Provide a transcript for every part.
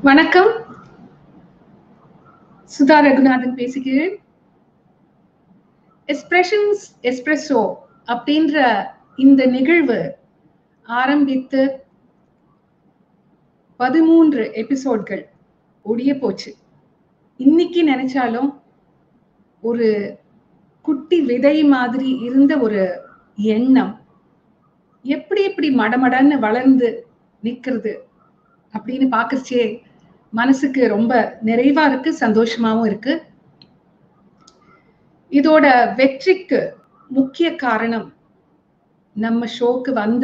வணக்கம் சுதா ரகுநாதன் பேசுகிறேன் expressions Espresso அப்படின்ற இந்த நிகழ்வு ஆரம்பித்து பதிமூன்று எபிசோட்கள் ஒடிய போச்சு இன்னைக்கு நினைச்சாலும் ஒரு குட்டி விதை மாதிரி இருந்த ஒரு எண்ணம் எப்படி எப்படி மடமடன்னு வளர்ந்து நிக்கிறது அப்படின்னு பாக்குறச்சே மனசுக்கு ரொம்ப நிறைவா இருக்கு சந்தோஷமாவும் இருக்கு இதோட வெற்றிக்கு முக்கிய காரணம் நம்ம ஷோக்கு வந்த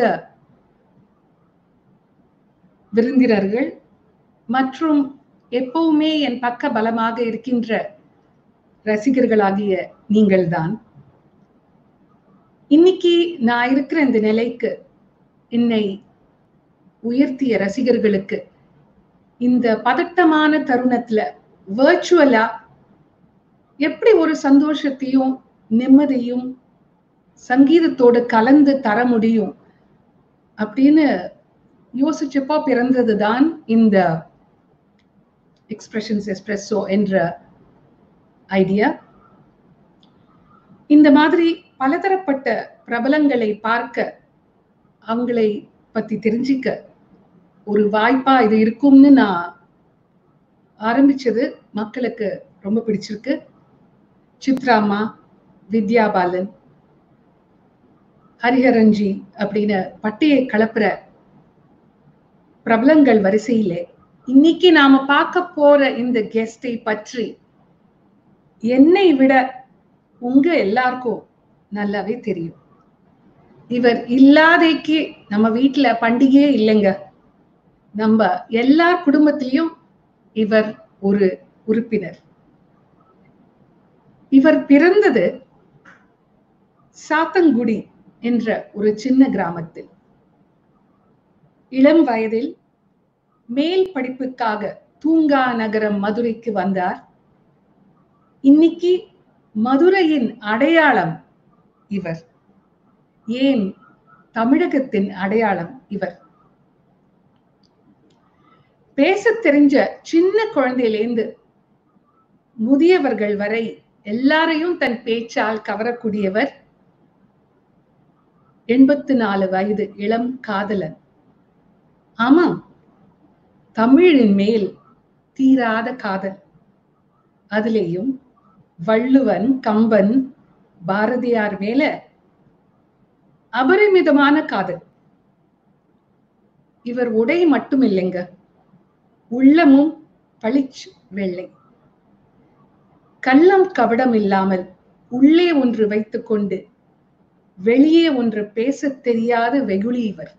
விருந்தினர்கள் மற்றும் எப்பவுமே என் பக்க பலமாக இருக்கின்ற ரசிகர்களாகிய நீங்கள்தான் இன்னைக்கு நான் இருக்கிற இந்த நிலைக்கு என்னை உயர்த்திய ரசிகர்களுக்கு இந்த பதட்டமான தருணத்துல வேர்ச்சுவலா எப்படி ஒரு சந்தோஷத்தையும் நிம்மதியும் சங்கீதத்தோடு கலந்து தர முடியும் அப்படின்னு யோசிச்சப்போ பிறந்ததுதான் இந்த எக்ஸ்பிரஷன்ஸ் எக்ஸ்பிரஸோ என்ற ஐடியா இந்த மாதிரி பலதரப்பட்ட பிரபலங்களை பார்க்க அவங்களை பத்தி தெரிஞ்சிக்க ஒரு வாய்ப்பா இது இருக்கும்னு நான் ஆரம்பிச்சது மக்களுக்கு ரொம்ப பிடிச்சிருக்கு சித்ராமா வித்யா பாலன் ஹரிஹரன்ஜி அப்படின்னு பட்டையை கலப்புற பிரபலங்கள் வரிசையிலே இன்னைக்கு நாம பார்க்க போற இந்த கெஸ்டை பற்றி என்னை விட உங்க எல்லாருக்கும் நல்லாவே தெரியும் இவர் இல்லாதைக்கு நம்ம வீட்டுல பண்டிகையே இல்லைங்க நம்ம எல்லா குடும்பத்திலையும் இவர் ஒரு உறுப்பினர் இவர் பிறந்தது சாத்தங்குடி என்ற ஒரு சின்ன கிராமத்தில் இளம் வயதில் மேல் படிப்புக்காக தூங்கா நகரம் மதுரைக்கு வந்தார் இன்னைக்கு மதுரையின் அடையாளம் இவர் ஏன் தமிழகத்தின் அடையாளம் இவர் பேச தெரிஞ்ச சின்ன குழந்தையிலேந்து முதியவர்கள் வரை எல்லாரையும் தன் பேச்சால் கவரக்கூடியவர் எண்பத்து நாலு வயது இளம் காதலன் ஆமாம் தமிழின் மேல் தீராத காதல் அதிலேயும் வள்ளுவன் கம்பன் பாரதியார் மேல அபரிமிதமான காதல் இவர் உடை மட்டும் இல்லைங்க உள்ளமும் பளிச்சு வெள்ளை கள்ளம் கபடம் இல்லாமல் உள்ளே ஒன்று வைத்துக்கொண்டு வெளியே ஒன்று பேசத் தெரியாத வெகுளி இவர்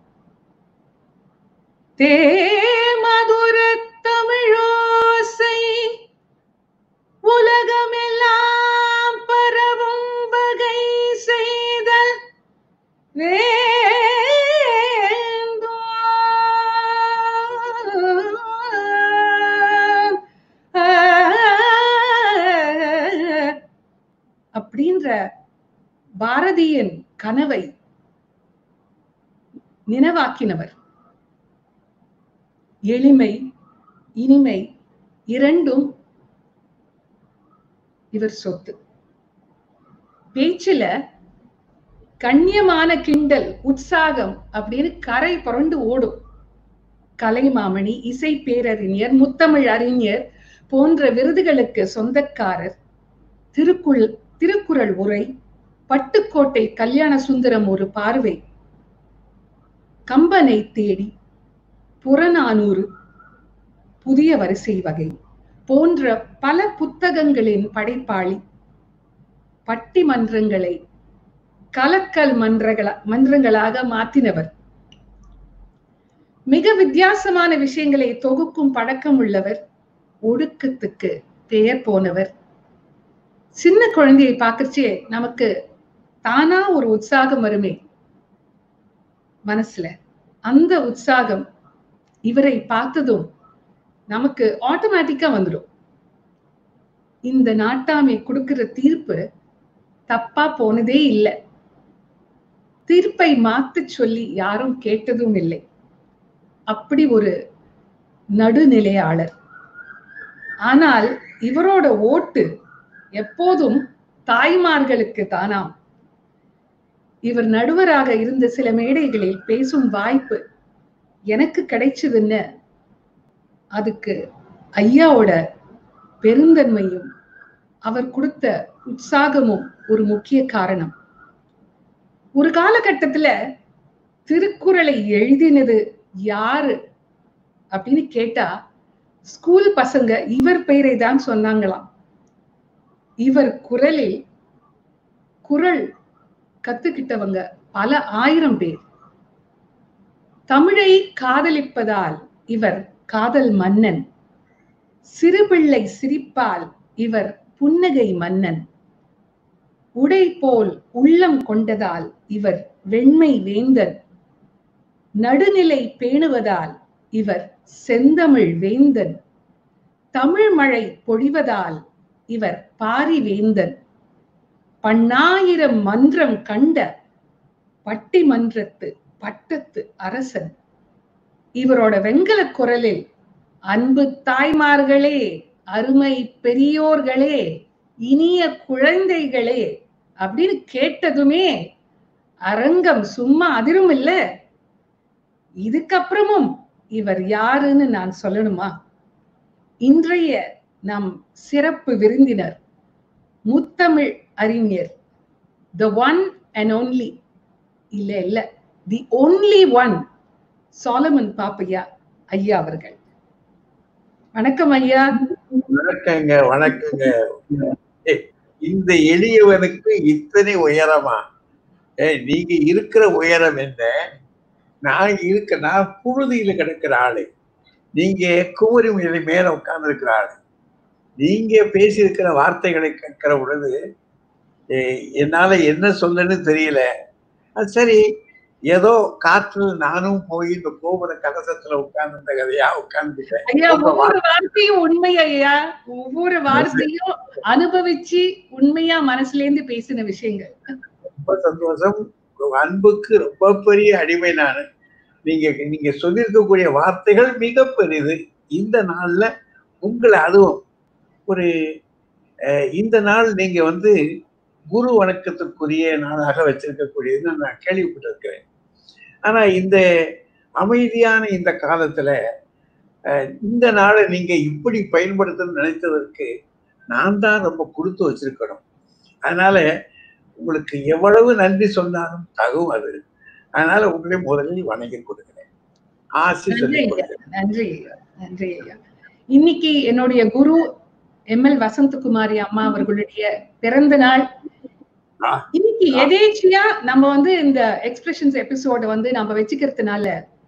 தேமதுர தமிழோசை உலகமெல்லாம் பரவும் வகை செய்த அப்படின்ற பாரதியின் கனவை நினைவாக்கினவர் எளிமை இனிமை இரண்டும் இவர் சொத்து பேச்சுல கண்ணியமான கிண்டல் உற்சாகம் அப்படின்னு கரை புரண்டு ஓடும் கலைமாமணி இசை பேரறிஞர் முத்தமிழ் அறிஞர் போன்ற விருதுகளுக்கு சொந்தக்காரர் திருக்குள் திருக்குறள் உரை பட்டுக்கோட்டை கல்யாண சுந்தரம் ஒரு பார்வை கம்பனை தேடி புறநானூறு புதிய வரிசை வகை போன்ற பல புத்தகங்களின் படைப்பாளி பட்டிமன்றங்களை கலக்கல் மன்றங்கள மன்றங்களாக மாற்றினவர் மிக வித்தியாசமான விஷயங்களை தொகுக்கும் பழக்கம் உள்ளவர் ஒடுக்கத்துக்கு பெயர் போனவர் சின்ன குழந்தையை பார்க்கறச்சே நமக்கு தானா ஒரு உற்சாகம் வருமே மனசுல அந்த உற்சாகம் இவரை பார்த்ததும் நமக்கு ஆட்டோமேட்டிக்கா வந்துடும் இந்த நாட்டாமை கொடுக்கிற தீர்ப்பு தப்பா போனதே இல்லை தீர்ப்பை மாத்த சொல்லி யாரும் கேட்டதும் இல்லை அப்படி ஒரு நடுநிலையாளர் ஆனால் இவரோட ஓட்டு எப்போதும் தாய்மார்களுக்கு தானாம் இவர் நடுவராக இருந்த சில மேடைகளில் பேசும் வாய்ப்பு எனக்கு கிடைச்சதுன்னு அதுக்கு ஐயாவோட பெருந்தன்மையும் அவர் கொடுத்த உற்சாகமும் ஒரு முக்கிய காரணம் ஒரு காலகட்டத்துல திருக்குறளை எழுதினது யாரு அப்படின்னு கேட்டா ஸ்கூல் பசங்க இவர் பெயரை தான் சொன்னாங்களாம் இவர் குரலில் குரல் கத்துக்கிட்டவங்க பல ஆயிரம் பேர் தமிழை காதலிப்பதால் இவர் காதல் மன்னன் சிறுபிள்ளை சிரிப்பால் இவர் புன்னகை மன்னன் உடை போல் உள்ளம் கொண்டதால் இவர் வெண்மை வேந்தன் நடுநிலை பேணுவதால் இவர் செந்தமிழ் வேந்தன் தமிழ் மழை பொழிவதால் இவர் பாரி வேந்தன் பன்னாயிரம் மன்றம் கண்ட பட்டிமன்றத்து பட்டத்து அரசன் இவரோட வெண்கல குரலில் அன்பு தாய்மார்களே அருமை பெரியோர்களே இனிய குழந்தைகளே அப்படின்னு கேட்டதுமே அரங்கம் சும்மா அதிரும் இல்ல இதுக்கப்புறமும் இவர் யாருன்னு நான் சொல்லணுமா இன்றைய நம் சிறப்பு விருந்தினர் முத்தமிழ் அறிஞர் த ஒன் அண்ட் ஒன்லி இல்ல இல்ல the only one Solomon Pappaiah ஐயா அவர்கள் வணக்கம் ஐயா வணக்கங்க வணக்கங்க ஏய், இந்த எளியவனுக்கு இத்தனை உயரமா ஏய், நீங்க இருக்கிற உயரம் என்ன நான் இருக்க நான் புழுதியில கிடக்கிற ஆளு நீங்க குமரி மலை மேல உட்கார்ந்து இருக்கிற ஆளு நீங்க பேசியிருக்கிற வார்த்தைகளை கேட்கிற பொழுது ஏய், என்னால என்ன சொல்லன்னு தெரியல அது சரி ஏதோ காற்றுல நானும் போய் இந்த கோபுர கலசத்துல உட்கார்ந்து கதையா உட்கார்ந்துட்டேன் ஐயா உங்க ஒவ்வொரு வார்த்தையும் உண்மை ஐயா ஒவ்வொரு வார்த்தையும் அனுபவிச்சு உண்மையா மனசுல இருந்து பேசின விஷயங்கள் ரொம்ப சந்தோஷம் அன்புக்கு ரொம்ப பெரிய அடிமை நான் நீங்க நீங்க சொல்லியிருக்கக்கூடிய வார்த்தைகள் மிக பெரிது இந்த நாள்ல உங்களை அதுவும் ஒரு அஹ், இந்த நாள் நீங்க வந்து குரு வணக்கத்துக்குரிய நாளாக வச்சிருக்கக்கூடியதுன்னு நான் கேள்விப்பட்டிருக்கிறேன் ஆனா இந்த அமைதியான இந்த காலத்துல அஹ், இந்த நாளை நீங்க இப்படி பயன்படுத்தணும்னு நினைத்ததற்கு நான் தான் ரொம்ப கொடுத்து வச்சிருக்கணும் அதனால உங்களுக்கு எவ்வளவு நன்றி சொன்னாலும் தகும் அது அதனால உங்களை முதலில் வணங்கி கொடுக்கிறேன் ஆசி நன்றி சொல்லிக் ஐயா கொடுக்கிறேன் நன்றி ஐயா நன்றி ஐயா இன்னைக்கு என்னுடைய குரு எம் எல் வசந்தகுமாரி அம்மா அவர்களுடைய பிறந்த நாள் ஆ. இன்னைக்கு ஆ. எதேச்சியா நம்ம வந்து இந்த எக்ஸ்பிரஷன்ஸ் எபிசோட வந்து நம்ம வச்சுக்கிறதுனால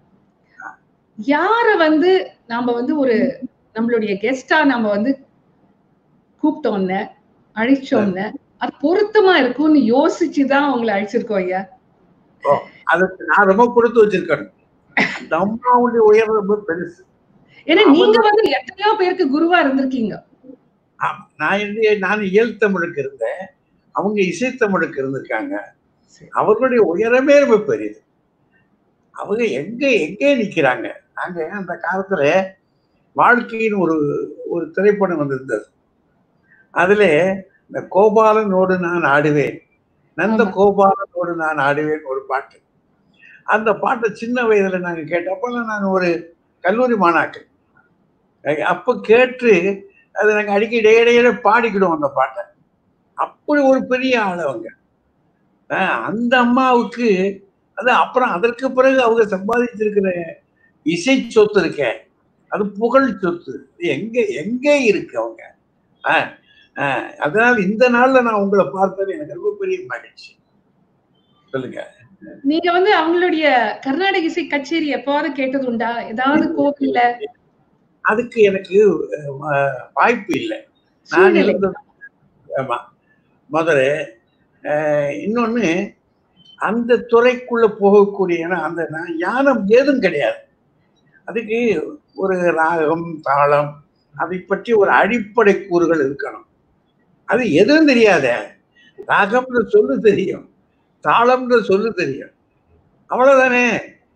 யார வந்து நாம வந்து ஒரு நம்மளுடைய கெஸ்டா நம்ம வந்து கூப்பிட்டோம்னு அழைச்சோம்னு அது பொருத்தமா இருக்கும்னு யோசிச்சுதான் உங்களை அழைச்சிருக்கோம் ஐயா அதுக்கு நான் ரொம்ப கொடுத்து வச்சிருக்கணும் அந்த அம்மாவுடைய உயரம் ரொம்ப பெருசு ஏன்னா நீங்க வந்து எத்தனையோ பேருக்கு குருவா இருந்திருக்கீங்க ஆமா. நான் இந்திய நான் இயல் தமிழுக்கு இருந்தேன் அவங்க இசைத்தமிழுக்கு இருந்திருக்காங்க அவர்களுடைய உயரமே ரொம்ப பெரியது அவங்க எங்க எங்கே நிக்கிறாங்க நாங்க அந்த காலத்துல வாழ்க்கையின் ஒரு ஒரு திரைப்படம் வந்திருந்தது அதுல இந்த கோபாலனோடு நான் ஆடுவேன் நந்த ஆமா. கோபாலனோடு நான் ஆடுவேன் ஒரு பாட்டு அந்த பாட்டை சின்ன வயதுல நாங்க கேட்டப்பெல்லாம் நான் ஒரு கல்லூரி மாணாக்கு அஹ் அப்ப கேட்டு அதை நாங்க அடிக்கடி இடையிடையே பாடிக்கிடுவோம் அந்த பாட்டை அப்படி ஒரு பெரிய ஆள் அவங்க அஹ் அந்த அம்மாவுக்கு அது அப்புறம் அதற்கு பிறகு அவங்க சம்பாதிச்சிருக்கிற இசை சொத்து இருக்க அது புகழ் சொத்து இது எங்க எங்க இருக்கு அவங்க அஹ் அஹ் அதனால இந்த நாள்ல நான் உங்களை பார்த்தது எனக்கு ரொம்ப பெரிய மகிழ்ச்சி சொல்லுங்க நீங்க வந்து அவங்களுடைய கர்நாடக இசை கச்சேரி எப்பாவது கேட்டது உண்டா ஏதாவது கோவில்ல அதுக்கு எனக்கு அஹ், வாய்ப்பு இல்லை நான் சூழ்நிலை இருந்தது ஆமா மதுரை அஹ், இன்னொன்னு அந்த துறைக்குள்ள போகக்கூடிய ஏன்னா அந்த நான் ஞானம் ஏதும் கிடையாது அதுக்கு ஒரு ராகம் தாளம் அதை பற்றி ஒரு அடிப்படை கூறுகள் இருக்கணும் அது எதுவும் தெரியாத ராகம்ன்ற சொல்லு தெரியும் தாளம்ன்ற சொல்லு தெரியும் அவ்வளவுதானே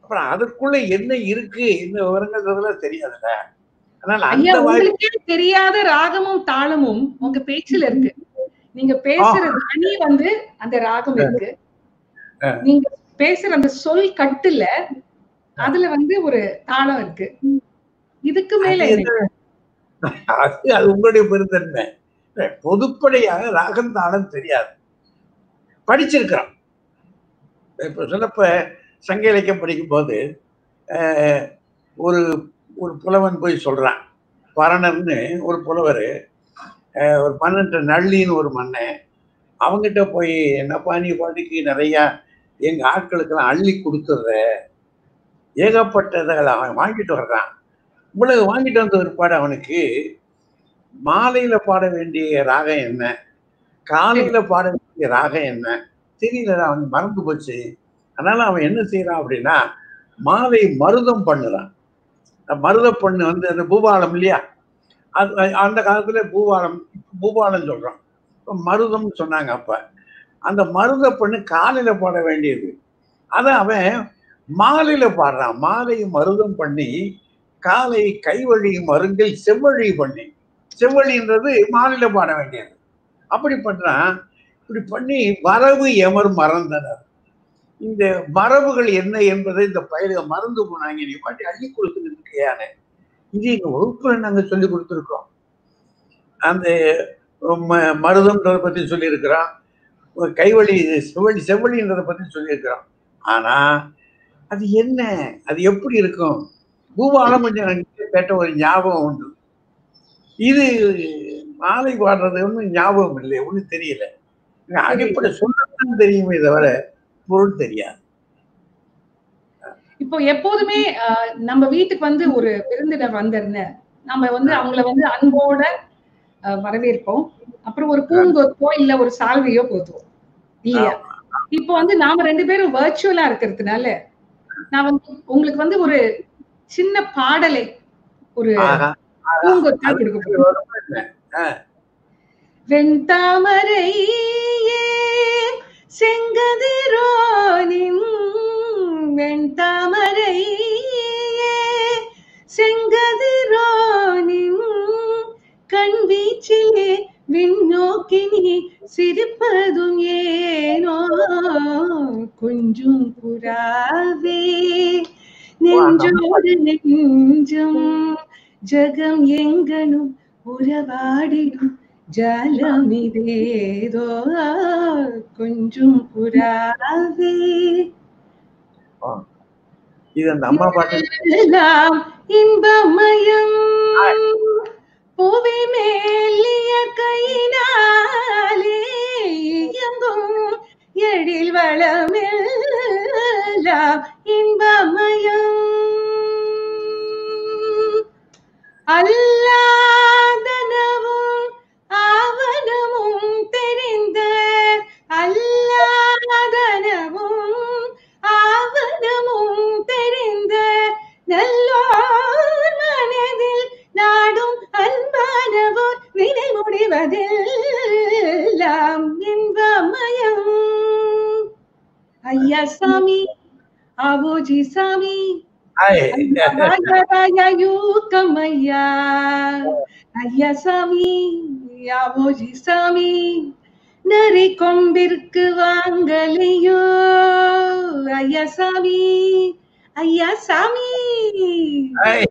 அப்புறம் அதுக்குள்ள என்ன இருக்கு என்ன விவரங்கள்ன்றதுலாம் தெரியாதுல்ல அதனால ஐயா அந்த மாதிரி உங்களுக்கே தெரியாத ராகமும் தாளமும் உங்க பேச்சுல இருக்கு நீங்க பேசுற தனி வந்து அந்த ராகம் இருக்கு ஆ. நீங்க பேசுற அந்த சொல் கட்டுல அதுல வந்து ஒரு தாளம் இருக்கு இதுக்கு மேல அது என்ன அது அது உங்களுடைய பெருந்தன்மை பொதுப்படையாக ராகம் தாளம் தெரியாது படிச்சிருக்கிறோம் இப்ப சொன்னப்ப சங்க இலக்கியம் படிக்கும்போது அஹ், ஒரு ஒரு புலவன் போய் சொல்றான் பரணர்னு ஒரு புலவர் ஒரு மன்னன் நள்ளின்னு ஒரு மன்னன் அவங்கிட்ட போய் என்னப்பா நீ பாட்டுக்கு நிறையா எங்க ஆட்களுக்கெல்லாம் அள்ளி கொடுத்துடுற ஏகப்பட்டதை அவன் வாங்கிட்டு வர்றான் இவ்வளவு வாங்கிட்டு வந்த பிற்பாடு அவனுக்கு மாலையில பாட வேண்டிய ராகம் என்ன காலையில பாட வேண்டிய ராகம் என்ன தெரியல அவன் மறந்து போச்சு அதனால அவன் என்ன செய்யறான் அப்படின்னா மாலை மருதம் பண்ணுறான் அந்த மருத பண்ணு வந்து அந்த பூபாலம் இல்லையா அது அந்த காலத்துல பூபாலம் பூபாலம் சொல்றோம் இப்ப மருதம்னு சொன்னாங்க அப்ப அந்த மருத பண்ணு காலையில பாட வேண்டியது அதை அவன் மாலையில பாடுறான் மாலை மருதம் பண்ணி காலை கைவழி மருங்கில் செவ்வழி பண்ணி செவ்வழின்றது மாலையில பாட வேண்டியது அப்படி பண்றான் இப்படி பண்ணி வரவு எமர் மறந்தனர் இந்த மரபுகள் என்ன என்பதை இந்த பயில மறந்து போனாங்க நீ பாட்டி அள்ளி கொடுத்துட்டு இருக்கியானே இது எங்க வகுப்புல நாங்க சொல்லி கொடுத்துருக்கோம் அந்த ம- மருதம்ன்றதை பத்தி சொல்லியிருக்கிறோம் கைவழி செவ்வழி செவ்வழின்றதை பத்தி சொல்லியிருக்கிறோம் ஆனா அது என்ன அது எப்படி இருக்கும் பூபாலம் கொஞ்சம் எனக்கு கேட்ட ஒரு ஞாபகம் உண்டு இது மாலை பாடுறது ஒன்றும் ஞாபகம் இல்லை ஒன்றும் தெரியல எனக்கு அடிப்படை சொல்லத்தான் தெரியுமே தவிர பொருள் தெரியாது இப்போ எப்போதுமே ஆஹ், நம்ம வீட்டுக்கு வந்து ஒரு விருந்தினர் வந்திருந்த நம்ம வந்து அவங்கள வந்து அன்போட ஆஹ், வரவேற்போம் அப்புறம் ஒரு பூங்கொத்தோ இல்ல ஒரு சால்வையோ போத்துவோம் இல்லையா இப்போ வந்து நாம ரெண்டு பேரும் வர்ச்சுவலா இருக்கிறதுனால நான் வந்து உங்களுக்கு வந்து ஒரு சின்ன பாடலை ஒரு ஆஹா, பூங்கொத்தா கொடுக்க போறேன் வரும் என்ன? வெண்தாமரை செங்கதிரோனின் வெண்தாமரை செங்கதிரோனின் கண் வீச்சிலே விண்ணோக்கினி சிரிப்பதும் ஏனோ கொஞ்சம் புறாவே நெஞ்சோடு நெஞ்சம் ஜகம் எங்கனும் உறவாடிடும் ஜலமிதேதோ கொஞ்சம் புறாவே இது அந்த அம்மா பாட்டு எல்லாம் இன்பமயம் பூவி மேலிய கையினாலே இயங்கும் எழில் வளமெல்லாம் இன்பமயம் அல்லாதனவும் ஆவனமும் தெரிந்த அல்லாதனவும் ஆவனமும் தெரிந்த நல்லோர் மனதில் நாடும் அன்பானவோர் வினை முடிவதெல்லாம் இன்பமயம் ஐயா சாமி ஆவோஜி சாமி ஆய். யூக்கமையா ஐயா சாமி யாவோஜி சாமி நரி கொம்பிற்கு வாங்கலையோ ஐயா சாமி ஐயா சாமி ஆய்.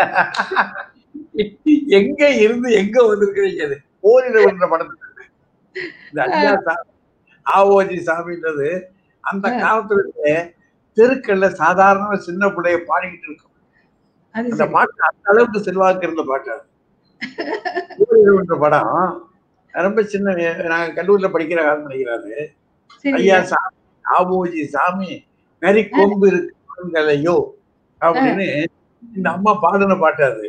எங்க இருந்து எங்க வந்திருக்கிறீங்க அது ஓரிட என்ற படத்துல இருக்கு. இந்த ஐயா சாமி ஆவோஜி சாமின்றது அந்த ஆ. காலத்துல தெருக்கள்ல சாதாரண சின்ன பிள்ளைய பாடிக்கிட்டு இருக்கும் அது அந்த சரி. பாட்டு அந்த அளவுக்கு செல்வாக்கு இருந்த பாட்டு அது ஓரிரவு என்ற படம் ரொம்ப சின்ன நாங்க கல்லூரியில படிக்கிற காலம் நினைக்கிறாரு சரி ஐயா சாமி ஆவோஜி சாமி நரி கொம்பு இருக்குங்களையோ அப்படின்னு இந்த அம்மா பாடின பாட்டு அது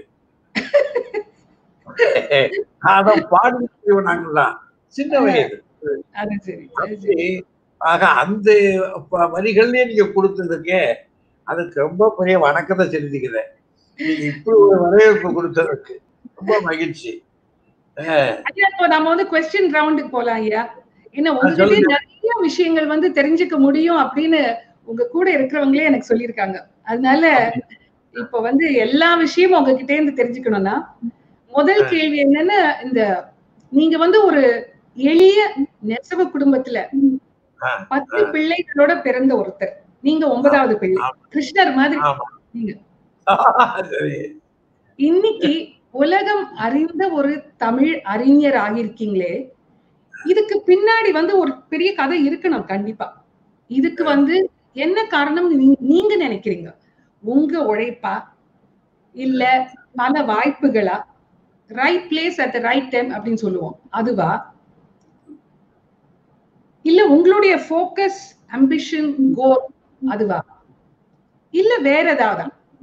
அத பாடி நாங்களாம் சின்ன வயது அது சரி அது சரி. அப்படி ஆக அந்த ப- வரிகள்லயே நீங்க கொடுத்ததுக்கே அதுக்கு ரொம்ப பெரிய வணக்கத்தை செலுத்திக்கிறேன் நீங்க இப்படி ஒரு வரவேற்பு கொடுத்ததுக்கு ரொம்ப மகிழ்ச்சி அஹ் ஐயா இப்போ நம்ம வந்து கொஸ்டின் ரவுண்டுக்கு போலாம் ஐயா ஏன்னா ஆ, உங்ககிட்ட சொல்லுங்க. நிறைய விஷயங்கள் வந்து தெரிஞ்சுக்க முடியும் அப்படின்னு உங்க கூட இருக்கிறவங்களே எனக்கு சொல்லியிருக்காங்க அதனால இப்ப வந்து எல்லா விஷயமும் உங்ககிட்ட இருந்து தெரிஞ்சுக்கணும்னா முதல் கேள்வி என்னன்னா இந்த நீங்க வந்து ஒரு எளிய நெசவு குடும்பத்துல ஆ, பத்து பிள்ளைகளோட பிறந்த ஒருத்தர் நீங்க ஒன்பதாவது பிள்ளை ஆமா. கிருஷ்ணர் மாதிரி ஆமா. நீங்க சரி இன்னைக்கு உலகம் அறிந்த ஒரு தமிழ் அறிஞர் ஆகியிருக்கீங்களே இதுக்கு பின்னாடி வந்து ஒரு பெரிய கதை இருக்கணும் கண்டிப்பா இதுக்கு வந்து என்ன காரணம் நீ- நீங்க நினைக்கிறீங்க உங்க உழைப்பா இல்ல பல வாய்ப்புகளா right place at the right time அப்படின்னு சொல்லுவோம் அதுவா இல்ல உங்களுடைய ஃபோக்கஸ் அம்பிஷன் கோல் அதுவா இல்ல வேற ஏதாவது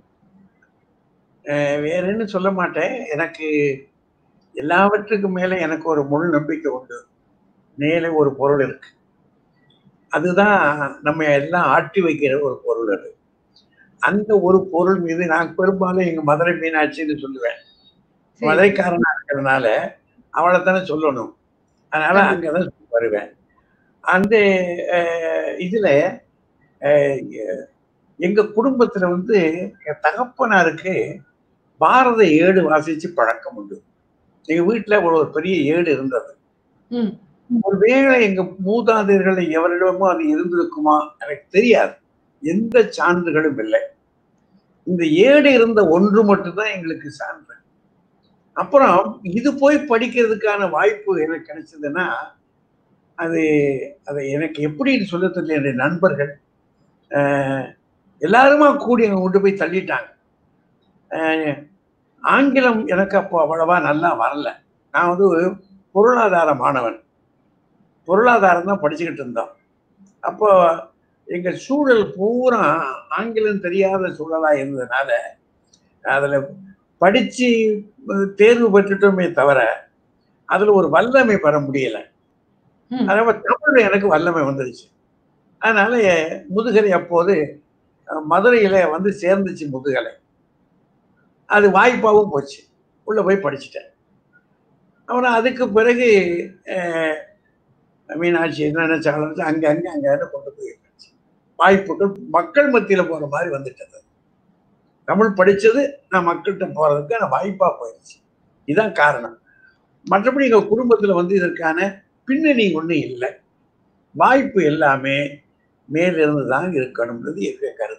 அஹ் வேற என்ன சொல்ல மாட்டேன் எனக்கு எல்லாவற்றுக்கும் மேல எனக்கு ஒரு முழு நம்பிக்கை உண்டு மேலே ஒரு பொருள் இருக்கு அதுதான் நம்ம எல்லாம் ஆட்டி வைக்கிற ஒரு பொருள் அது அந்த ஒரு பொருள் மீது நான் பெரும்பாலும் எங்க மதுரை மீனாட்சின்னு சொல்லுவேன் சரி. மதுரைக்காரனா இருக்கிறதுனால அவளை தானே சொல்லணும் அதனால அங்கதான் வருவேன் அந்த அஹ், இதுல அஹ், எ- எங்க குடும்பத்துல வந்து என் தகப்பனாருக்கு பாரத ஏடு வாசிச்சு பழக்கம் உண்டு எங்க வீட்டுல ஒரு ஒரு பெரிய ஏடு இருந்தது ம். ஒருவேளை எங்க மூதாதையர்கள் எவரிடமோ அது இருந்திருக்குமா எனக்கு தெரியாது எந்த சான்றுகளும் இல்லை இந்த ஏடு இருந்த ஒன்று மட்டும்தான் எங்களுக்கு சான்று அப்புறம் இது போய் படிக்கிறதுக்கான வாய்ப்பு எனக்கு கிடைச்சதுன்னா அது அது எனக்கு எப்படின்னு சொல்ல தெரியல என்னுடைய நண்பர்கள் ஆஹ், எல்லாருமா கூடி அங்க கொண்டு போய் தள்ளிட்டாங்க ஆஹ், ஆங்கிலம் எனக்கு அப்போ அவ்வளவா நல்லா வரல நான் வந்து ஒரு பொருளாதார மாணவன் பொருளாதாரம் தான் படிச்சுக்கிட்டு இருந்தோம் அப்போ எங்க சூழல் பூரா ஆங்கிலம் தெரியாத சூழலா இருந்ததுனால அதுல படிச்சு அஹ், தேர்வு பெற்றுட்டோமே தவிர அதுல ஒரு வல்லமை பெற முடியல ம். அதனால தமிழ்ல எனக்கு வல்லமை வந்துருச்சு அதனால என் முதுகலை அப்போது அஹ், மதுரையில வந்து சேர்ந்துச்சு முதுகலை அது வாய்ப்பாகவும் போச்சு உள்ள போய் படிச்சுட்டேன் அப்புறம் அதுக்கு பிறகு அஹ், மீனாட்சி என்ன நினைச்சாலும் அங்க அங்க அங்க கொண்டு போய் வச்சு. வாய்ப்புகள் மக்கள் மத்தியில போற மாதிரி வந்துட்டது தமிழ் படிச்சது நான் மக்கள்கிட்ட போறதுக்கான வாய்ப்பா போயிடுச்சு இதுதான் காரணம் மற்றபடி எங்க குடும்பத்துல வந்து இதற்கான பின்னணி ஒண்ணும் இல்லை வாய்ப்பு எல்லாமே மேலிருந்து தான் இருக்கணும்ன்றது எங்க கருத்து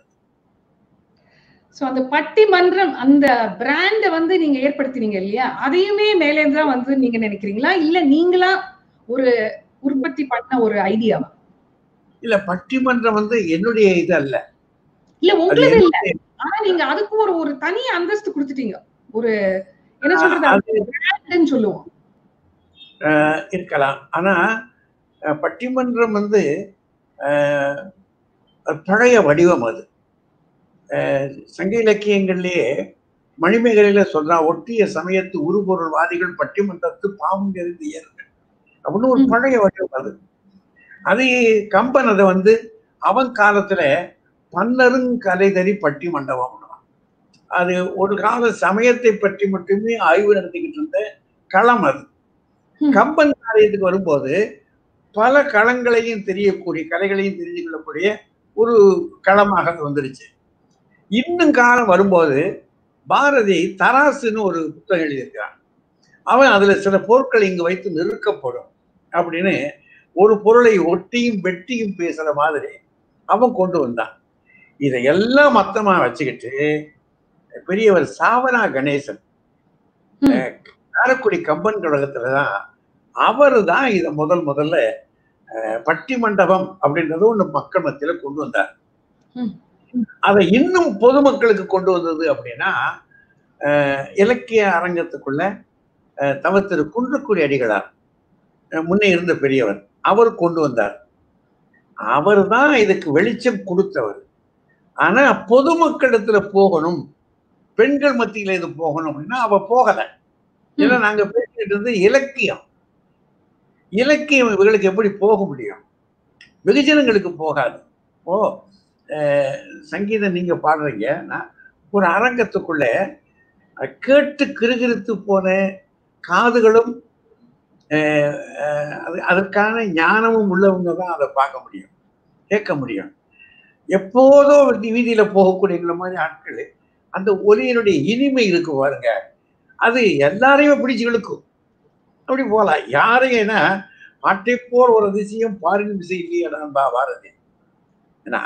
சோ அந்த பட்டிமன்றம் அந்த பிராண்ட வந்து நீங்க ஏற்படுத்தினீங்க இல்லையா அதையுமே மேலே இருந்து தான் வந்து நீங்க நினைக்கிறீங்களா இல்ல நீங்களா ஒரு உற்பத்தி பண்ண ஒரு ஐடியாவா இல்ல பட்டிமன்றம் வந்து என்னுடைய இது அல்ல இல்ல அது உங்களுக்கு இல்ல என்னுடைய- ஆனா நீங்க அதுக்கு ஒரு ஒரு தனி அந்தஸ்து கொடுத்துட்டீங்க ஒரு என்ன சொல்றது அது அது பிராண்ட்னு சொல்லுவோம் அஹ், இருக்கலாம் ஆனா அஹ், பட்டிமன்றம் வந்து அஹ், ஒரு பழைய வடிவம் அது அஹ், சங்க இலக்கியங்கள்லயே மணிமேகலையில சொல்றா ஒட்டிய சமயத்து உருபொருள்வாதிகள் பட்டிமன்றத்து பாவம் தெரிந்து ஏறுங்கள் அப்படின்னு ஒரு ம். பழைய வடிவம் அது அது கம்பன் அதை வந்து அவன் காலத்துல பன்னருங் கலைதறி பட்டி மண்டபம் அது ஒரு கால சமயத்தை பற்றி மட்டுமே ஆய்வு நடத்திக்கிட்டு இருந்த களம் அது ம். கம்பன் காரியத்துக்கு வரும்போது பல களங்களையும் தெரியக்கூடிய கலைகளையும் தெரிஞ்சு கொள்ளக்கூடிய ஒரு களமாக அது வந்துருச்சு இன்னும் காலம் வரும்போது பாரதி தராசுன்னு ஒரு புத்தகம் எழுதியிருக்கிறான் அவன் அதுல சில பொருட்கள் இங்கு வைத்து நிறுக்கப்படும் அப்படின்னு ஒரு பொருளை ஒட்டியும் வெட்டியும் பேசுற மாதிரி அவன் கொண்டு வந்தான் இதையெல்லாம் மொத்தமா வச்சுக்கிட்டு பெரியவர் சாவனா கணேசன் ம். அஹ், காரைக்குடி கம்பன் கழகத்துல தான் அவர் தான் இதை முதல் முதல்ல அஹ், பட்டி மண்டபம் அப்படின்றது ஒண்ணு மக்கள் மத்தியில கொண்டு வந்தார் ம். அதை இன்னும் பொதுமக்களுக்கு கொண்டு வந்தது அப்படின்னா அஹ், இலக்கிய அரங்கத்துக்குள்ள அஹ், தவ திரு குன்றக்குடி அடிகளார் அஹ், முன்னே இருந்த பெரியவர் அவர் கொண்டு வந்தார் அவர் தான் இதுக்கு வெளிச்சம் கொடுத்தவர் ஆனா பொதுமக்களிடத்துல போகணும் பெண்கள் மத்தியில இது போகணும் அப்படின்னா அவ போகல ஏன்னா நாங்க பேசிக்கிட்டு இருந்தது இலக்கியம் இலக்கியம் இவர்களுக்கு எப்படி போக முடியும் வெகுஜனங்களுக்கு போகாது ஓ அஹ், சங்கீதம் நீங்க பாடுறீங்க நான் ஒரு அரங்கத்துக்குள்ள அஹ், கேட்டு கிறுகிறுத்து போன காதுகளும் அஹ், அஹ், அது அதற்கான ஞானமும் உள்ளவங்க தான் அதை பார்க்க முடியும் கேட்க முடியும் எப்போதோ வீதியில போகக்கூடிய எங்களை மாதிரி ஆட்கள் அந்த ஒலியினுடைய இனிமை இருக்கு பாருங்க அது எல்லாரையுமே பிடிச்சு இழுக்கும் அப்படி போகலாம் யாரையும்னா பாட்டை போல் ஒரு அதிசயம் பாரின் விசை இல்லையா பாரதி ஏன்னா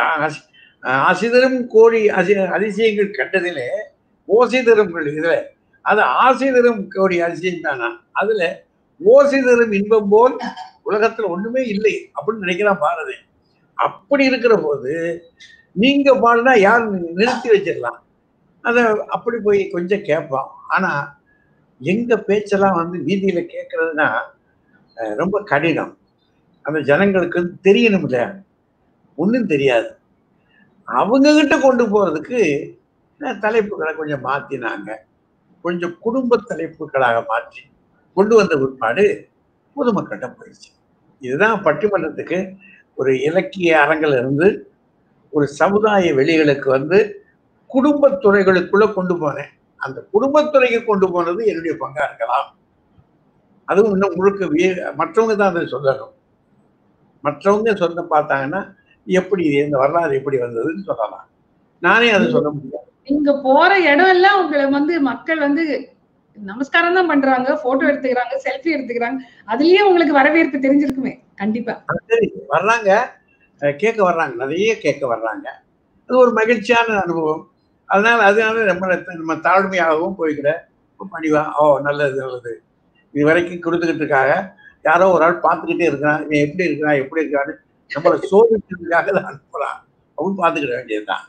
ஆசிதரும் கோடி அசி அதிசயங்கள் கண்டதிலே ஓசை தரும் இதுல அது ஆசை தரும் கோடி அதிசயம் தானா அதுல ஓசை தரும் இன்பம் போல் உலகத்துல ஒண்ணுமே இல்லை அப்படின்னு நினைக்கிறான் பாரதி அப்படி இருக்கிற போது நீங்க பாடினா யார் நிறுத்தி வச்சிடலாம் அதை அப்படி போய் கொஞ்சம் கேட்போம் ஆனா எங்க பேச்செல்லாம் வந்து வீதியில கேட்கறதுனா ரொம்ப கடினம் அந்த ஜனங்களுக்கு தெரியணும் இல்லையா ஒன்றும் தெரியாது அவங்க கிட்ட கொண்டு போறதுக்கு தலைப்புகளை கொஞ்சம் மாத்தினாங்க கொஞ்சம் குடும்ப தலைப்புகளாக மாற்றி கொண்டு வந்த பிற்பாடு பொதுமக்கள்கிட்ட போயிடுச்சு இதுதான் பட்டிமன்றத்துக்கு ஒரு இலக்கிய அரங்கில் இருந்து ஒரு சமுதாய வெளிகளுக்கு வந்து குடும்பத்துறைகளுக்குள்ள கொண்டு போனேன் அந்த குடும்பத்துறைக்கு கொண்டு போனது என்னுடைய பங்கா இருக்கலாம் அதுவும் இன்னும் முழுக்க மற்றவங்க தான் அதை சொல்லணும் மற்றவங்க சொந்த பார்த்தாங்கன்னா எப்படி இந்த வரலாறு எப்படி வந்ததுன்னு சொல்லலாம் நானே அதை சொல்ல முடியாது நீங்க போற இடம் எல்லாம் உங்களை வந்து மக்கள் வந்து நமஸ்காரம் தான் பண்றாங்க போட்டோ எடுத்துக்கிறாங்க செல்ஃபி எடுத்துக்கிறாங்க அதுலயே உங்களுக்கு வரவேற்பு தெரிஞ்சிருக்குமே கண்டிப்பா சரி வர்றாங்க கேட்க வர்றாங்க நிறைய கேட்க வர்றாங்க அது ஒரு மகிழ்ச்சியான அனுபவம் அதனால அதனால நம்ம நம்ம தாழ்மையாகவும் போய்க்கிற பணிவா ஓ நல்லது நல்லது இது வரைக்கும் கொடுத்துக்கிட்டு இருக்காங்க யாரோ ஒரு ஆள் பார்த்துக்கிட்டே இருக்கிறான் இவன் எப்படி இருக்கிறான் எப்படி இருக்கான்னு நம்மளை சோதிக்கிறதுக்காக தான் அனுப்புறான் அப்படின்னு பார்த்துக்கிட வேண்டியதுதான்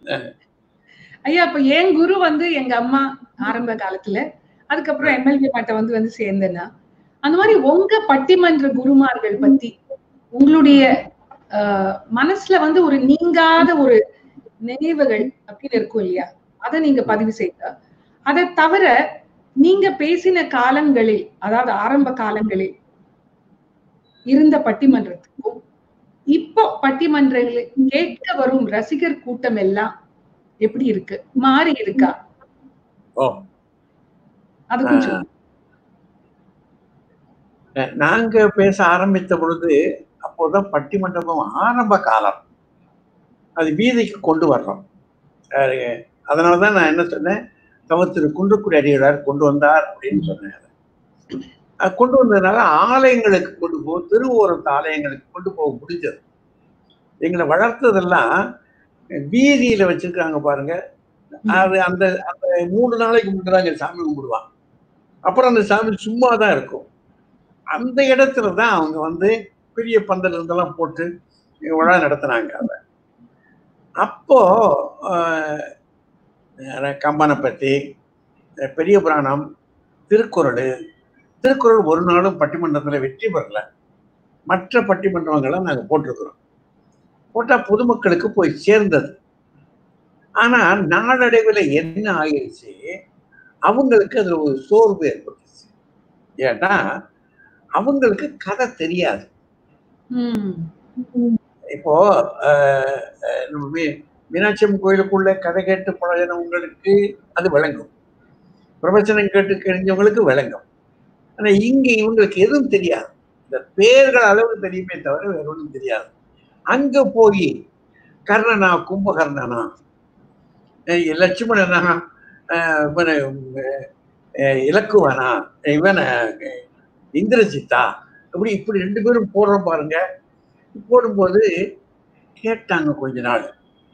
ஐயா இப்ப என் குரு வந்து எங்க அம்மா ஆரம்ப காலத்துல அதுக்கப்புறம் எம்எல்ஏ மாட்ட வந்து வந்து சேர்ந்தேன்னா அந்த மாதிரி உங்க பட்டிமன்ற குருமார்கள் பத்தி உங்களுடைய மனசுல வந்து ஒரு நீங்காத ஒரு நினைவுகள் அப்படின்னு இருக்கும் இல்லையா அதை நீங்க பதிவு செய்த அதை தவிர நீங்க பேசின காலங்களில் அதாவது ஆரம்ப காலங்களில் இருந்த பட்டிமன்றத்துக்கும் இப்போ பட்டிமன்றங்களை கேட்க வரும் ரசிகர் கூட்டம் எல்லாம் எப்படி இருக்கு மாறி இருக்கா ஓ அது கொஞ்சம் நாங்க பேச ஆரம்பித்த பொழுது அப்போதான் பட்டிமண்டபம் ஆரம்ப காலம் அது வீதிக்கு கொண்டு வர்றோம் அதனாலதான் நான் என்ன சொன்னேன் தவத்திரு குன்றக்குடி அடிகளார் கொண்டு வந்தார் அப்படின்னு சொன்னேன் கொண்டு வந்ததுனால ஆலயங்களுக்கு கொண்டு போக திருவோரத்து ஆலயங்களுக்கு கொண்டு போக முடிஞ்சது எங்களை வளர்த்ததெல்லாம் வீதியில வச்சிருக்காங்க பாருங்க அது அந்த அந்த மூணு நாளைக்கு முன்னாடி சாமி கும்பிடுவான் அப்புறம் அந்த சாமி சும்மா தான் இருக்கும் அந்த இடத்துல தான் அவங்க வந்து பெரிய பந்தல் இருந்தெல்லாம் போட்டு விழா நடத்தினாங்க அதை அப்போ கம்பனை பற்றி பெரிய புராணம் திருக்குறள் திருக்குறள் ஒரு நாளும் பட்டிமன்றத்தில் வெற்றி பெறல மற்ற பட்டிமன்றங்களை நாங்கள் போட்டிருக்கிறோம் போட்டால் பொதுமக்களுக்கு போய் சேர்ந்தது ஆனால் நாளடைவில் என்ன ஆகிடுச்சு அவங்களுக்கு அதில் ஒரு சோர்வு ஏற்பட்டுச்சு ஏன்னா அவங்களுக்கு கதை தெரியாது இப்போ மீனாட்சி அம்மன் கோயிலுக்குள்ள கதை கேட்டு பழகினவங்களுக்கு அது விளங்கும் பிரவச்சனம் கேட்டு தெரிஞ்சவங்களுக்கு விளங்கும் ஆனா இங்க இவங்களுக்கு எதுவும் தெரியாது இந்த பேர்கள் அளவு தெரியுமே தவிர வேற ஒன்றும் தெரியாது அங்க போய் கர்ணனா கும்பகர்ணனா லட்சுமணனா இவனை இலக்குவனா இவனை இந்திரஜித்தா இப்படி இப்படி ரெண்டு பேரும் போடுறோம் பாருங்க போடும்போது கேட்டாங்க கொஞ்ச நாள்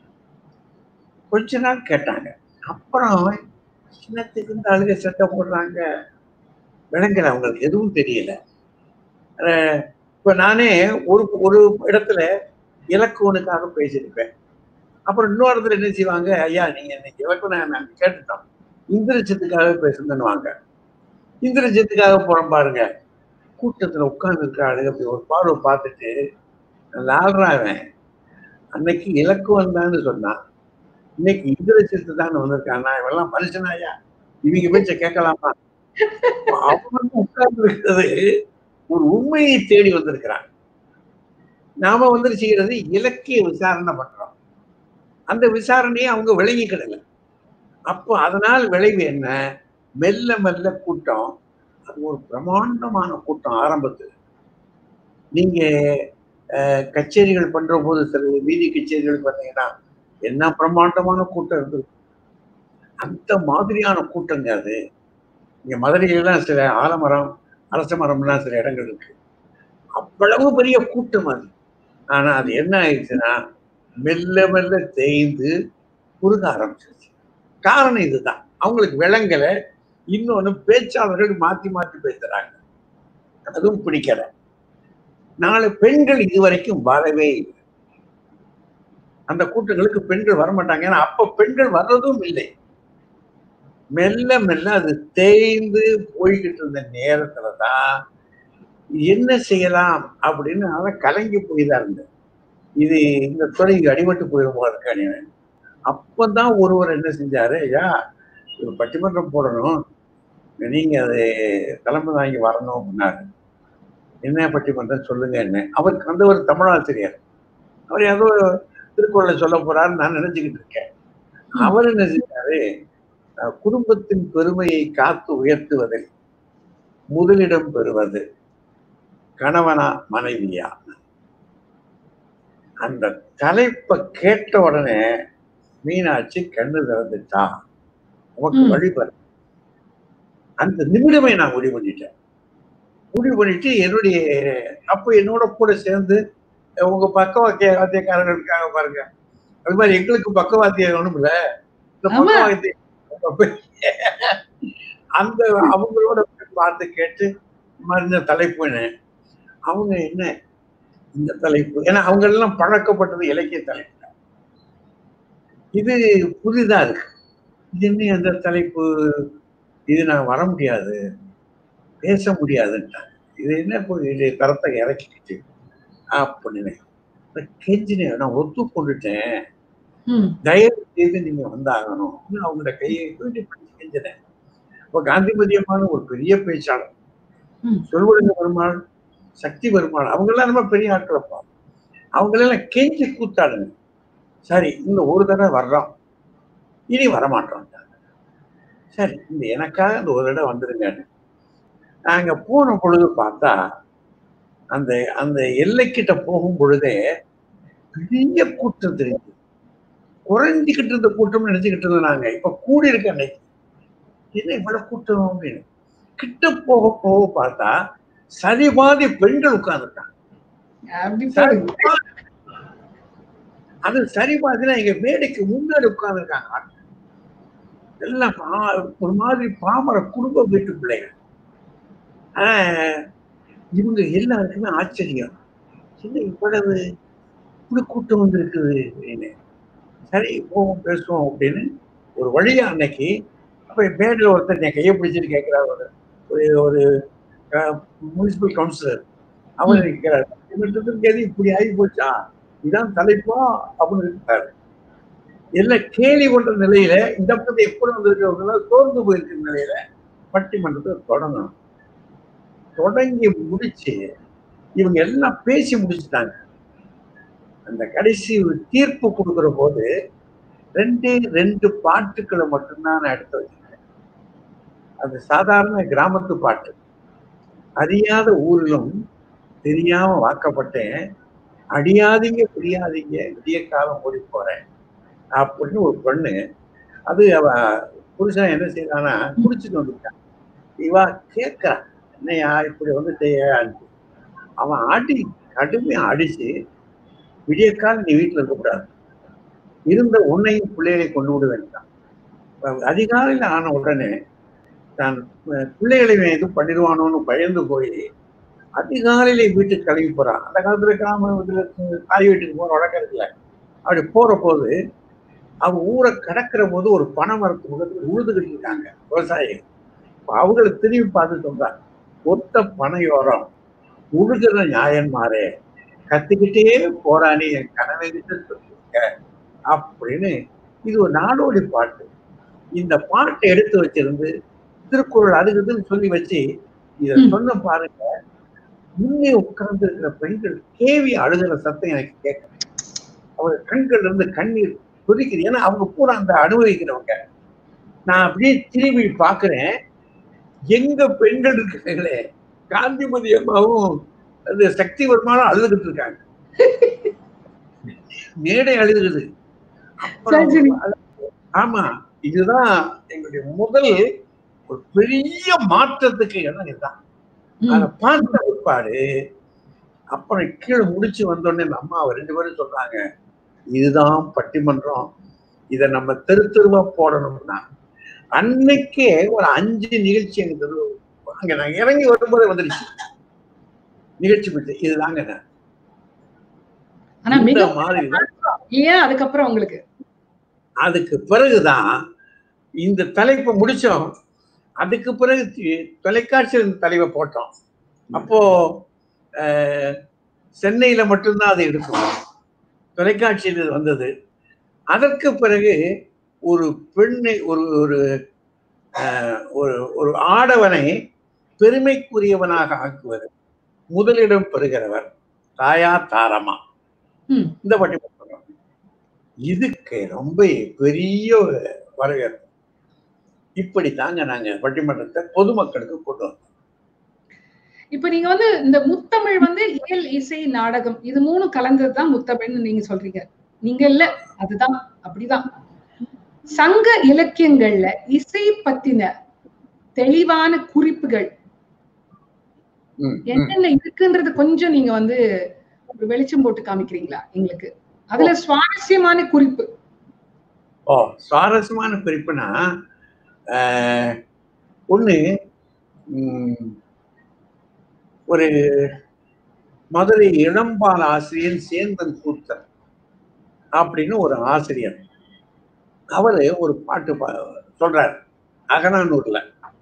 கொஞ்ச நாள் கேட்டாங்க அப்புறம் சின்னத்துக்கு இந்த அழுக சட்டை போடுறாங்க விளங்கல அவங்களுக்கு எதுவும் தெரியல இப்போ நானே ஒரு ஒரு இடத்துல இலக்குவனுக்காக பேசியிருப்பேன் அப்புறம் இன்னொரு இடத்துல என்ன செய்வாங்க ஐயா நீங்க இன்னைக்கு இலக்குவனை நாங்கள் கேட்டுட்டோம் இந்திரஜத்துக்காக பேசுங்கன்னுவாங்க இந்திரஜத்துக்காக போறோம் பாருங்க கூட்டத்துல உட்கார்ந்து இருக்கிற ஆளுங்க அப்படி ஒரு பார்வை பார்த்துட்டு லால்ராவன் அன்னைக்கு இலக்குவன் தான் சொன்னான் இன்னைக்கு இந்திரஜத்து தான் வந்திருக்கான் இவெல்லாம் மனுஷனாயா இவங்க பேச்ச கேட்கலாமா அவங்க உட்கார்ந்து இருக்கிறது ஒரு உண்மையை தேடி வந்திருக்கிறான் நாம வந்து செய்யறது இலக்கிய விசாரணை பண்றோம் அந்த விசாரணையை அவங்க விளங்கிக்கிடல அப்போ அதனால் விளைவு என்ன மெல்ல மெல்ல கூட்டம் அது ஒரு பிரம்மாண்டமான கூட்டம் ஆரம்பத்தில் நீங்க அஹ், கச்சேரிகள் பண்ற போது சில வீதி கச்சேரிகள் பார்த்தீங்கன்னா என்ன பிரம்மாண்டமான கூட்டம் இருந்தது அந்த மாதிரியான கூட்டங்க அது இங்க மதுரையிலாம் சில ஆலமரம் அரச மரம்லாம் சில இடங்கள் இருக்கு அவ்வளவு பெரிய கூட்டம் அது ஆனா அது என்ன ஆயிடுச்சுன்னா மெல்ல மெல்ல தேய்ந்து குறுக ஆரம்பிச்சிருச்சு காரணம் இதுதான் அவங்களுக்கு விளங்கல இன்னொன்னு பேச்சாளர்கள் மாத்தி மாத்தி பேசுறாங்க அதுவும் பிடிக்கல நாலு பெண்கள் இதுவரைக்கும் வரவே இல்லை அந்த கூட்டங்களுக்கு பெண்கள் வரமாட்டாங்க ஏன்னா அப்ப பெண்கள் வர்றதும் இல்லை மெல்ல மெல்ல அது தேய்ந்து போய்கிட்டு இருந்த நேரத்துல தான் என்ன செய்யலாம் அப்படின்னு அவன் கலங்கி போய்தான் இருந்தேன் இது இந்த துறைக்கு அடிபட்டு போயிருமோ இருக்கானே அப்பதான் ஒருவர் என்ன செஞ்சாரு ஐயா ஒரு பட்டிமன்றம் போடணும் நீங்க அது தலைமை வாங்கி வரணும் அப்படின்னாரு என்ன பட்டிமன்றம் சொல்லுங்க என்ன அவருக்கு வந்து ஒரு தமிழாசிரியர் அவர் ஏதோ திருக்குறளை சொல்ல போறாருன்னு நான் நினைச்சுக்கிட்டு இருக்கேன் அவர் என்ன செஞ்சாரு அஹ், குடும்பத்தின் பெருமையை காத்து உயர்த்துவதில் முதலிடம் பெறுவது கணவனா மனைவியா அந்த தலைப்பை கேட்ட உடனே மீனாட்சி கண்ணு திறந்துட்டா நமக்கு ம். வழிபட அந்த நிமிடமே நான் முடிவு பண்ணிட்டேன் முடிவு பண்ணிட்டு என்னுடைய அப்போ என்னோட கூட சேர்ந்து உங்க பக்கவாத்திய வாத்தியக்காரர்கள் இருக்காங்க பாருங்க அது மாதிரி எங்களுக்கு பக்கவாத்தியம் ஒண்ணுமில்ல இந்த ஆமா. பக்கவாத்தியம் அந்த அவங்களோட பார்த்து கேட்டு இந்த மாதிரி இந்த தலைப்புன்னு அவங்க என்ன இந்த தலைப்பு ஏன்னா அவங்க எல்லாம் பழக்கப்பட்டது இலக்கிய தலைப்பு இது புதிதா இருக்கு இது என்ன அந்த தலைப்பு இது நான் வர முடியாது பேச முடியாதுன்ட்டாங்க இது என்ன இப்போ இது கரத்தை இறக்கிக்கிட்டு அப்படின்னு நான் கெஞ்சினேன் நான் ஒத்துக்கொண்டுட்டேன் ம் தயவு செய்து நீங்க வந்தாகணும் அவங்களோட கையை தூண்டி பிடிச்சு கெஞ்சினேன் இப்போ காந்திமதியமான ஒரு பெரிய பேச்சாளர் ம். சொல்வழங்க பெருமாள் சக்தி பெருமாள் அவங்கெல்லாம் ரொம்ப பெரிய ஆட்களப்பா அவங்களெல்லாம் கெஞ்சி கூத்தாடுங்க சரி இந்த ஒரு தடவை வர்றோம் இனி வரமாட்டோம் சரி இந்த எனக்காக இந்த ஒரு தடவை வந்துருங்க நாங்க போன பொழுது பார்த்தா அந்த அந்த எல்லைக்கிட்ட போகும் பொழுதே பெரிய கூட்டம் தெரியுது குறைஞ்சிக்கிட்டு இருந்த கூட்டம் நினைச்சுக்கிட்டு இருந்தோம் நாங்க இப்ப கூடி இருக்க அன்னைக்கு என்ன இவ்வளவு கூட்டம் அப்படின்னு கிட்ட போக போக பார்த்தா சரி பாதி பெண்கள் உட்கார்ந்துட்டாங்க அப்படி சரி போடுங்க பாதி- அது சரி பாதினா எங்க மேடைக்கு முன்னாடி உட்கார்ந்துருக்காங்க எல்லாம் பா- ஒரு மாதிரி பாமர குடும்ப வீட்டு பிள்ளைகள் ஆனா இவங்க எல்லாருக்குமே ஆச்சரியம் என்ன இவ்வளவு இப்படி கூட்டம் வந்து இருக்குது அப்படின்னு சரி போவோம் பேசுவோம் அப்படின்னு ஒரு வழியா அன்னைக்கு அப்ப மேடையில் ஒருத்தர் என் கையை பிடிச்சிட்டு கேட்கிறார் ஒரு ஒரு ஒரு முனிசிபல் கவுன்சிலர் அவர் இருக்கிறார் இவர்கிட்ட எது இப்படி ஆகி போச்சா இதான் தலைப்பா அப்படின்னு இருக்காரு எல்லாம் கேலி பண்ற நிலையில இந்த பக்கத்தை எப்படி வந்திருக்கிறவங்க சோர்ந்து போயிருக்கிற நிலையில பட்டிமன்றத்தை தொடங்கணும் தொடங்கி முடிச்சு இவங்க எல்லாம் பேசி முடிச்சுட்டாங்க அந்த கடைசி ஒரு தீர்ப்பு கொடுக்கிற போது ரெண்டே ரெண்டு பாட்டுக்களை மட்டும்தான் நான் எடுத்து வச்சிருக்கேன் அது சாதாரண கிராமத்து பாட்டு அறியாத ஊரிலும் தெரியாம வாக்கப்பட்டேன் அடியாதீங்க புரியாதீங்க விடிய காலம் ஓடி போறேன் அப்படின்னு ஒரு பொண்ணு அது அவ புருஷன் என்ன செய்யறான்னா குடிச்சிட்டு வந்துட்டான் இவா கேட்கறான் என்னையா இப்படி வந்துட்டேயான்னு அவன் அடி கடுமையா அடிச்சு விடியக்கால் நீ வீட்டுல இருக்கக்கூடாது இருந்த உன்னையும் பிள்ளைகளை கொண்டு விட வேண்டாம் அதிகாலையில் ஆன உடனே தான் அஹ், பிள்ளைகளை இவன் எதுவும் பண்ணிடுவானோன்னு பயந்து போய் அதிகாலையில வீட்டுக்கு கிளம்பி போறான் அந்த காலத்துல கிராம இதுல தாய் வீட்டுக்கு போற வழக்கம் இருக்குல்ல அப்படி போற போது அவன் ஊரை கடக்கிற போது ஒரு பனை மரத்து முகத்துல உழுதுகிட்டு இருக்காங்க விவசாயிகள் அப்ப அவங்கள திரும்பி பார்த்து சொல்றாங்க ஒத்த பனையோரம் உழுகிற நியாயன்மாரே கத்திக்கிட்டே போறானே என் கனவை கிட்ட சொல்லிருக்க அப்படின்னு இது ஒரு நாடோடி பாட்டு இந்த பாட்டை எடுத்து வச்சிருந்து திருக்குறள் அதுக்கு இதுன்னு சொல்லி வச்சு இத ம். சொன்ன பாருங்க முன்னே உட்கார்ந்து இருக்கிற பெண்கள் கேவி அழுகிற சத்தம் எனக்கு கேட்க அவங்க கண்கள் இருந்து கண்ணீர் கொதிக்குது ஏன்னா அவங்க பூரா அந்த அனுபவிக்கிறவங்க நான் அப்படியே திரும்பி பார்க்கிறேன் எங்க பெண்கள் இருக்கிறீங்களே காந்திமதி அம்மாவும் அந்த சக்தி வருமானம் அழுதுகிட்டு இருக்காங்க மேடை அழுகுது அப்புறம் சரி. ஆமா இதுதான் எங்களுடைய முதல் ஒரு பெரிய மாற்றத்துக்கு இடம் இதுதான் ம். அதை பார்த்த பிற்பாடு அப்புறம் கீழே முடிச்சு வந்தோடனே இந்த அம்மா ரெண்டு பேரும் சொல்றாங்க இதுதான் பட்டிமன்றம் இதை நம்ம தெரு தெருவா போடணும்னா அன்னைக்கே ஒரு அஞ்சு நிகழ்ச்சி எங்க தெரு அங்க நான் இறங்கி வரும்போது வந்துருச்சு நிகழ்ச்சி பற்றி இதுதாங்க நான். ஆனா இந்த மிக மாதிரி தான் ஏன் அதுக்கப்புறம் உங்களுக்கு அதுக்கு பிறகுதான் இந்த தலைப்பை முடிச்சோம் அதுக்கு பிறகு தி- தொலைக்காட்சியில் இந்த தலைவை போட்டோம் அப்போ அஹ், சென்னையில மட்டும்தான் அது எடுக்கும் தொலைக்காட்சியில் இது வந்தது அதற்கு பிறகு ஒரு பெண்ணை ஒரு ஒரு அஹ், ஒரு ஒரு ஆடவனை பெருமைக்குரியவனாக ஆக்குவது முதலிடம் பெறுகிறவர் தாயா தாரமா ம். இந்த பட்டிமன்றம் இதுக்கு ரொம்ப பெரிய ஒரு வரவேற்பு இப்படி தாங்க நாங்க பட்டிமன்றத்தை பொதுமக்களுக்கு கொண்டு வந்தோம் இப்ப நீங்க வந்து இந்த முத்தமிழ் வந்து இயல் இசை நாடகம் இது மூணு கலந்ததுதான் முத்தமிழ்னு நீங்க சொல்றீங்க நீங்க இல்ல அதுதான் அப்படிதான் சங்க இலக்கியங்கள்ல இசை பத்தின தெளிவான குறிப்புகள் ம், ம். என்னென்ன இருக்குன்றது கொஞ்சம் நீங்க வந்து ஒரு வெளிச்சம் போட்டு காமிக்கிறீங்களா எங்களுக்கு அதுல சுவாரஸ்யமான குறிப்பு ஓ சுவாரஸ்யமான குறிப்புனா ஆஹ், ஒண்ணு ம், ஒரு மதுரை இளம்பால் ஆசிரியர் சேந்தன் கூத்தர் அப்படின்னு ஒரு ஆசிரியர் அவரு ஒரு பாட்டு பா- சொல்றார் அகனானூர்ல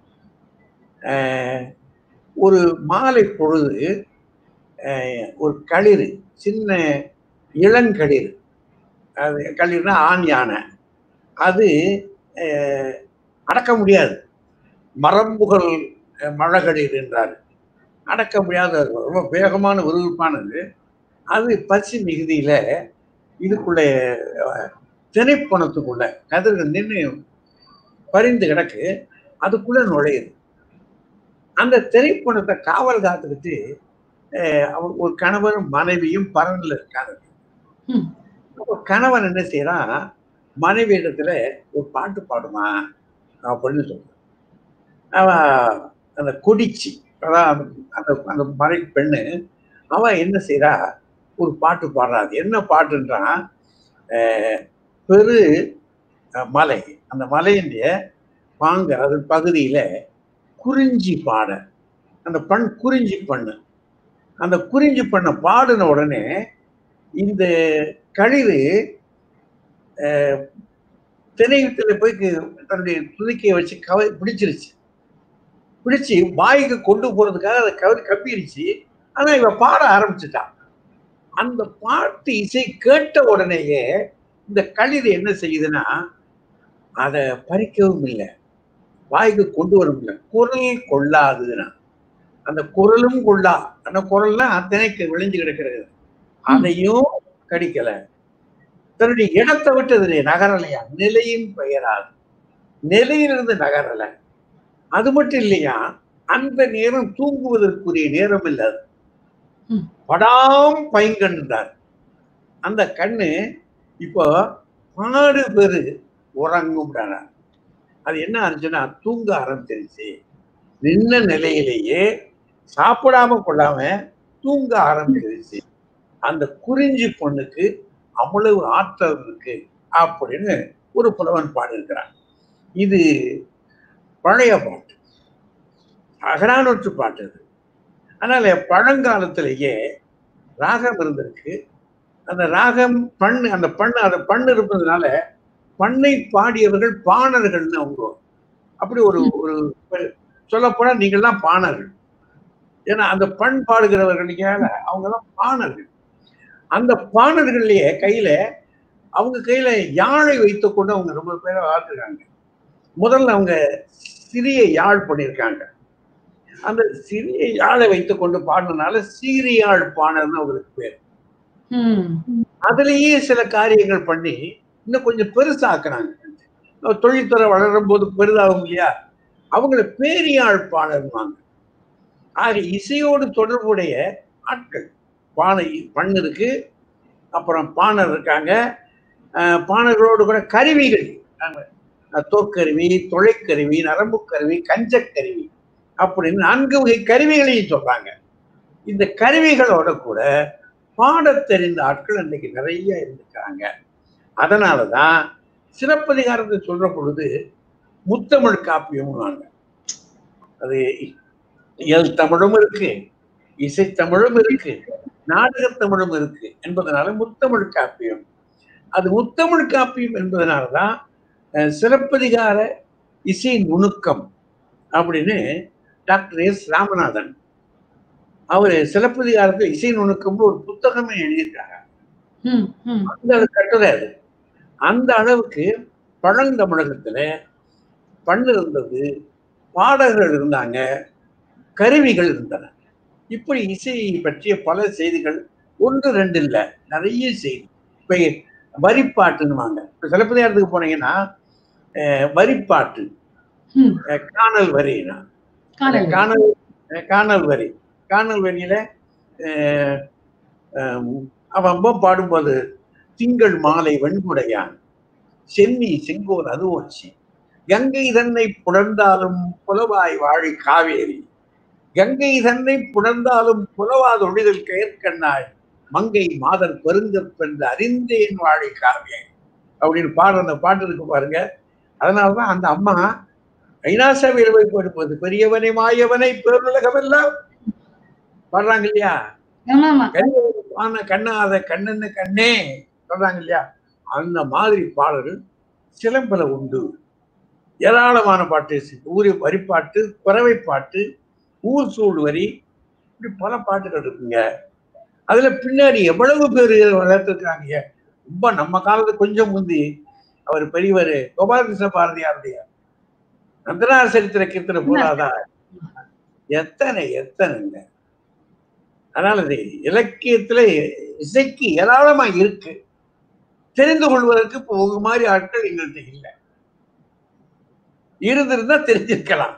ஆஹ், ஒரு மாலை பொழுது ஆஹ், ஒரு களிறு சின்ன இளங்களிர் அது களிர்னா ஆண் யானை அது அஹ், அடக்க முடியாது மரம்புகள் அஹ், மழகளிர் என்றார் அடக்க முடியாத ரொம்ப வேகமான விறுவிறுப்பானது அது பசி மிகுதியில இதுக்குள்ள அஹ், திணைப்பணத்துக்குள்ள கதிர்கள் நின்று பரிந்து கிடக்கு அதுக்குள்ள நுழையுது அந்த திரைப்பணத்தை காவல் காத்துக்கிட்டு அஹ், அவர் ஒரு கணவரும் மனைவியும் பரன்ல இருக்காங்க ம். அப்போ கணவன் என்ன செய்யறான் மனைவி இடத்துல ஒரு பாட்டு பாடுமா அப்படின்னு சொல்றான் அவ அந்த கொடிச்சி அதான் அந்த- அந்த அந்த மறை பெண்ணு அவ என்ன செய்றா ஒரு பாட்டு பாடுறா அது என்ன பாட்டுன்றான் அஹ், பெரு அஹ், மலை அந்த மலையினுடைய பாங்க அது பகுதியில குறிஞ்சி பாட அந்த பண் குறிஞ்சி பண்ணு அந்த குறிஞ்சி பண்ண பாடின உடனே இந்த களிறு அஹ், திணையத்துல போய் கு- தன்னுடைய துதிக்கையை வச்சு கவ பிடிச்சிருச்சு பிடிச்சு வாய்க்கு கொண்டு போறதுக்காக அதை கவரி கப்பிருச்சு ஆனா இவ பாட ஆரம்பிச்சுட்டான் அந்த பாட்டு இசை கேட்ட உடனேயே இந்த களிறு என்ன செய்யுதுன்னா அதை பறிக்கவும் இல்லை வாய்க்கு கொண்டு வரும் இல்லை குரல் கொள்ளாதுன்னா அந்த குரலும் கொள்ளா அந்த குரல்னா திணைக்கு விளைஞ்சு கிடக்கிறது அதையும் கடிக்கல தன்னுடைய இடத்தை விட்டு அது நகரலையா நிலையின் பெயராது நிலையிலிருந்து நகரல அது மட்டும் இல்லையா அந்த நேரம் தூங்குவதற்குரிய நேரம் இல்ல அது. ம். படாம் பைங்கண்டார் அந்த கண்ணு இப்போ பாடு பெரு உறங்கும்டானா அது என்ன ஆச்சுன்னா தூங்க ஆரம்பிச்சிருச்சு நின்ன நிலையிலேயே சாப்பிடாம கொள்ளாம தூங்க ஆரம்பிச்சிருச்சு அந்த குறிஞ்சி பொண்ணுக்கு அவ்வளவு ஆற்றல் இருக்கு அப்படின்னு ஒரு புலவன் பாடியிருக்கிறான் இது பழைய பாட்டு அகரானூற்று பாட்டு இது அதனால பழங்காலத்திலேயே ராகம் இருந்திருக்கு அந்த ராகம் பண் அந்த பண்ணு அந்த பண்ணு இருப்பதுனால பண்ணை பாடியவர்கள் பாணர்கள்னு அவங்க அப்படி ஒரு ஒரு சொல்லப்போனா நீங்கள்லாம் பாணர்கள் ஏன்னா அந்த பண் பாடுகிறவர்கள் அவங்க எல்லாம் பாணர்கள் அந்த பாணர்கள்லயே கையில அவங்க கையில யாழை வைத்துக் கொண்டு அவங்க ரொம்ப பேரை வாழ்த்துருக்காங்க முதல்ல அவங்க சிறிய யாழ் பண்ணியிருக்காங்க அந்த சிறிய யாழை வைத்துக் கொண்டு பாடினதுனால சீரியாழ் பாணர்னு அவங்களுக்கு பேர் ம். அதுலயே சில காரியங்கள் பண்ணி இன்னும் கொஞ்சம் பெருசாக்குறாங்க தொழில்துறை வளரும் போது பெரிதாகும் இல்லையா அவங்கள பேரியாழ் பாணர்வாங்க ஆக இசையோடு தொடர்புடைய ஆட்கள் பானை பண் இருக்கு அப்புறம் பாணர் இருக்காங்க அஹ் பாணர்களோடு கூட கருவிகள் அஹ் தோற்கருவி துளைக்கருவி நரம்பு கருவி கஞ்சக்கருவி அப்படின்னு நான்கு வகை கருவிகளையும் சொல்றாங்க இந்த கருவிகளோட கூட பாடத் தெரிந்த ஆட்கள் இன்னைக்கு நிறைய இருந்துக்கிறாங்க அதனாலதான் சிலப்பதிகாரத்தை சொல்ற பொழுது முத்தமிழ் காப்பியம்னாங்க அது இயல் தமிழும் இருக்கு இசைத்தமிழும் இருக்கு நாடகத் தமிழும் இருக்கு என்பதனால முத்தமிழ் காப்பியம் அது முத்தமிழ் காப்பியம் என்பதனாலதான் அஹ், சிலப்பதிகார இசை நுணுக்கம் அப்படின்னு டாக்டர் எஸ் ராமநாதன் அவர் சிலப்பதிகாரத்தில் இசை நுணுக்கம்னு ஒரு புத்தகமே எழுதியிருக்காங்க ம், ம். அந்த அளவு கட்டுரை அது அந்த அளவுக்கு பழந்தமிழகத்துல பண்ணு இருந்தது பாடகர்கள் இருந்தாங்க கருவிகள் இருந்தன இப்படி இசையை பற்றிய பல செய்திகள் ஒன்று ரெண்டு இல்ல நிறைய செய்தி இப்ப வரிப்பாட்டுன்னுவாங்க இப்ப சிலப்பதிகாரத்துக்கு போனீங்கன்னா அஹ், வரிப்பாட்டு ம். அஹ், காணல் வரினா காணல் காணல் அஹ், காணல் வரி காணல் வரியில அஹ், அஹ், அவன் அம்மா பாடும்போது திங்கள் மாலை வெண்குடையான் சென்னி செங்கோல் அதுவோச்சி கங்கை தன்னை புணர்ந்தாலும் புலவாய் வாழி காவேரி கங்கை தன்னை புணர்ந்தாலும் புலவாத ஒழிதல் கயற்கண்ணாய் மங்கை மாதர் பெருங்கற்பென்று அறிந்தேன் வாழி காவேரி அப்படின்னு பாடுற அந்த பாட்டு இருக்கு பாருங்க அதனாலதான் அந்த அம்மா ஐநாசபையில் போய் பாடும்போது பெரியவனை மாயவனை பேருலகமெல்லாம் பாடுறாங்க இல்லையா ஆமா ஆமா ஆன கண்ணாத கண்ணன்னு கண்ணே சொல்றாங்க இல்லையா அந்த மாதிரி பாடல்கள் சிலம்பல உண்டு ஏராளமான பாட்டு ஊரி வரிப்பாட்டு குறவை பாட்டு ஊர் சூழ் வரி இப்படி பல பாட்டுகள் இருக்குங்க அதுல பின்னாடி எவ்வளவு பேர் வளர்த்துருக்காங்க ரொம்ப நம்ம காலத்து கொஞ்சம் முந்தி அவர் பெரியவர் கோபாலகிருஷ்ண பாரதியாருடைய நந்தனார் சரித்திர கீர்த்தனை போதாதான் எத்தனை எத்தனைங்க அதனால இது இலக்கியத்துல இசைக்கு ஏராளமா இருக்கு தெரிந்து கொள்வதற்கு இப்போ உங்க மாதிரி ஆட்கள் எங்கள்கிட்ட இல்லை இருந்திருந்தா தெரிஞ்சிருக்கலாம்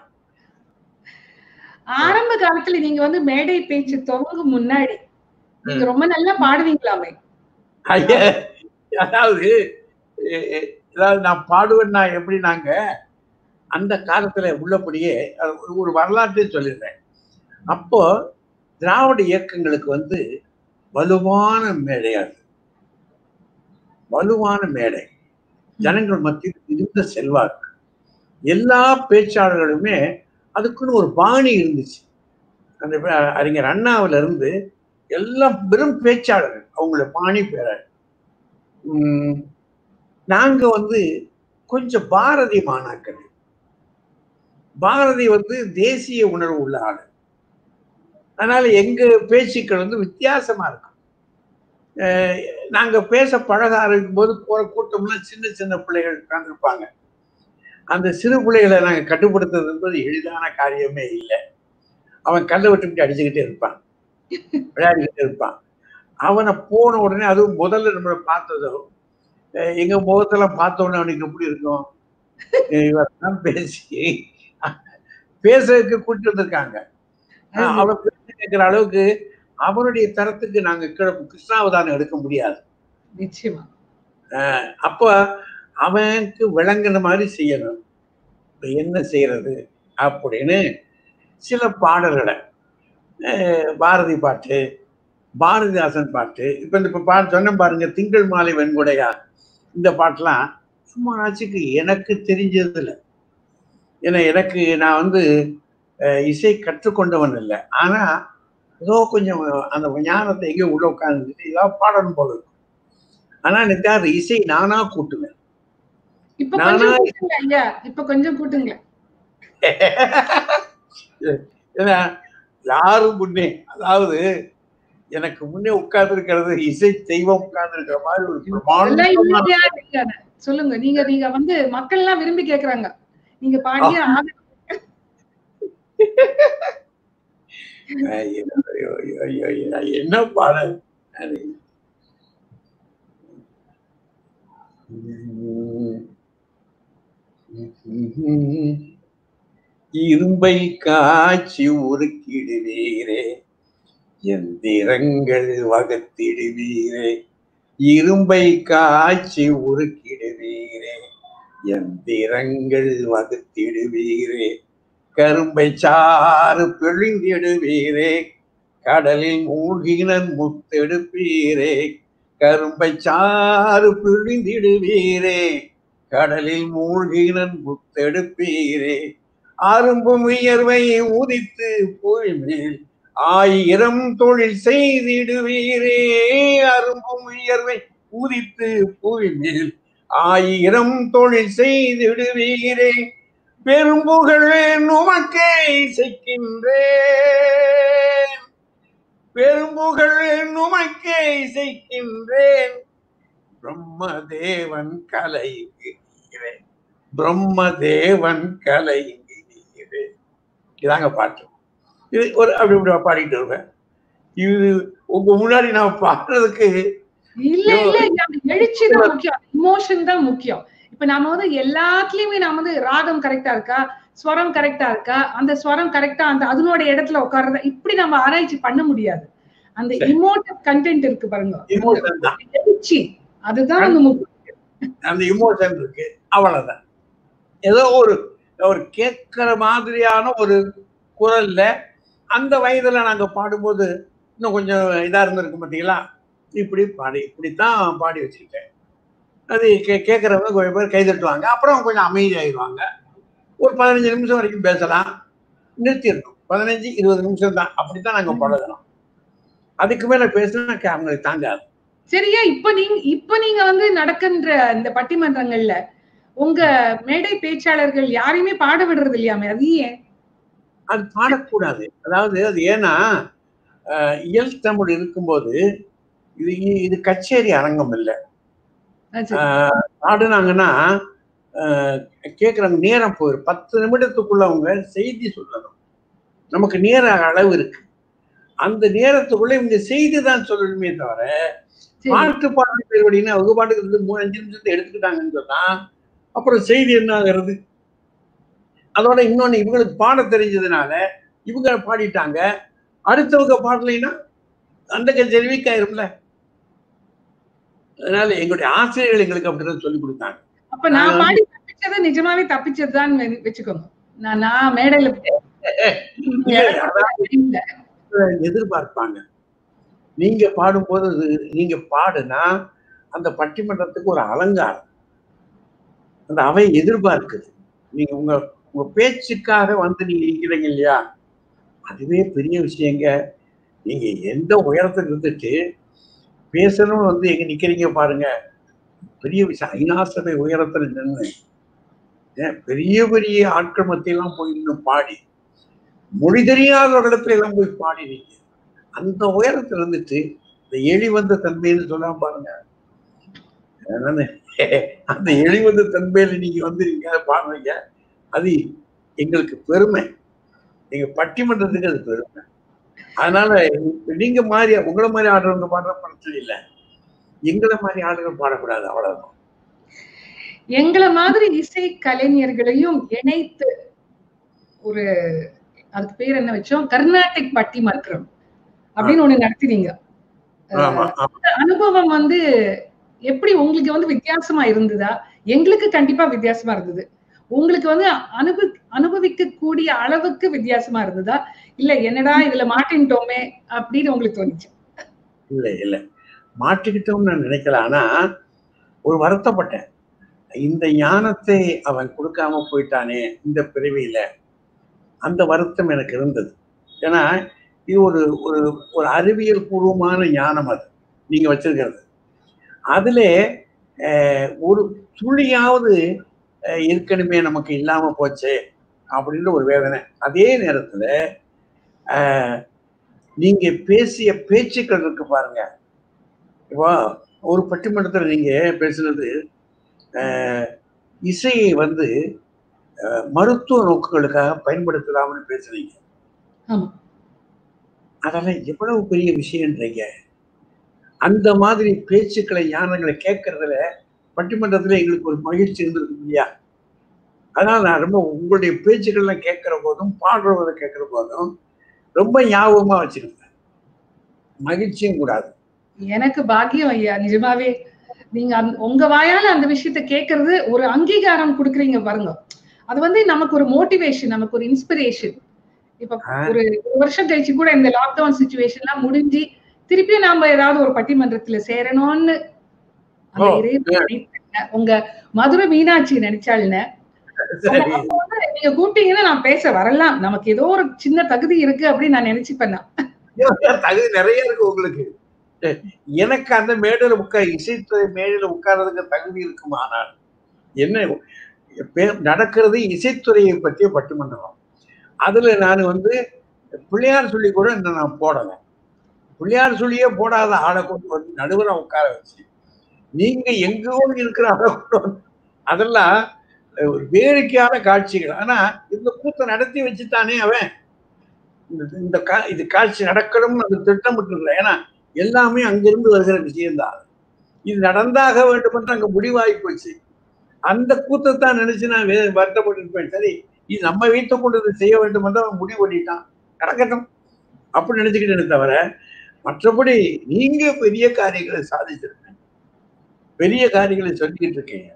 ஆரம்ப காலத்துல நீங்க வந்து மேடை பேச்சு துவங்கும் முன்னாடி நீங்க ரொம்ப நல்லா பாடுவீங்களாமே ஐயா, அதாவது எ- எ- அதாவது நான் பாடுவேன்னா எப்படி நாங்க அந்த காலத்துல உள்ளபடியே அது ஒரு- ஒரு வரலாற்றை சொல்லிடுறேன் அப்போ திராவிட இயக்கங்களுக்கு வந்து வலுவான மேடை அது வலுவான மேடை ஜனங்கள் மத்தியில் இருந்த செல்வாக்கு எல்லா பேச்சாளர்களுமே அதுக்குன்னு ஒரு பாணி இருந்துச்சு அந்த பே- அறிஞர் அண்ணாவில இருந்து எல்லாம் வெறும் பேச்சாளர்கள் அவங்கள பாணி பேர உம் நாங்க வந்து கொஞ்சம் பாரதி மாணாக்கள் பாரதி வந்து தேசிய உணர்வு உள்ள ஆளு அதனால எங்க பேச்சுக்கள் வந்து வித்தியாசமா இருக்கும் அஹ் நாங்க பேச பழக ஆரம்பிக்கும் போது போற கூட்டம்லாம் சின்ன சின்ன பிள்ளைகள் உட்கார்ந்துருப்பாங்க அந்த சிறு பிள்ளைகளை நாங்க கட்டுப்படுத்துறது என்பது எளிதான காரியமே இல்லை அவன் கல்லை விட்டுக்கிட்டு அடிச்சுக்கிட்டே இருப்பான் விளையாடிக்கிட்டே இருப்பான் அவனை போன உடனே அதுவும் முதல்ல நம்மளை பார்த்ததும் அஹ் எங்க முகத்தெல்லாம் பார்த்த உடனே அவனுக்கு எப்படி இருக்கும் இவரெல்லாம் பேசி பேசுறதுக்கு கூட்டிட்டு வந்திருக்காங்க அஹ் அவன் பேசி கேட்கிற அளவுக்கு அவனுடைய தரத்துக்கு நாங்க கீழே கிருஷ்ணாவதானம் எடுக்க முடியாது நிச்சயமா அப்ப அவனுக்கு விளங்குன மாதிரி செய்யணும் இப்ப என்ன செய்யறது அப்படின்னு சில பாடல்களை அஹ் பாரதி பாட்டு பாரதிதாசன் பாட்டு இப்ப இந்த இப்ப பாட்டு சொன்னேன் பாருங்க திங்கள் மாலை வெண்குடையா இந்த பாட்டெல்லாம் சும்மா ஆச்சுக்கு எனக்கு தெரிஞ்சது இல்லை ஏன்னா எனக்கு நான் வந்து அஹ், இசை கற்றுக்கொண்டவன் இல்லை ஆனா ஏதோ கொஞ்சம் அந்த ஞானத்தை எங்கேயோ உள்ள உட்கார்ந்துட்டு ஏதாவது பாடணும் போல இருக்கும் ஆனா எனக்கு அது இசை நானா கூட்டுவேன் இப்ப நானா- கொஞ்சம் கூட்டுங்க ஐயா இப்ப கொஞ்சம் கூட்டுங்க ஏன்னா யாரும் முன்னே அதாவது எனக்கு முன்னே உட்கார்ந்து இருக்கிறது இசை தெய்வம் உட்கார்ந்து இருக்கிற மாதிரி ஒரு எல்லாம் பிரமாண்டமான இல்லையா இல்லையா? சொல்லுங்க நீங்க நீங்க வந்து மக்கள் எல்லாம் விரும்பி கேக்குறாங்க நீங்க பாடிய ஆக- ஐயோ, ஐயோ, ஐயோ, ஐயோ, ஐயோ, என்ன பாடல் அது. இரும்பை காய்ச்சி உருக்கிடுவீரே எந்திரங்கள் வகுத்திடுவீரே இரும்பை காய்ச்சி உருக்கிடுவீரே எந்திரங்கள் வகுத்திடுவீரே கரும்பை சாறு பிழிந்திடுவீரே கடலில் மூழ்கினன் முத்தெடுப்பீரே கரும்பை சாறு பிழிந்திடுவீரே கடலில் மூழ்கினன் முத்தெடுப்பீரே அரும்பும் உயர்வை உதித்து போய் மேல் ஆயிரம் தொழில் செய்திடுவீரே அரும்பும் உயர்வை உதித்து போய் மேல் ஆயிரம் தொழில் செய்திடுவீரே பெரும்புகழ் நுமக்கே இசைக்கின்றேன் பெரும்புகழ் நுமக்கே இசைக்கின்றேன் பிரம்மதேவன் கலைங்கிறேன் பிரம்மதேவன் கலைங்கிறேன் இதாங்க பாட்டு இது ஒரு அப்படி இப்படி பாடிட்டு இருப்பேன் இது உங்க முன்னாடி நான் பாடுறதுக்கு இல்ல இல்ல அந்த எழுச்சி தான் முக்கியம் இமோஷன் தான் முக்கியம் இப்ப நாம வந்து எல்லாத்துலயுமே நாம வந்து ராகம் கரெக்டா இருக்கா ஸ்வரம் கரெக்டா இருக்கா அந்த ஸ்வரம் கரெக்டா அந்த அதனோட இடத்துல உட்கார்றதா இப்படி நம்ம ஆராய்ச்சி பண்ண முடியாது அந்த சரி. இமோட்டிவ் கண்டென்ட் இருக்கு பாருங்க இமோஷன் தான் எழுச்சி அதுதான் வந்து முக்கியம் அந்த இமோஷன் இருக்கு அவ்வளவுதான் ஏதோ ஒரு ஒரு கேட்கிற மாதிரியான ஒரு குரல்ல அந்த வயதுல நாங்க பாடும்போது இன்னும் கொஞ்சம் இதா இருந்திருக்கு பார்த்தீங்களா இப்படி பாடி இப்படித்தான் பாடி வச்சிருக்கேன் அது கே கேட்குறவங்க கொஞ்சம் பேர் கை தட்டுவாங்க அப்புறம் கொஞ்சம் அமைதியாயிடுவாங்க ஒரு பதினஞ்சு நிமிஷம் வரைக்கும் பேசலாம் நிறுத்திடணும் பதினஞ்சு இருபது நிமிஷம் தான் அப்படித்தான் நாங்க பழகணும் அதுக்கு மேல பேசினா கே- அவங்களுக்கு தாங்காது சரியா இப்ப நீங்க இப்ப நீங்க வந்து நடக்கின்ற இந்த பட்டிமன்றங்கள்ல உங்க மேடை பேச்சாளர்கள் யாரையுமே பாட விடுறது இல்லையாமே அது ஏன் அது பாடக்கூடாது அதாவது அது ஏன்னா அஹ், இயல் தமிழ் இருக்கும்போது இது இது கச்சேரி அரங்கம் இல்லை அது சரி. பாடுனாங்கன்னா அஹ், கேட்குறவங்க நேரம் போயிடும் பத்து நிமிடத்துக்குள்ள அவங்க செய்தி சொல்லணும் நமக்கு நேர அளவு இருக்கு அந்த நேரத்துக்குள்ள இவங்க செய்தி தான் சொல்லணுமே தவிர சரி. பாட்டு பாட்டு அப்படின்னு அவங்க பாட்டுக்கு இருந்து மூணு அஞ்சு நிமிஷத்தை எடுத்துக்கிட்டாங்கன்னு சொன்னா அப்புறம் செய்தி என்ன ஆகிறது அதோட இன்னொன்னு இவங்களுக்கு பாட தெரிஞ்சதுனால இவங்க பாடிட்டாங்க அடுத்தவங்க பாடலைன்னா அந்த கச்சேரி வீக் ஆயிரும்ல அதனால எங்களுடைய ஆசிரியர்கள் எங்களுக்கு அப்படிதான் சொல்லி கொடுத்தாங்க அப்ப நான் பாடி தப்பிச்சதை நிஜமாவே தப்பிச்சதுதான் வச்சுக்கோங்க நான் நான் மேடையில இல்ல. எதிர்பார்ப்பாங்க நீங்க பாடும்போது அது- நீங்க பாடுனா அந்த பட்டிமன்றத்துக்கு ஒரு அலங்காரம் அந்த அவை எதிர்பார்க்குது நீங்க உங்க உங்க பேச்சுக்காக வந்து நீங்க இருக்கிறீங்க இல்லையா அதுவே பெரிய விஷயங்க நீங்க எந்த உயரத்துக்கு இருந்துட்டு பேசணும்னு வந்து எங்க நிக்கிறீங்க பாருங்க பெரிய விஷயம் ஐநா சபை உயரத்துல நின்று ஏன் பெரிய பெரிய ஆட்கள் மத்தியெல்லாம் போய் நின்று பாடி மொழி தெரியாத ஒரு இடத்துல எல்லாம் போய் பாடினீங்க அந்த உயரத்துல இருந்துட்டு இந்த எலி வந்த தன்மைன்னு சொல்லாம பாருங்க அதனால அந்த எலி வந்த தன்மையில நீங்க வந்து நீங்க அதை பாடுறீங்க அது எங்களுக்கு பெருமை எங்க பட்டிமன்றத்துக்கு அது பெருமை அதனால நீங்க மாதிரி உங்களை மாதிரி ஆடுறவங்க பாடுற பிரச்சனை இல்லை எங்களை மாதிரி ஆடுறவங்க பாடக்கூடாது அவ்வளவுதான் எங்களை மாதிரி இசை கலைஞர்களையும் இணைத்து ஒரு அதுக்கு பேர் என்ன வச்சோம் கர்நாடிக் பட்டிமன்றம் அப்படின்னு ஒண்ணு நடத்தினீங்க ஆமா ஆமா அந்த அனுபவம் வந்து எப்படி உங்களுக்கு வந்து வித்தியாசமா இருந்ததா எங்களுக்கு கண்டிப்பா வித்தியாசமா இருந்தது உங்களுக்கு வந்து அனுபவி அனுபவிக்க கூடிய அளவுக்கு வித்தியாசமா இருந்ததா இல்ல என்னடா இதுல மாட்டின்ட்டோமே அப்படின்னு உங்களுக்கு தோணுச்சு இல்லை இல்லை மாட்டிக்கிட்டோம்னு நான் நினைக்கல ஆனா ஒரு வருத்தப்பட்டேன் இந்த ஞானத்தை அவன் கொடுக்காம போயிட்டானே இந்த பிறவியில அந்த வருத்தம் எனக்கு இருந்தது ஏன்னா இது ஒரு ஒரு ஒரு அறிவியல் பூர்வமான ஞானம் அது நீங்க வச்சிருக்கிறது அதுல அஹ், ஒரு துளியாவது அஹ், இருக்கணுமே நமக்கு இல்லாம போச்சே அப்படின்னு ஒரு வேதனை அதே நேரத்துல அஹ், நீங்க பேசிய பேச்சுக்கள் இருக்கு பாருங்க இப்போ ஒரு பட்டிமன்றத்தில் நீங்க பேசுனது அஹ், இசையை வந்து அஹ், மருத்துவ நோக்குகளுக்காக பயன்படுத்தலாம்னு பேசுறீங்க ஆமா அதெல்லாம் எவ்வளவு பெரிய விஷயம்ன்றீங்க அந்த மாதிரி பேச்சுக்களை ஞானங்களை கேட்கறதுல பட்டிமன்றத்துல எங்களுக்கு ஒரு மகிழ்ச்சி இருந்திருக்கு இல்லையா அதனால நான் ரொம்ப உங்களுடைய பேச்சுக்கள்லாம் கேட்கிற போதும் பாடுறவரை கேட்கிற போதும் ரொம்ப ஞாபகமா வச்சிருப்பேன் மகிழ்ச்சியும் கூடாது எனக்கு பாக்கியம் ஐயா நிஜமாவே நீங்க அந்த- உங்க வாயால அந்த விஷயத்த கேக்குறது ஒரு அங்கீகாரம் கொடுக்குறீங்க பாருங்க அது வந்து நமக்கு ஒரு மோட்டிவேஷன் நமக்கு ஒரு இன்ஸ்பிரேஷன் இப்ப ஆ. ஒரு ஒரு வருஷம் கழிச்சு கூட இந்த லாக்டவுன் சுச்சுவேஷன் எல்லாம் முடிஞ்சு திருப்பியும் நாம ஏதாவது ஒரு பட்டிமன்றத்துல சேரணும்னு அந்த ஓ, இறைவன் நினைத்தாங்க. உங்க மதுரை மீனாட்சி நினைச்சாள்னு சரி நீங்க கூப்பிட்டீங்கன்னா நான் பேச வரலாம் நமக்கு ஏதோ ஒரு சின்ன தகுதி இருக்கு அப்படின்னு நான் நினைச்சுப்பேன் நான். தகுதி நிறைய இருக்கு உங்களுக்கு எனக்கு அந்த மேடையில உட்கார இசைத்துறை மேடையில உட்கார்றதுக்கு தகுதி இருக்குமானால் என்ன பே- நடக்கிறது இசைத்துறையை பற்றிய பட்டிமன்றம் அதுல நான் வந்து பிள்ளையார் சொல்லி கூட இன்னும் நான் போடலை பிள்ளையார் சொல்லியே போடாத ஆளை கொண்டு வந்து நடுவரை உட்கார வச்சு நீங்க எங்கோ இருக்கிற ஆளை கொண்டு வந்து அதெல்லாம் ஒரு வேடிக்கையான காட்சிகள் ஆனா இந்த கூத்தை நடத்தி வச்சுட்டானே அவன் இந்த- இந்த கா இது காட்சி நடக்கணும்னு அது திட்டமிட்டு ஏன்னா எல்லாமே அங்கிருந்து வருகிற விஷயம்தான் இது நடந்தாக வேண்டும் என்று அங்க முடிவாகி போச்சு அந்த கூத்தத்தான் நினைச்சு நான் வே- வருத்தப்பட்டிருப்பேன் சரி இது நம்ம வீட்டை கொண்டு இதை செய்ய வேண்டும் என்று அவன் முடிவு பண்ணிட்டான் நடக்கட்டும் அப்படி நினைச்சுக்கிட்டேனே தவிர மற்றபடி நீங்க பெரிய காரியங்களை சாதிச்சிருக்கீங்க பெரிய காரியங்களை சொல்லிக்கிட்டு இருக்கீங்க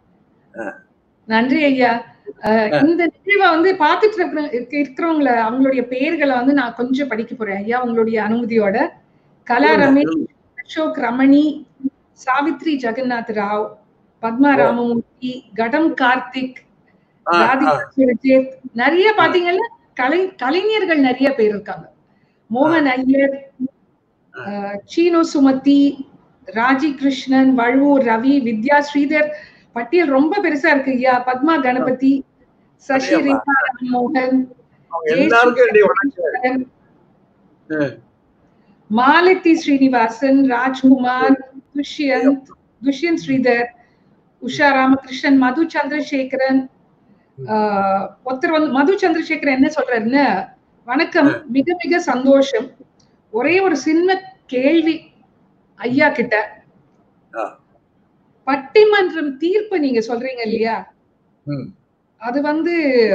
நன்றி ஐயா அஹ் இந்த நிகழ்வை வந்து பார்த்துட்டு இருக்கிற இருக்க- இருக்கிறவங்கள அவங்களுடைய பெயர்களை வந்து நான் கொஞ்சம் படிக்க போறேன் ஐயா உங்களுடைய அனுமதியோட கலா ரமேஷ் அசோக் ரமணி சாவித்ரி ஜெகநாத் ராவ் பத்மா ஓ. ராமமூர்த்தி கடம் கார்த்திக் ஆ, ஆ, ராதிகா சுரஜித் நிறைய பாத்தீங்கன்னா கலை கலைஞர்கள் நிறைய பேர் இருக்காங்க மோகன் ஐயர் அஹ், சீனு சுமதி ராஜி கிருஷ்ணன் வழுவூர் ரவி வித்யா ஸ்ரீதர் பட்டியல் ரொம்ப பெருசா இருக்கு ஐயா பத்மா கணபதி சசி அப்படியாப்பா? ரேகா ராம்மோகன் அவங்க எல்லாருக்கும் என்னுடைய வணக்கம் ம். மாலதி ஸ்ரீனிவாசன் ராஜ்குமார் துஷ்யந்த் துஷ்யந்த் ஸ்ரீதர் உஷா ராமகிருஷ்ணன் மது சந்திரசேகரன் ஆஹ், ஒருத்தர் வந்து மது சந்திரசேகரன் என்ன சொல்றாருன்னு வணக்கம் மிக மிக சந்தோஷம் ஒரே ஒரு சின்ன கேள்வி ஐயா கிட்ட ஆ. பட்டிமன்றம் தீர்ப்பு நீங்க சொல்றீங்க இல்லையா ம். அது வந்து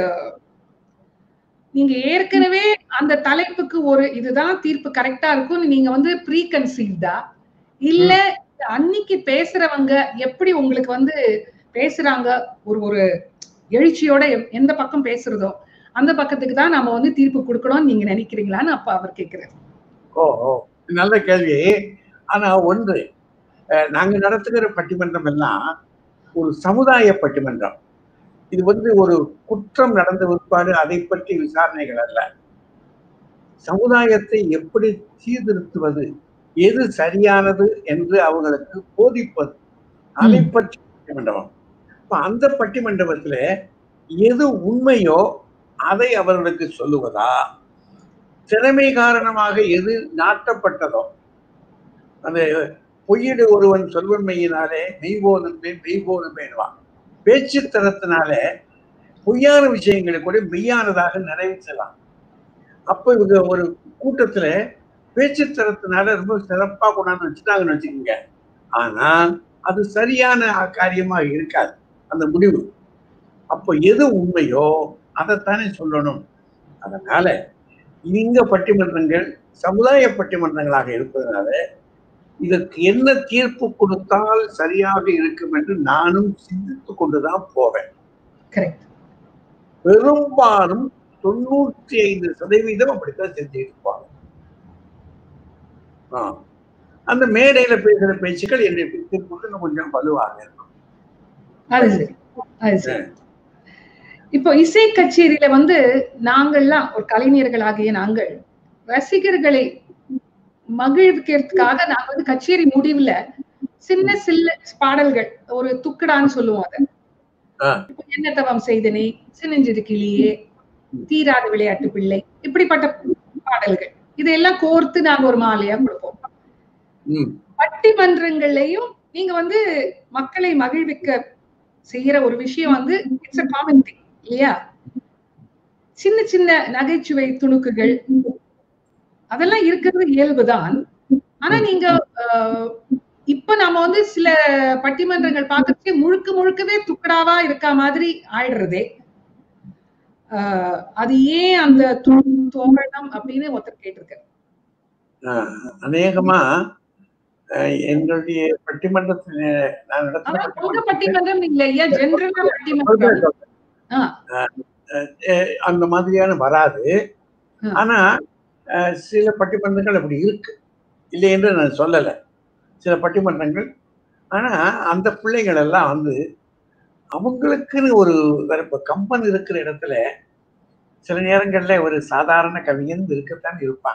நீங்க ஏற்கனவே அந்த தலைப்புக்கு ஒரு இதுதான் தீர்ப்பு கரெக்டா இருக்கும்னு நீங்க வந்து ப்ரீ கன்சீவ்டா இல்ல அன்னைக்கு பேசுறவங்க எப்படி உங்களுக்கு வந்து பேசுறாங்க ஒரு ஒரு எழுச்சியோட எ- எந்த பக்கம் பேசுறதோ அந்த பக்கத்துக்கு தான் நாம வந்து தீர்ப்பு கொடுக்கணும்னு நீங்க நினைக்கிறீங்களான்னு அப்ப அவர் கேக்குறாரு ஓ ஓ நல்ல கேள்வி ஆனா ஒன்று அஹ், நாங்க நடத்துகிற பட்டிமன்றம் எல்லாம் ஒரு சமுதாய பட்டிமன்றம் இது வந்து ஒரு குற்றம் நடந்த பிற்பாடு அதை பற்றி விசாரணைகள் அல்ல சமுதாயத்தை எப்படி சீர்திருத்துவது எது சரியானது என்று அவங்களுக்கு போதிப்பது அதை பற்றி பட்டிமண்டபம் இப்ப அந்த பட்டிமண்டபத்துல எது உண்மையோ அதை அவர்களுக்கு சொல்லுவதா திறமை காரணமாக எது நாட்டப்பட்டதோ அந்த பொய்யிடு ஒருவன் சொல்வன்மையினாலே மெய்போதுமே மெய்போதுமேனுவான் பேச்சு தரத்தினால பொய்யான விஷயங்களை கூட மெய்யானதாக நிறைவேற்றலாம் அப்ப இவங்க ஒரு கூட்டத்துல பேச்சு தரத்தினால ரொம்ப சிறப்பா கொண்டாந்து வச்சுட்டாங்கன்னு வச்சுக்கோங்க ஆனா அது சரியான காரியமாக இருக்காது அந்த முடிவு அப்போ எது உண்மையோ அதைத்தானே சொல்லணும் அதனால இந்த பட்டிமன்றங்கள் சமுதாய பட்டிமன்றங்களாக இருப்பதனால இதற்கு என்ன தீர்ப்பு கொடுத்தால் சரியாக இருக்கும் என்று நானும் சிந்தித்துக் கொண்டுதான் போவேன் கரெக்ட் பெரும்பாலும் தொண்ணூற்றி ஐந்து சதவீதம் அப்படித்தான் செஞ்சுட்டு இருப்பாங்க ஆ. அந்த மேடையில பேசுற பேச்சுக்கள் என்னை தீர்ப்புக்கு இன்னும் கொஞ்சம் வலுவாக இருக்கும் அது சரி அது சரி இப்போ இசை கச்சேரியில வந்து நாங்கள்லாம் ஒரு கலைஞர்களாகிய நாங்கள் ரசிகர்களை மகிழ்விக்கிறதுக்காக நாங்க வந்து கச்சேரி முடிவுல சின்ன சில்ல பாடல்கள் ஒரு துக்கடான்னு சொல்லுவோம் அதை ஆ. இப்போ என்ன தவம் செய்தனே சின்னஞ்சிறு கிளியே தீராத விளையாட்டு பிள்ளை இப்படிப்பட்ட பாடல்கள் இதையெல்லாம் கோர்த்து நாங்க ஒரு மாலையா கொடுப்போம் ம் பட்டிமன்றங்கள்லயும் நீங்க வந்து மக்களை மகிழ்விக்க செய்யற ஒரு விஷயம் வந்து இட்ஸ் அ காமன் திங் இல்லையா சின்ன சின்ன நகைச்சுவை துணுக்குகள் அதெல்லாம் இருக்கிறது இயல்புதான் ஆனா நீங்க ஆஹ், இப்ப நாம வந்து சில பட்டிமன்றங்கள் பார்க்கறதுக்கு முழுக்க முழுக்கவே துக்கடாவா இருக்கா மாதிரி ஆயிடுறதே ஆஹ், அது ஏன் அந்த து- தோரணம் அப்படின்னு ஒருத்தர் கேட்டிருக்காரு ஆஹ், அநேகமா அஹ், எங்களுடைய பட்டிமன்றத்தில் நான் நடத்தின ஆனா உங்க பட்டிமன்றத்தில் பட்டிமன்றம் இல்ல ஐயா ஜெனரலா பட்டிமன்றம் ஆ. அஹ், அந்த மாதிரியான வராது ம். ஆனா அஹ், சில பட்டிமன்றங்கள் அப்படி இருக்கு இல்லை என்று நான் சொல்லலை சில பட்டிமன்றங்கள் ஆனா அந்த பிள்ளைகள் எல்லாம் வந்து அவங்களுக்குன்னு ஒரு வேற இப்ப கம்பன் இருக்கிற இடத்துல சில நேரங்கள்ல ஒரு சாதாரண கவிஞன் இருக்கத்தான் இருப்பான்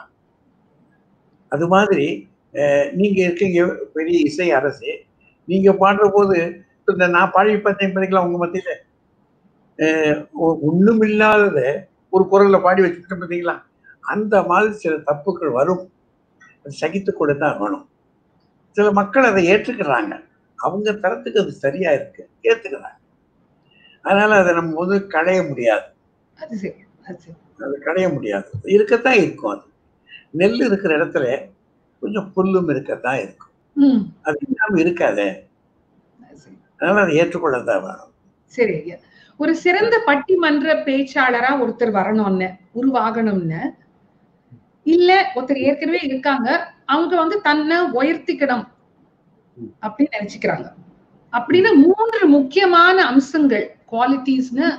அது மாதிரி அஹ், நீங்க இருக்கீங்க பெரிய இசை அரசு நீங்க பாடுற போது இந்த நான் பாடி பார்த்தேன் பார்த்தீங்களா உங்க மத்தியில அஹ், ஒ- ஒண்ணுமில்லாதத ஒரு குரல்ல பாடி வச்சுக்கிட்டேன் பார்த்தீங்களா அந்த மாதிரி சில தப்புகள் வரும் அது சகித்து கூட தான் வேணும் சில மக்கள் அதை ஏற்றுக்கிறாங்க அவங்க தரத்துக்கு அது சரியா இருக்கு ஏத்துக்கிறாங்க அதனால அதை நம்ம வந்து களைய முடியாது அது சரி அது சரி அது களைய முடியாது இருக்கத்தான் இருக்கும் அது நெல் இருக்கிற இடத்துல கொஞ்சம் புல்லும் இருக்கத்தான் இருக்கும் ம் அது இல்லாம இருக்காதே அது சரி அதனால அதை ஏற்றுக்கொள்ளத்தான் வேணும் சரி ஐயா ஒரு சிறந்த பட்டிமன்ற பேச்சாளரா ஒருத்தர் வரணும்னு உருவாகணும்னு இல்ல ஒருத்தர் ஏற்கனவே இருக்காங்க அவங்க வந்து தன்னை உயர்த்திக்கணும் அப்படின்னு நினைச்சுக்கிறாங்க அப்படின்னு மூன்று முக்கியமான அம்சங்கள் குவாலிட்டிஸ்னு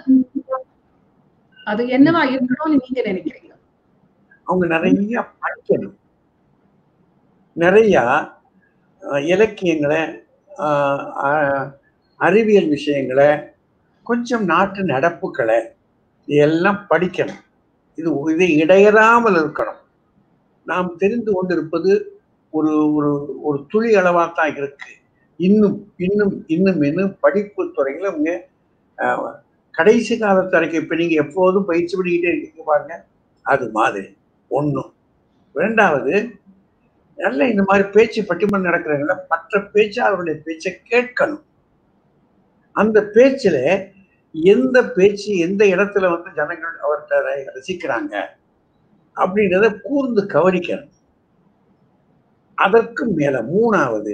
அது என்னவா இருக்கணும்னு நீங்க நினைக்கிறீங்க அவங்க நிறைய படிக்கணும் நிறைய அஹ், இலக்கியங்களை அஹ், அஹ், அறிவியல் விஷயங்களை கொஞ்சம் நாட்டு நடப்புகளை எல்லாம் படிக்கணும் இது இது இடையறாமல் இருக்கணும் நாம் தெரிந்து கொண்டிருப்பது ஒரு ஒரு ஒரு துளி அளவா தான் இருக்கு இன்னும் இன்னும் இன்னும் இன்னும் படிப்பு துறையில அவங்க அஹ், கடைசி காலத்து வரைக்கும் இப்ப நீங்க எப்போதும் பயிற்சி பண்ணிக்கிட்டே இருக்கீங்க பாருங்க அது மாதிரி ஒண்ணும் இரண்டாவது நல்ல இந்த மாதிரி பேச்சு பட்டிமன்றம் நடக்கிறவங்கள மற்ற பேச்சாளர்களுடைய பேச்சை கேட்கணும் அந்த பேச்சுல எந்த பேச்சு எந்த இடத்துல வந்து ஜனங்கள் அவர்கிட்ட ர- ரசிக்கிறாங்க அப்படின்றத கூர்ந்து கவனிக்கணும் அதற்கு மேல மூணாவது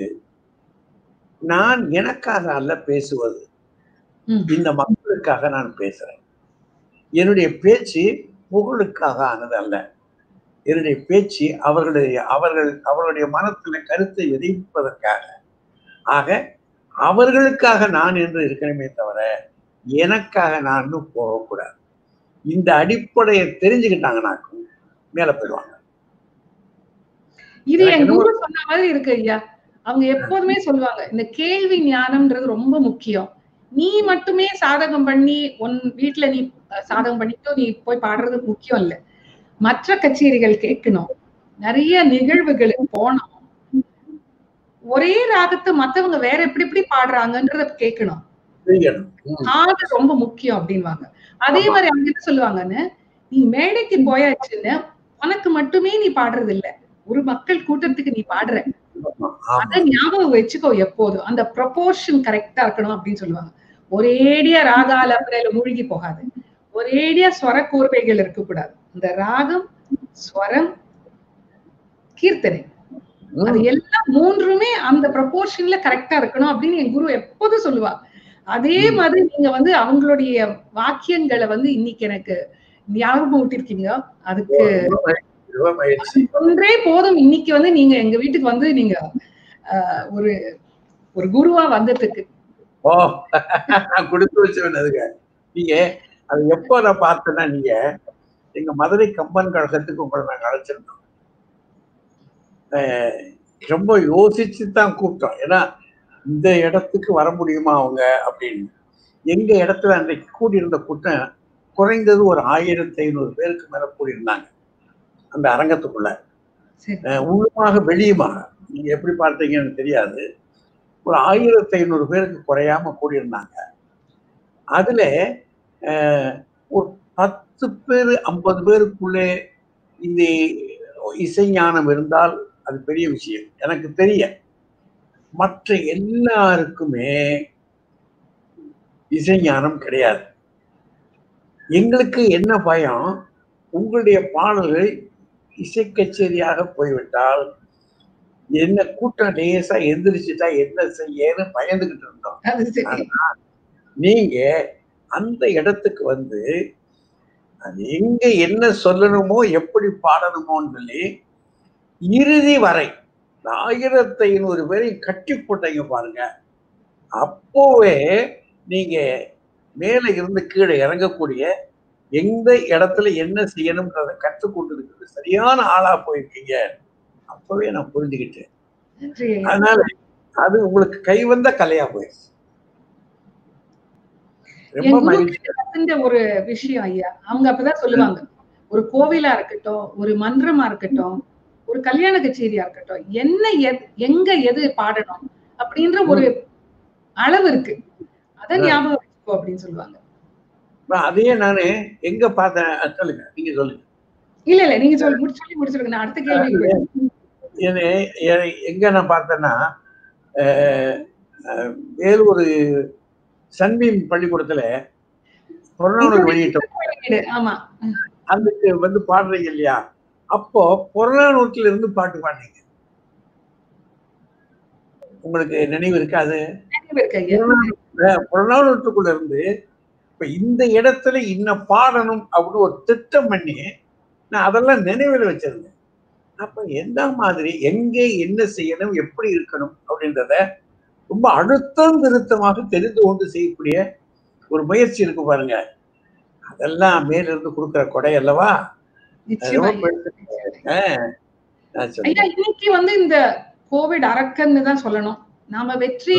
நான் எனக்காக அல்ல பேசுவது ம். இந்த மக்களுக்காக நான் பேசுறேன் என்னுடைய பேச்சு புகழுக்காக ஆனது அல்ல என்னுடைய பேச்சு அவர்களுடைய அவர்கள் அவர்களுடைய மனத்துல கருத்தை விதைப்பதற்காக ஆக அவர்களுக்காக நான் என்று இருக்கணுமே தவிர எனக்காக நான் இன்னும் போகக்கூடாது இந்த அடிப்படையை தெரிஞ்சுக்கிட்டாங்கனாக்கும் மேல போயிடுவாங்க இது எனக்கு என் என்னமோ- குரு சொன்ன மாதிரி இருக்கு ஐயா அவங்க எப்போதுமே சொல்லுவாங்க இந்த கேள்வி ஞானம்ன்றது ரொம்ப முக்கியம் நீ மட்டுமே சாதகம் பண்ணி உன் வீட்டுல நீ அஹ், சாதகம் பண்ணிட்டோ நீ போய் பாடுறது முக்கியம் இல்ல மற்ற கச்சேரிகள் கேட்கணும் நிறைய நிகழ்வுகளுக்கு போனோம் ஒரே ராகத்தை மத்தவங்க வேற எப்படி எப்படி பாடுறாங்கன்றத கேட்கணும் செய்யணும் ம். காது ரொம்ப முக்கியம் அப்படின்வாங்க அதே ஆமா. மாதிரி அவங்க என்ன சொல்லுவாங்கன்னு நீ மேடைக்கு போயாச்சுன்னு உனக்கு மட்டுமே நீ பாடுறது இல்ல ஒரு மக்கள் கூட்டத்துக்கு நீ பாடுற ஆமா, ஆமா. அத ஞாபகம் வச்சுக்கோ எப்போதும் அந்த ப்ரொபோர்ஷன் கரெக்டா இருக்கணும் அப்படின்னு சொல்லுவாங்க ஒரேடியா ராகால அப்படியில மூழ்கி போகாது ஒரேடியா ஸ்வர கூர்வைகள் இருக்கக்கூடாது இந்த ராகம் ஸ்வரம் கீர்த்தனை அது ம். எல்லாம் மூன்றுமே அந்த ப்ரொபோர்ஷன்ல கரெக்டா இருக்கணும் அப்படின்னு என் குரு எப்போதும் சொல்லுவா அதே ம். மாதிரி நீங்க வந்து அவங்களுடைய வாக்கியங்களை வந்து இன்னைக்கு எனக்கு ஞாபகம் ஊட்டிருக்கீங்க அதுக்கு ரொம்ப மகிழ்ச்சி, ரொம்ப மகிழ்ச்சி ஒன்றே போதும் இன்னைக்கு வந்து நீங்க எங்க வீட்டுக்கு வந்து நீங்க ஆஹ், ஒரு ஒரு குருவா வந்ததுக்கு ஓ நான் கொடுத்து வச்சவன் அதுங்க நீங்க அது எப்போ நான் பார்த்தேன்னா நீங்க எங்க மதுரை கம்பன் கழகத்துக்கு உங்களை நாங்க அழைச்சிருந்தோம் அஹ் ரொம்ப யோசிச்சு தான் கூப்பிட்டோம் ஏன்னா இந்த இடத்துக்கு வர முடியுமா அவங்க அப்படின்னு எங்க இடத்துல அன்றைக்கு கூடியிருந்த கூட்டம் குறைந்தது ஒரு ஆயிரத்தி ஐநூறு பேருக்கு மேல கூடியிருந்தாங்க அந்த அரங்கத்துக்குள்ள சரி அஹ் உள்ளுமாக வெளியுமாக நீங்க எப்படி பார்த்தீங்கன்னு எனக்கு தெரியாது ஒரு ஆயிரத்தி ஐநூறு பேருக்கு குறையாம கூடியிருந்தாங்க அதுல அஹ், ஒரு பத்து பேர் ஐம்பது பேருக்குள்ளே இந்த இசை ஞானம் இருந்தால் அது பெரிய விஷயம் எனக்கு தெரிய மற்ற எல்லாருக்குமே இசை ஞானம் கிடையாது எங்களுக்கு என்ன பயம் உங்களுடைய பாடல்கள் இசை கச்சேரியாக போய்விட்டால் என்ன கூட்டம் லேசா எந்திரிச்சுட்டா என்ன செய்யன்னு பயந்துகிட்டு இருந்தோம் அது சரி நீங்க அந்த இடத்துக்கு வந்து அது எங்க என்ன சொல்லணுமோ எப்படி பாடணுமோன்னு சொல்லி இறுதி வரை இந்த ஆயிரத்தி ஐநூறு பேரை கட்டி போட்டீங்க பாருங்க அப்போவே நீங்க மேல இருந்து கீழே இறங்கக்கூடிய எந்த இடத்துல என்ன செய்யணும்ன்றத கற்றுக்கொண்டு இருக்கிறது சரியான ஆளா போயிருக்கீங்க அப்பவே நான் புரிஞ்சுக்கிட்டேன் நன்றி ஐயா. அதனால அது உங்களுக்கு கைவந்த கலையா போயிடுச்சு ரொம்ப என் குரு மகிழ்ச்சி கிட்ட ஒரு விஷயம் ஐயா அவங்க அப்பதான் சொல்லுவாங்க ஒரு கோவிலா இருக்கட்டும் ஒரு மன்றமா இருக்கட்டும் ஒரு கல்யாண கச்சேரியா இருக்கட்டும் என்ன எத்- எங்க எது பாடணும் அப்படின்ற ஒரு அளவு இருக்கு அத ஞாபகம் வச்சுக்கோ அப்படின்னு சொல்லுவாங்க நான் அதையே நானு எங்க பார்த்தேன் அஹ் சொல்லுங்க நீங்க சொல்லுங்க இல்ல இல்ல நீங்க சொல்லி முடிச்சு சொல்லி முடிச்சிருங்க நான் அடுத்த கேள்வி போயிடுறேன். என்னை- என்னை- எங்க நான் பார்த்தேன்னா அஹ், அஹ், வேலூர் சன்பீம் பள்ளிக்கூடத்துல புறநானூறு வெளியிட்டோம் வீடு, ஆமா அதுக்கு வந்து பாடுறீங்க இல்லையா அப்போ புறநானூற்றுல இருந்து பாட்டு பாடுறீங்க உங்களுக்கு நினைவு இருக்கு அது நினைவு இருக்கு ஐயா அஹ், புறநானூற்றுக்குள்ள இருந்து இப்ப இந்த இடத்துல இன்ன பாடணும் அப்படின்னு ஒரு திட்டம் பண்ணி நான் அதெல்லாம் நினைவில் வச்சிருந்தேன் அப்ப எந்த மாதிரி எங்கே என்ன செய்யணும் எப்படி இருக்கணும் அப்படின்றத ரொம்ப அழுத்தம் திருத்தமாக தெரிந்து கொண்டு செய்யக்கூடிய ஒரு முயற்சி இருக்கு பாருங்க அதெல்லாம் மேலிருந்து கொடுக்கிற கொடை அல்லவா நிச்சயமா ரொம்ப ஐயா. ஆஹ் நான் சொல்றேன். ஐயா இன்னைக்கு வந்து இந்த கோவிட் அரக்கன்னு தான் சொல்லணும் நாம வெற்றி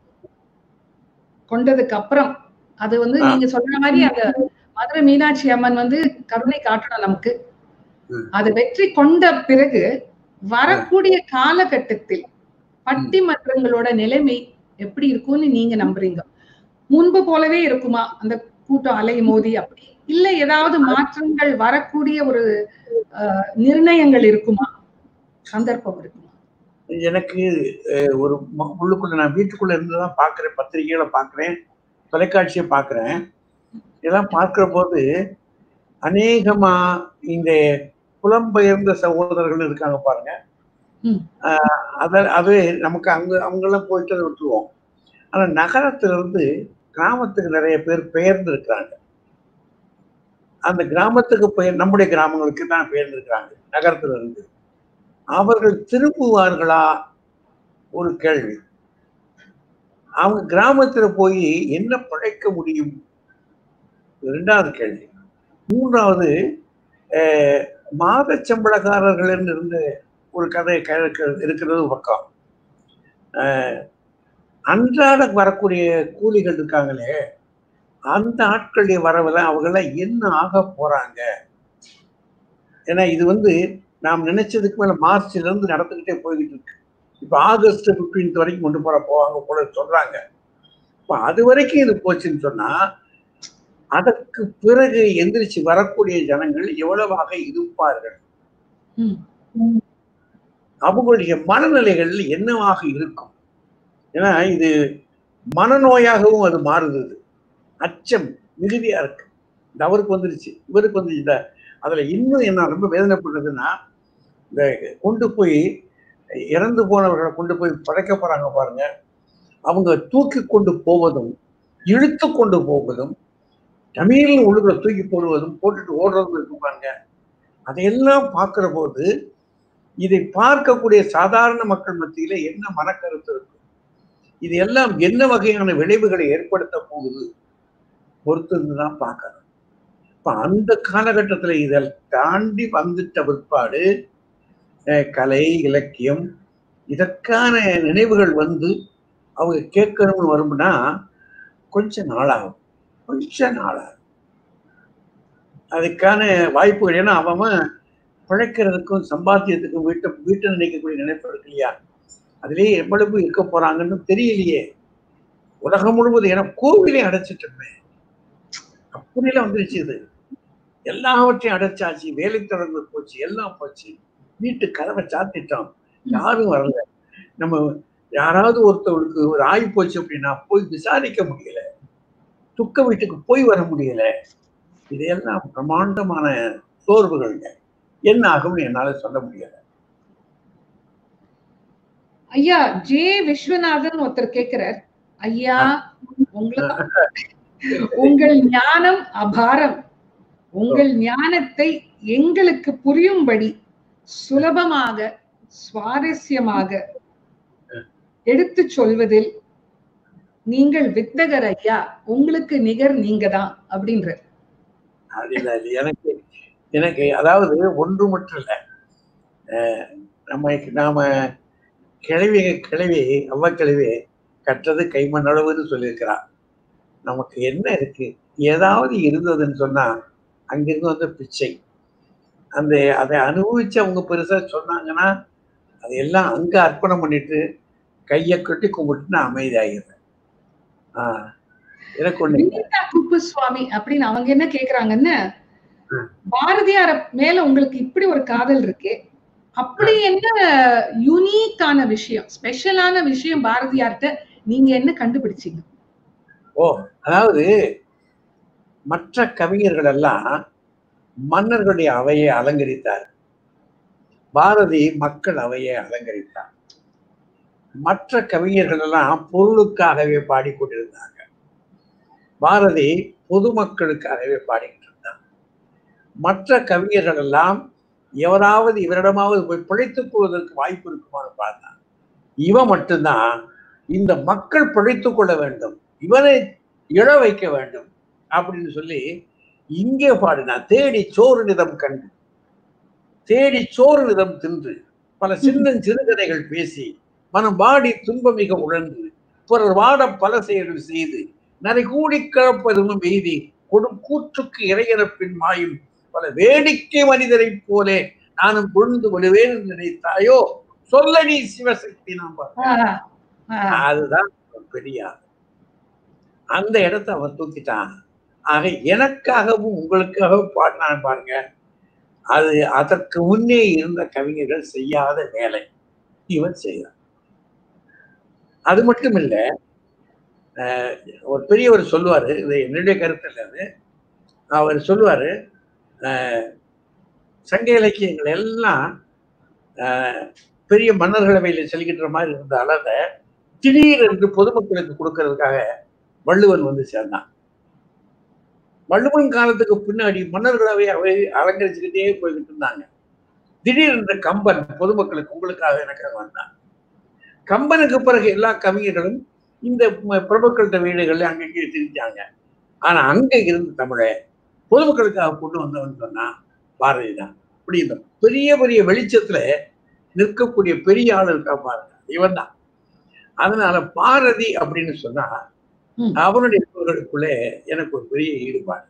கொண்டதுக்கு அப்புறம் அது வந்து ஆ. நீங்க சொல்ற மாதிரி அந்த மதுரை மீனாட்சி அம்மன் வந்து கருணை காட்டணும் நமக்கு ம். அது வெற்றி கொண்ட பிறகு வரக்கூடிய காலகட்டத்தில் பட்டிமன்றங்களோட நிலைமை எப்படி இருக்கும்னு நீங்க நம்புறீங்க முன்பு போலவே இருக்குமா அந்த கூட்டம் அலை மோதி அப்படி இல்ல ஏதாவது மாற்றங்கள் வரக்கூடிய ஒரு அஹ், நிர்ணயங்கள் இருக்குமா சந்தர்ப்பம் இருக்குமா எனக்கு அஹ், ஒரு ம- உள்ளுக்குள்ள நான் வீட்டுக்குள்ள இருந்து தான் பாக்குறேன் பத்திரிகைகளை பாக்குறேன் தொலைக்காட்சியை பாக்குறேன் இதெல்லாம் பார்க்கிற போது அநேகமா இந்த புலம்பெயர்ந்த சகோதரர்கள் இருக்காங்க பாருங்க ம். ஆஹ் அத அது நமக்கு அங்க அவங்கெல்லாம் போயிட்டு அதை விட்டுருவோம் ஆனா நகரத்துல இருந்து கிராமத்துக்கு நிறைய பேர் பெயர்ந்து இருக்கிறாங்க அந்த கிராமத்துக்கு பெயர் நம்முடைய கிராமங்களுக்கு தான் பெயர்ந்து இருக்கிறாங்க நகரத்துல இருந்து அவர்கள் திரும்புவார்களா ஒரு கேள்வி அவங்க கிராமத்துல போய் என்ன படைக்க முடியும் இரண்டாவது கேள்வி மூன்றாவது அஹ், மாத சம்பளக்காரர்கள் இருந்த ஒரு கதை க- க- இருக்கிறது ஒரு பக்கம் அஹ், அன்றாட வரக்கூடிய கூலிகள் இருக்காங்களே அந்த ஆட்களுடைய வரவுல அவங்கெல்லாம் என்ன ஆக போறாங்க ஏன்னா இது வந்து நாம் நினைச்சதுக்கு மேல மார்ச்ல இருந்து நடந்துகிட்டே போய்கிட்டு இருக்கு இப்ப ஆகஸ்ட் பிப்டீன்த் வரைக்கும் கொண்டு போற போவாங்க போல சொல்றாங்க இப்ப அது வரைக்கும் இது போச்சுன்னு சொன்னா அதற்கு பிறகு எந்திரிச்சு வரக்கூடிய ஜனங்கள் எவ்வளவாக இருப்பார்கள் ம். அவங்களுடைய மனநிலைகள் என்னவாக இருக்கும் ஏன்னா இது மனநோயாகவும் அது மாறுது இது. அச்சம் மிகுதியா இருக்கு இந்த அவருக்கு வந்துருச்சு இவருக்கு வந்து இந்த அதுல இன்னும் என்ன ரொம்ப வேதனைப்படுறதுன்னா இந்த கொண்டு போய் இறந்து போனவர்களை கொண்டு போய் படைக்க போறாங்க பாருங்க அவங்க தூக்கி கொண்டு போவதும் இழுத்து கொண்டு போவதும் தமிழில் உள்ளுக்குள்ள தூக்கி போடுவதும் போட்டுட்டு ஓடுறதும் இருக்கு பாருங்க அதையெல்லாம் பார்க்கிற போது இதை பார்க்கக்கூடிய சாதாரண மக்கள் மத்தியில என்ன மனக்கருத்து இருக்கும் இது எல்லாம் என்ன வகையான விளைவுகளை ஏற்படுத்த போகுது பொறுத்து தான் பார்க்கணும் இப்ப அந்த காலகட்டத்துல இதை தாண்டி வந்துட்ட பிற்பாடு அஹ், கலை இலக்கியம் இதற்கான நினைவுகள் வந்து அவங்க கேட்கணும்னு வரும்னா கொஞ்ச நாளாகும் கொஞ்ச நாளாகும் அதுக்கான வாய்ப்புகள் ஏன்னா அவன் அவன் பிழைக்கிறதுக்கும் சம்பாத்தியத்துக்கும் வீட்டை வீட்டை நினைக்கக்கூடிய நினைப்பு இருக்கு இல்லையா அதுலயே எவ்வளவு இருக்க போறாங்கன்னு தெரியலையே உலகம் முழுவதும் ஏன்னா கோவிலே அடைச்சிட்டுமே அப்படியெல்லாம் வந்துருச்சு இது எல்லாவற்றையும் அடைச்சாச்சு வேலை தொடர்ந்து போச்சு எல்லாம் போச்சு வீட்டு கதவை சாத்திட்டோம் யாரும் வரல நம்ம யாராவது ஒருத்தவங்களுக்கு ஒரு ஆகி போச்சு அப்படின்னா போய் விசாரிக்க முடியல துக்க வீட்டுக்கு போய் வர முடியல இதையெல்லாம் பிரம்மாண்டமான சோர்வுகள்ங்க என்ன ஆகும்னு என்னால சொல்ல முடியல ஐயா ஜே விஸ்வநாதன் ஒருத்தர் கேக்குறார் ஐயா உங்களை உங்கள் ஞானம் அபாரம் உங்கள் ஞானத்தை எங்களுக்கு புரியும்படி சுலபமாக சுவாரஸ்யமாக எடுத்து சொல்வதில் நீங்கள் வித்தகர் ஐயா உங்களுக்கு நிகர் நீங்க தான் அப்படின்ற அது இல்ல அது எனக்கு எனக்கு அதாவது ஒன்று மட்டும் இல்ல அஹ் நம்ம நாம கிழவி கிழவி அவ்வ கிழவி கற்றது கைமண்ணளவுன்னு சொல்லியிருக்கிறா நமக்கு என்ன இருக்கு ஏதாவது இருந்ததுன்னு சொன்னா அங்கிருந்து வந்த பிச்சை அந்த அதை அனுபவிச்சு அவங்க பெருசா சொன்னாங்கன்னா அதையெல்லாம் அங்க அர்ப்பணம் பண்ணிட்டு கையை கட்டி கும்பிட்டு நான் அமைதியாகிறேன் ஆஹ் எனக்கு ஒண்ணு இல்லை. வினிதா குப்புசுவாமி அப்படின்னு அவங்க என்ன கேக்குறாங்கன்னு ம். பாரதியார மேல உங்களுக்கு இப்படி ஒரு காதல் இருக்கு அப்படி என்ன யூனிக்கான விஷயம் ஸ்பெஷலான விஷயம் பாரதியார்ட்ட நீங்க என்ன கண்டுபிடிச்சீங்க ஓ அதாவது மற்ற கவிஞர்கள் எல்லாம் மன்னர்களுடைய அவையை அலங்கரித்தார் பாரதி மக்கள் அவையை அலங்கரித்தார் மற்ற கவிஞர்கள் எல்லாம் பொருளுக்காகவே பாடிக்கொண்டிருந்தாங்க பாரதி பொதுமக்களுக்காகவே பாடிக்கிட்டு இருந்தார் மற்ற கவிஞர்கள் எல்லாம் எவராவது இவரிடமாவது போய் பிழைத்துக் கொள்வதற்கு வாய்ப்பு இருக்குமான்னு பார்த்தான் இவன் மட்டும்தான் இந்த மக்கள் பிழைத்துக் கொள்ள வேண்டும் இவனை இழ வைக்க வேண்டும் அப்படின்னு சொல்லி இங்கே பாடினா தேடி சோறு நிதம் கண்டு தேடி சோறு நிதம் தின்று பல சின்ன சிறுகதைகள் பேசி மனம் வாடி துன்பமிக உழன்று பிறர் வாட பல செயல்கள் செய்து நரை கூடி கிளப்பதும் எய்தி கொடும் கூற்றுக்கு இறையறப்பின் மாயும் பல வேடிக்கை மனிதரைப் போலே நானும் கொழுந்து விடுவேன் என்று நினைத்தாயோ சொல்ல நீ சிவசக்தி நாம் ஆஹ், ஆஹ். அதுதான் பெரியார் அந்த இடத்த அவன் தூக்கிட்டான் ஆக எனக்காகவும் உங்களுக்காகவும் பாடினான் பாருங்க அது அதற்கு முன்னே இருந்த கவிஞர்கள் செய்யாத வேலை இவன் செய்தான் அது மட்டும் இல்ல அஹ், ஒரு பெரியவர் சொல்லுவாரு இது என்னுடைய கருத்து இல்லை அது அவர் சொல்லுவாரு அஹ், சங்க இலக்கியங்கள் எல்லாம் அஹ், பெரிய மன்னர்களவையில் செல்கின்ற மாதிரி இருந்த அளவை திடீரென்று பொதுமக்களுக்கு கொடுக்கறதுக்காக வள்ளுவன் வந்து சேர்ந்தான் வள்ளுவன் காலத்துக்கு பின்னாடி மன்னர்களாவே அவை அலங்கரிச்சுக்கிட்டே போய்கிட்டு இருந்தாங்க திடீரென்று கம்பன் பொதுமக்களுக்கு உங்களுக்காக எனக்காக வந்தான் கம்பனுக்கு பிறகு எல்லா கவிஞர்களும் இந்த ம- பிரபுக்கள்கிட்ட வீடுகள்ல அங்கங்கே திரிஞ்சாங்க ஆனா அங்க இருந்து தமிழை பொதுமக்களுக்காக கொண்டு வந்தவன் சொன்னா பாரதி தான் அப்படி இந்த பெரிய பெரிய வெளிச்சத்துல நிற்கக்கூடிய பெரிய ஆள் இருக்கா பாருங்க இவன் தான் அதனால பாரதி அப்படின்னு சொன்னா ம். அவனுடைய நூல்களுக்குள்ளே எனக்கு ஒரு பெரிய ஈடுபாடு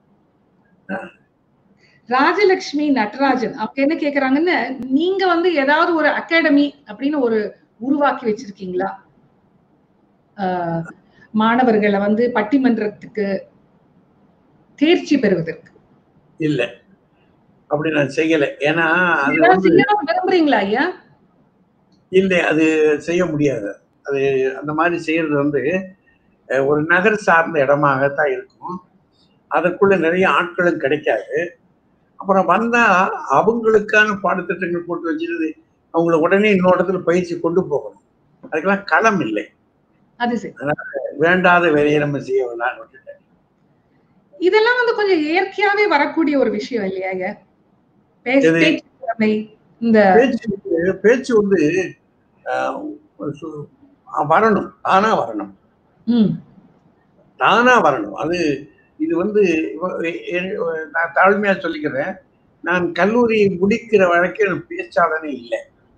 ராஜலட்சுமி நடராஜன் அவங்க என்ன கேக்குறாங்கன்னு நீங்க வந்து ஏதாவது ஒரு அகாடமி அப்படின்னு ஒரு உருவாக்கி வச்சிருக்கீங்களா ஆஹ், மாணவர்களை வந்து பட்டிமன்றத்துக்கு தேர்ச்சி பெறுவதற்கு இல்ல அப்படி நான் செய்யல ஏன்னா அது ஏதாவது வந்து செய்யணும்னு விரும்புறீங்களா ஐயா இல்லை அது செய்ய முடியாது அது அந்த மாதிரி செய்யறது வந்து அஹ், ஒரு நகர் சார்ந்த இடமாகத்தான் இருக்கும் அதற்குள்ள நிறைய ஆட்களும் கிடைக்காது அப்புறம் வந்தா அவங்களுக்கான பாடத்திட்டங்கள் போட்டு வச்சிருது அவங்கள உடனே இன்னொரு இடத்துல பயிற்சி கொண்டு போகணும் அதுக்கெல்லாம் களம் இல்லை அது சரி வேண்டாத வேலையை நம்ம செய்ய வேண்டாம் விட்டுட்டேன் இதெல்லாம் வந்து கொஞ்சம் இயற்கையாவே வரக்கூடிய ஒரு விஷயம் இல்லையா ஐயா பேச- எது? பேச்சு திறமை இந்த பேச்சு வந்து- பேச்சு வந்து ஆஹ், ஒரு சு- வரணும் தானா வரணும் ம், தானா வரணும் அது இது வந்து இவ- எ- நான் தாழ்மையா சொல்லிக்கிறேன் நான் கல்லூரி முடிக்கிற வரைக்கும் எனக்கு பேச்சாளனே இல்லை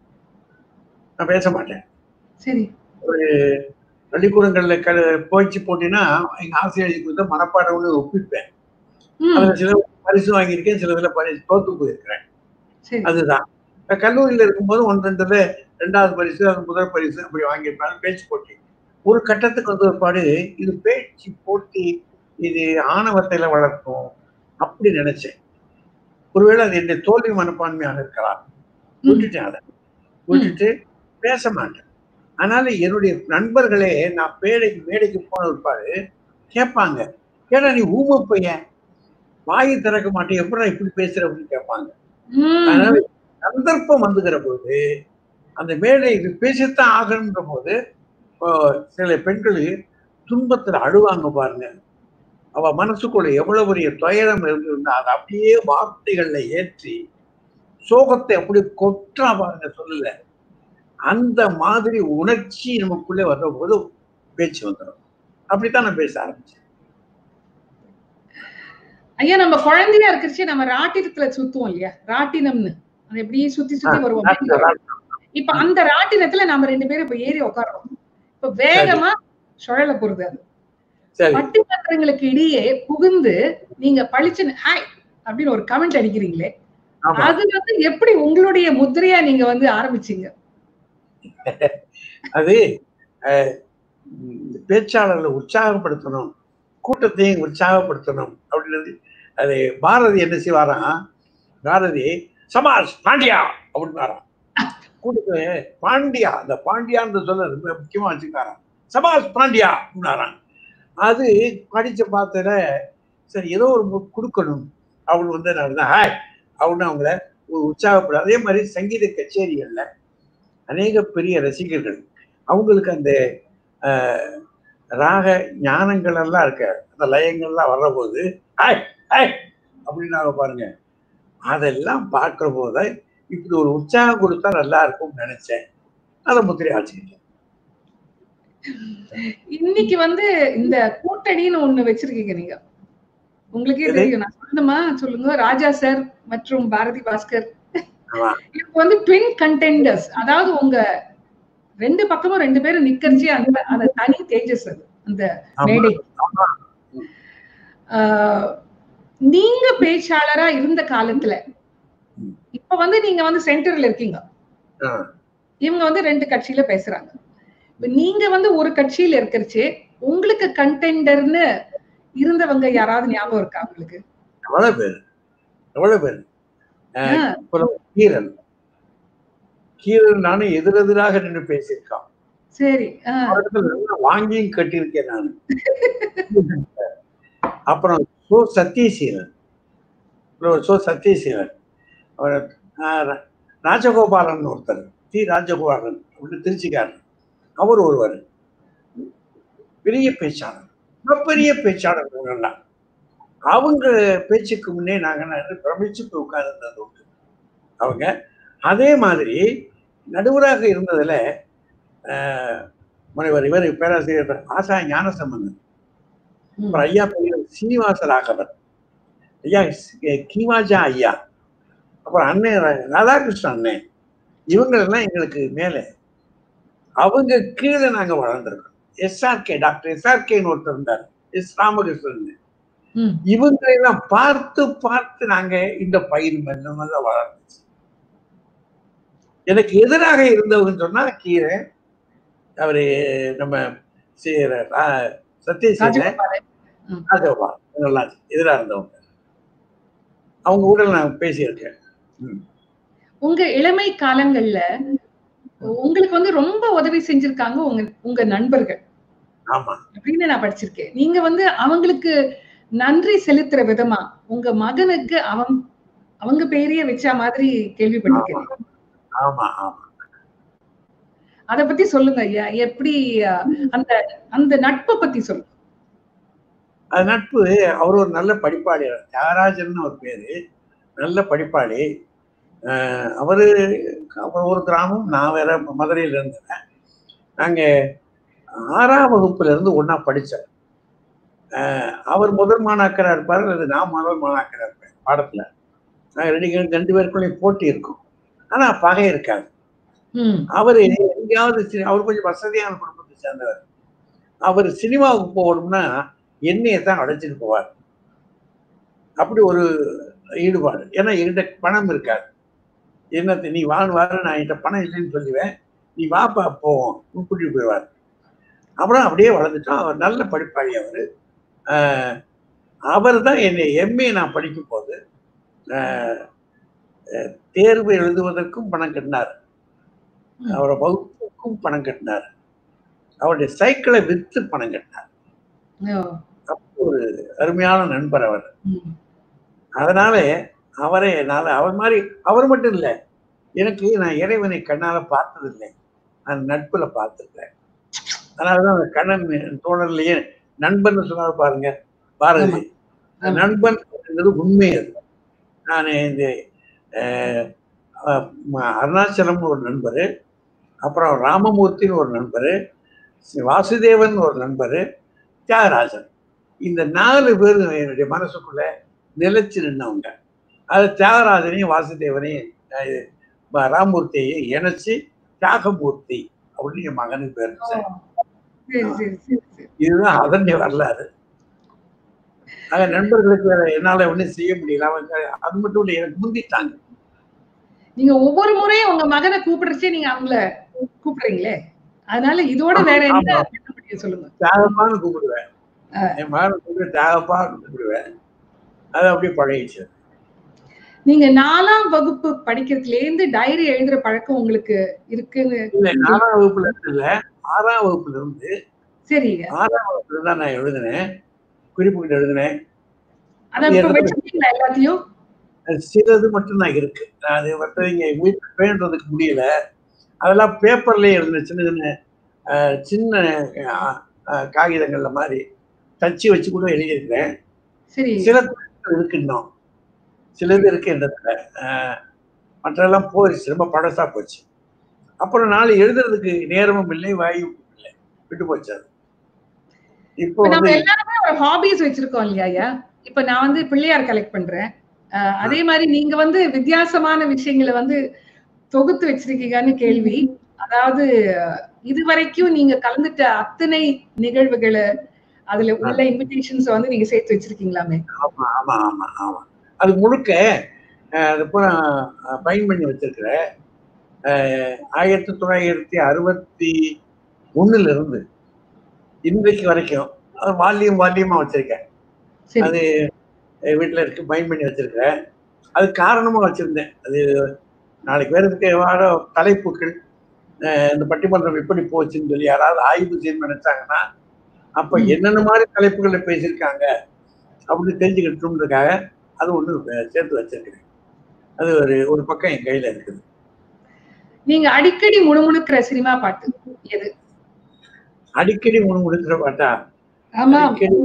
நான் பேச மாட்டேன் சரி பள்ளிக்கூடங்கள்ல க போய்ச்சி போட்டினா எங்க ஆசிரியருக்கு வந்து மனப்பாடம்னு ஒப்பிப்பேன் ம், அதுல சில பரிசு வாங்கியிருக்கேன் சில இதுல பரிசு தோத்து போயிருக்கிறேன் சரி அதுதான் நான் கல்லூரியில இருக்கும்போது ஒன்று ரெண்டுல ரெண்டாவது பரிசு அது முதல் பரிசு அப்படி வாங்கியிருப்பாங்க பேச்சு போட்டி ஒரு கட்டத்துக்கு வந்து ஒரு பாடு இது பேச்சு போட்டி இது ஆணவத்தையில வளர்க்கும் அப்படி நினைச்சேன் ஒருவேளை அது என்னுடைய தோல்வி மனப்பான்மையாக இருக்கலாம் விட்டுட்டேன் அதை விட்டுட்டு பேச மாட்டேன் அதனால என்னுடைய நண்பர்களே நான் மேடைக்கு மேடைக்கு போன இருப்பாரு கேட்பாங்க ஏடா நீ ஊம பையன் வாயை திறக்க மாட்டேன் எப்படா இப்படி பேசுற அப்படின்னு கேட்பாங்க ம், அதனால சந்தர்ப்பம் வந்துகிற போது அந்த மேடை இது பேசித்தான் ஆகணுன்ற போது இப்போ சில பெண்கள் துன்பத்துல அழுவாங்க பாருங்க அவ மனசுக்குள்ள எவ்வளவு பெரிய துயரம் இருந்திருந்தா அதை அப்படியே வார்த்தைகள்ல ஏற்றி சோகத்தை அப்படி கொற்றா பாருங்க சொல்லல அந்த மாதிரி உணர்ச்சி நமக்குள்ளே வர்ற போது பேச்சு வந்துடும் அப்படித்தான் நான் பேச ஆரம்பிச்சேன் ஐயா நம்ம குழந்தையா இருக்கிறச்சு நம்ம ராட்டினத்துல சுத்துவோம் இல்லையா ராட்டினம்னு அது எப்படியே சுத்தி சுத்தி வருவோம் இப்ப அந்த ராட்டினத்துல நம்ம ரெண்டு பேரும் இப்ப ஏறி உட்காரோம் இப்ப வேகமா சுழல போறது அது சரி பட்டிமன்றங்களுக்கு இடையே புகுந்து நீங்க பளிச்சுன்னு ஹாய் அப்படின்னு ஒரு கமெண்ட் அடிக்கிறீங்களே ஆமா அது வந்து எப்படி உங்களுடைய முத்திரையா நீங்க வந்து ஆரம்பிச்சீங்க அது அஹ், இந்த பேச்சாளர்களை உற்சாகப்படுத்தணும் கூட்டத்தையும் உற்சாகப்படுத்தணும் அப்படின்றது அது பாரதி என்ன செய்வாராம் பாரதி சமாஸ் பாண்டியா அப்படின்னாராம் கூட்டத்தை பாண்டியா அந்த பாண்டியான்ற சொல்ல ரொம்ப முக்கியமா வச்சுக்காராம் சமாஸ் பாண்டியா அப்படின்னாராம் அது படிச்ச பார்த்தல சரி ஏதோ ஒரு மு- கொடுக்கணும் அவள் வந்து நான் ஹாய் அப்படின்னு அவங்கள ஒரு உற்சாகப்படும் அதே மாதிரி சங்கீத கச்சேரிகள்ல அநேக பெரிய ரசிகர்கள் அவங்களுக்கு அந்த ஆஹ், ராக ஞானங்கள் எல்லாம் இருக்க அந்த லயங்கள்லாம் வர்றபோது ஹாய் ஹாய் அப்படின்னாங்க பாருங்க அதெல்லாம் பார்க்குற போது இப்படி ஒரு உற்சாகம் கொடுத்தா நல்லா இருக்கும்னு நினைச்சேன் அதை முத்திரை ஆச்சுக்கிட்டேன் இன்னைக்கு வந்து இந்த கூட்டணின்னு ஒண்ணு வச்சிருக்கீங்க நீங்க உங்களுக்கே எது? தெரியும் நான் சொல்லணுமா சொல்லுங்க ராஜா சார் மற்றும் பாரதி பாஸ்கர் ஆமா. இப்போ வந்து ட்வின் கண்டெண்டர்ஸ் அதாவது உங்க ரெண்டு பக்கமும் ரெண்டு பேரும் நிக்கரிச்சு அந்த அந்த தனி தேஜஸ் அது அந்த ஆமா. மேடை ஆமா. ஆஹ், நீங்க பேச்சாளரா இருந்த காலத்துல ம். இப்ப வந்து நீங்க வந்து சென்டர்ல இருக்கீங்க ஆ. இவங்க வந்து ரெண்டு கட்சியில பேசுறாங்க இப்ப நீங்க வந்து ஒரு கட்சியில இருக்கிறச்சு உங்களுக்கு கண்டெண்டர்னு இருந்தவங்க யாராவது ஞாபகம் இருக்கா உங்களுக்கு எவ்வளவு பேர் எவ்வளவு பேர் ஆஹ், ஆஹ், அப்புறம் கீரன் கீரன் நானும் எதிரெதிராக நின்று பேசியிருக்கான் சரி ஆஹ், அவரிடத்துல நல்லா வாங்கியும் கட்டியிருக்கேன் நான் அப்புறம் சோ சத்யசீலன் அப்புறம் சோ சத்யசீலன் அவர் ஆஹ், ரா- ராஜகோபாலன் ஒருத்தர் டி ராஜகோபாலன் அப்படின்னு திருச்சிக்காரன் அவர் ஒருவர் பெரிய பேச்சாளர் ரொம்ப பெரிய பேச்சாளர் இவங்கெல்லாம் அவங்க பேச்சுக்கு முன்னே நாங்கள் பிரமிச்சு போய் உட்கார்ந்தது உண்டு அவங்க அதே மாதிரி நடுவராக இருந்ததுல ஆஹ், முனைவர் இவர் பேராசிரியர் ஆசா ஞானசம்பந்தன் ம், அப்புறம் ஐயா பெரியவர் சீனிவாச ராகவன் ஐயா சி- கீவாஜா ஐயா அப்புறம் அண்ணன் ரா- ராதாகிருஷ்ணன் அண்ணன் இவங்க எல்லாம் எங்களுக்கு மேலே அவங்க கீழே நாங்க வளர்ந்துருக்கோம் எஸ்ஆர்கே டாக்டர் எஸ்ஆர்கேன்னு ஒருத்தர் இருந்தார் எஸ் ராமகிருஷ்ணன் ம், இவங்களெல்லாம் பார்த்து பார்த்து நாங்க இந்த பயிர் மெல்ல மெல்ல வளர்ந்துச்சு எனக்கு எதிராக இருந்தவங்கன்னு சொன்னா கீரை அவரு நம்ம சே- ரா- சத்யசீல ராஜகோபாலன். ராஜகோபால் இவங்கெல்லாம் எதிராக இருந்தவங்க அவங்க கூட நான் பேசியிருக்கேன் உங்க இளமை காலங்கள்ல உங்களுக்கு வந்து ரொம்ப உதவி செஞ்சிருக்காங்க உங்க உங்க நண்பர்கள் ஆமா அப்படின்னு நான் படிச்சிருக்கேன் நீங்க வந்து அவங்களுக்கு நன்றி செலுத்துற விதமா உங்க மகனுக்கு அவன் அவங்க பேரையே வச்ச மாதிரி கேள்விப்பட்டிருக்கேன் ஆமா ஆமா அத பத்தி சொல்லுங்க ஐயா எப்படி அஹ், அந்த அந்த நட்பை பத்தி சொல்லுங்க அது நட்பு அவர் ஒரு நல்ல படிப்பாளி தியாகராஜன் ஒரு பேரு நல்ல படிப்பாளி அஹ் அவரு அவர் ஒரு கிராமம் நான் வேற மதுரையில இருந்தேன் நாங்க ஆறாம் வகுப்புல இருந்து ஒண்ணா படிச்சேன் அஹ் அவர் முதல் மாணாக்கரா இருப்பார் அல்லது நான் முதல் மாணாக்கரா இருப்பேன் பாடத்துல நாங்க ரெண்டு பேரும் ரெண்டு பேருக்குள்ளேயும் போட்டி இருக்கும் ஆனா பகை இருக்காது ம், அவர் எங்கேயாவது சி- அவர் கொஞ்சம் வசதியான குடும்பத்தை சேர்ந்தவர் அவர் சினிமாவுக்கு போகணும்னா என்னையை தான் அழைச்சிட்டு போவார் அப்படி ஒரு ஈடுபாடு ஏன்னா என்கிட்ட பணம் இருக்காது என்னத்தை நீ வான்னு வாரு நான் என்கிட்ட பணம் இல்லைன்னு சொல்லுவேன் நீ வாப்பா போவோம் கூட்டிட்டு போயிடுவார் அப்புறம் அப்படியே வளர்ந்துட்டோம் அவர் நல்ல படிப்பாளி அவர் அவர் தான் என்னை எம்ஏ நான் படிக்கும் போது ஆஹ், அஹ், தேர்வு எழுதுவதற்கும் பணம் கட்டினார் ம். அவரோட வகுப்புக்கும் பணம் கட்டினார் அவருடைய சைக்கிளை வித்து பணம் கட்டினார் ஓ, அப்போ ஒரு அருமையான நண்பர் அவர் ம், அதனால அவரை என்னால் அவர் மாதிரி அவர் மட்டும் இல்லை எனக்கு நான் இறைவனை கண்ணால பார்த்ததில்லை நான் நட்புல பார்த்துருக்கேன் அதனாலதான் அந்த கண்ணன் தோழர்லயே நண்பன் சொன்னார் பாருங்க பாரதி ஆமா. நண்பன் அப்படிங்கிறது உண்மை அது நான் இந்த அஹ், அஹ், ம- அருணாச்சலம் ஒரு நண்பர் அப்புறம் ராமமூர்த்தின்னு ஒரு நண்பர் வாசுதேவன் ஒரு நண்பர் தியாகராஜன் இந்த நாலு பேர் என்னுடைய மனசுக்குள்ள நிலைச்சு நின்னவங்க அது தியாகராஜனையும் வாசுதேவனையும் அஹ், ம- ராமமூர்த்தியையும் இணைச்சு தியாகமூர்த்தி அப்படின்னு என் மகனுக்கு பேர் ஓ, சரி சரி சரி சரி இதுதான் அதனுடைய வரலாறு ஆக நண்பர்களுக்கு வேற என்னால ஒண்ணும் செய்ய முடியல அவங்க அது மட்டும் இல்லை எனக்கு முந்திட்டாங்க நீங்க ஒவ்வொரு முறையும் உங்க மகனை கூப்பிடுறச்சே நீங்க அவங்கள கூப்பிடுறீங்களே அதனால இதோட வேற என்ன ஆமா. பண்ண முடியும் சொல்லுங்க தியாகப்பான்னு கூப்பிடுவேன் ஆ. என் மகனை கூப்பிட்டு தியாகப்பான்னு கூப்பிடுவேன் அது அப்படியே பழகிச்சு நீங்க நாலாம் வகுப்பு படிக்கிறதுல இருந்து டைரி எழுதுற பழக்கம் உங்களுக்கு இருக்குன்னு இல்ல நாலாம் வகுப்புல இருந்து இல்ல ஆறாம் வகுப்புல இருந்து சரிங்க ஆறாம் வகுப்புல தான் நான் எழுதினேன் குறிப்புகள் எழுதினேன் அத இப்ப வச்சிருக்கீங்களா எல்லாத்தையும் அது சிலது மட்டும் தான் இருக்கு அது மற்ற இங்க வீட்டில் பேணுறதுக்கு முடியல அதெல்லாம் பேப்பர்லயே எழுதின சின்ன சின்ன அஹ், சின்ன அஹ், அஹ், காகிதங்கள்ல மாதிரி தச்சு வச்சு கூட எழுதியிருக்கிறேன் சரி சில குறிப்புகள் இருக்கு இன்னும் சிலது இருக்கு என்னத்துல மற்றெல்லாம் போயிடுச்சு ரொம்ப பழசா போச்சு அப்புறம் நாள் எழுதுறதுக்கு நேரமும் இல்லை வாயும் இல்லை விட்டு போச்சு அது இப்போ இப்ப நம்ம வந்து எல்லாருமே ஒரு ஹாபிஸ் வச்சிருக்கோம் இல்லையா ஐயா இப்ப நான் வந்து பிள்ளையார் கலெக்ட் பண்றேன் அஹ் அதே மாதிரி நீங்க வந்து வித்தியாசமான விஷயங்களை வந்து தொகுத்து வச்சிருக்கீங்கன்னு கேள்வி அதாவது அஹ், இதுவரைக்கும் நீங்க கலந்துட்ட அத்தனை நிகழ்வுகளை அதுல உள்ள இன்விடேஷன்ஸ் வந்து நீங்க சேர்த்து வச்சிருக்கீங்களாமே ஆமா ஆமா ஆமா ஆமா அது முழுக்க அஹ், அது பூரா பயன் பண்ணி வச்சிருக்கிறேன் அஹ், ஆயிரத்தி தொள்ளாயிரத்தி அறுபத்தி ஒண்ணுல இருந்து இன்றைக்கு வரைக்கும் அது வால்யூம் வால்யூமா வச்சிருக்கேன் சரி அது அஹ், வீட்டுல இருக்கு பயன் பண்ணி வச்சிருக்கிறேன் அது காரணமா வச்சிருந்தேன் அது நாளைக்கு வேறதுக்கு வார தலைப்புகள் அஹ், இந்த பட்டிமன்றம் எப்படி போச்சுன்னு சொல்லி யாராவது ஆய்வு செய்யணும்னு நினைச்சாங்கன்னா அப்ப ம். என்னென்ன மாதிரி தலைப்புகளை பேசியிருக்காங்க அப்படின்னு தெரிஞ்சுக்கிட்டோம்ன்றதுக்காக அது ஒண்ணு அஹ், சேர்த்து வச்சிருக்கிறேன் அது ஒரு ஒரு பக்கம் என் கையில இருக்குது நீங்க அடிக்கடி முணுமுணுக்கிற சினிமா பாட்டு எது அடிக்கடி முன் முடிக்கிற பாட்டா ஆமா அடிக்கடி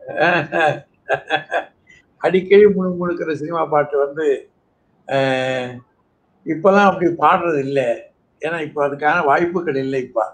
அடிக்கடி முழு முழுக்கிற சினிமா பாட்டு வந்து அஹ், இப்பெல்லாம் அப்படி பாடுறது இல்லை ஏன்னா இப்போ அதுக்கான வாய்ப்புகள் இல்லை இப்போ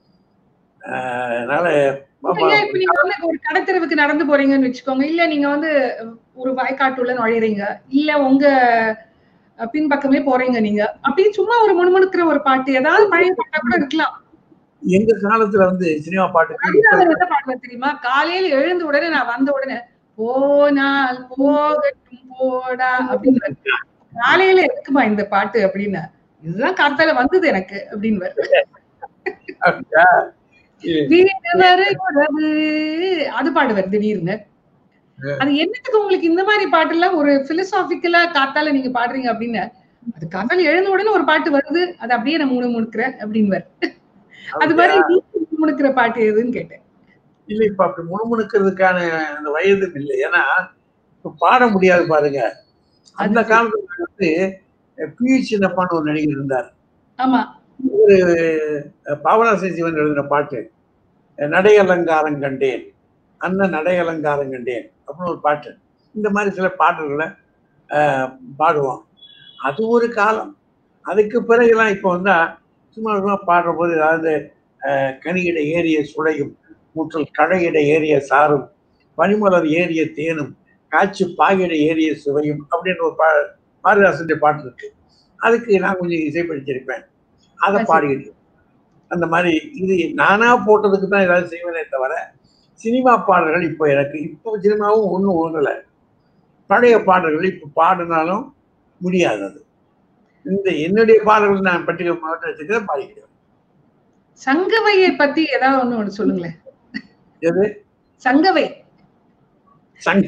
அஹ், அதனால ஆமா, ஐயா, இப்ப நீங்க வந்து ஒரு கடத்தெருவுக்கு நடந்து போறீங்கன்னு வச்சுக்கோங்க இல்ல நீங்க வந்து ஒரு வாய்க்காட்டுள்ள நுழையறீங்க இல்ல உங்க அஹ், பின்பக்கமே போறீங்க நீங்க அப்படியே சும்மா ஒரு முணுமுணுக்கிற ஒரு பாட்டு ஏதாவது பழைய பாட்டா கூட இருக்கலாம் எங்க காலத்துல வந்து சினிமா பாட்டுக்கு ரவிதாசன் என்ன பாடுவார் தெரியுமா காலையில எழுந்த உடனே நான் வந்த உடனே போனால் போகட்டும் போடா அப்படின்னு காலையில எதுக்குமா இந்த பாட்டு அப்படின்னு இதுதான் காத்தால வந்தது எனக்கு அப்படின்னு அப்படியா? இது வீடு வரை உறவு அது பாடுவார் திடீர்னு அது என்னத்துக்கு உங்களுக்கு இந்த மாதிரி பாட்டு எல்லாம் ஒரு பிலசாபிக்கலா காத்தால நீங்க பாடுறீங்க அப்படின்னு அது காத்தால எழுந்த உடனே ஒரு பாட்டு வருது அது அப்படியே நான் மூணு முணுக்கிறேன் அப்படின்னு அது மாதிரி நீங்க முணுக்கிற பாட்டு எதுன்னு கேட்டேன் இல்ல இப்ப அப்படி முணுமுணுக்கிறதுக்கான அந்த வயதும் இல்லை ஏன்னா இப்ப பாட முடியாது பாருங்க அந்த அது காலத்துல வந்து பி சின்னப்பான்னு ஒரு நடிகர் இருந்தார் ஆமா ஒரு பாவனாசி சிவன் எழுதின பாட்டு நடை அலங்காரம் கண்டேன் அண்ணன் நடை அலங்காரம் கண்டேன் அப்படின்னு ஒரு பாட்டு இந்த மாதிரி சில பாடல்களை அஹ், பாடுவோம் அது ஒரு காலம் அதுக்கு பிறகுலாம் இப்போ வந்தா சும்மா சும்மா பாடுற போது அதாவது அஹ், கனியிட ஏறிய சுளையும் மூற்றல் கழையிட ஏறிய சாரும் பனிமலர் ஏறிய தேனும் காய்ச்சி பாகிட ஏறிய சுவையும் அப்படின்னு ஒரு பா பாரதிதாசனுடைய பாட்டு இருக்கு அதுக்கு நான் கொஞ்சம் இசைப்படுத்தியிருப்பேன் அதை சரி. பாடிக்கிட்டு இருப்பேன். அந்த மாதிரி இது நானா போட்டதுக்கு தான் ஏதாவது செய்வேனே தவிர சினிமா பாடல்கள் இப்போ எனக்கு இப்போ சினிமாவும் ஒன்றும் ஒன்றுல பழைய பாடல்கள் இப்போ பாடினாலும் முடியாது அது இந்த என்னுடைய பாடல்கள் நான் பட்டியல மாவட்ட வச்சுக்கிறத பாடிக்கிறேன் சங்கவையை பத்தி ஏதாவது ஒண்ணு ஒண்ணு சொல்லுங்களேன் எது சங்கவை சங்க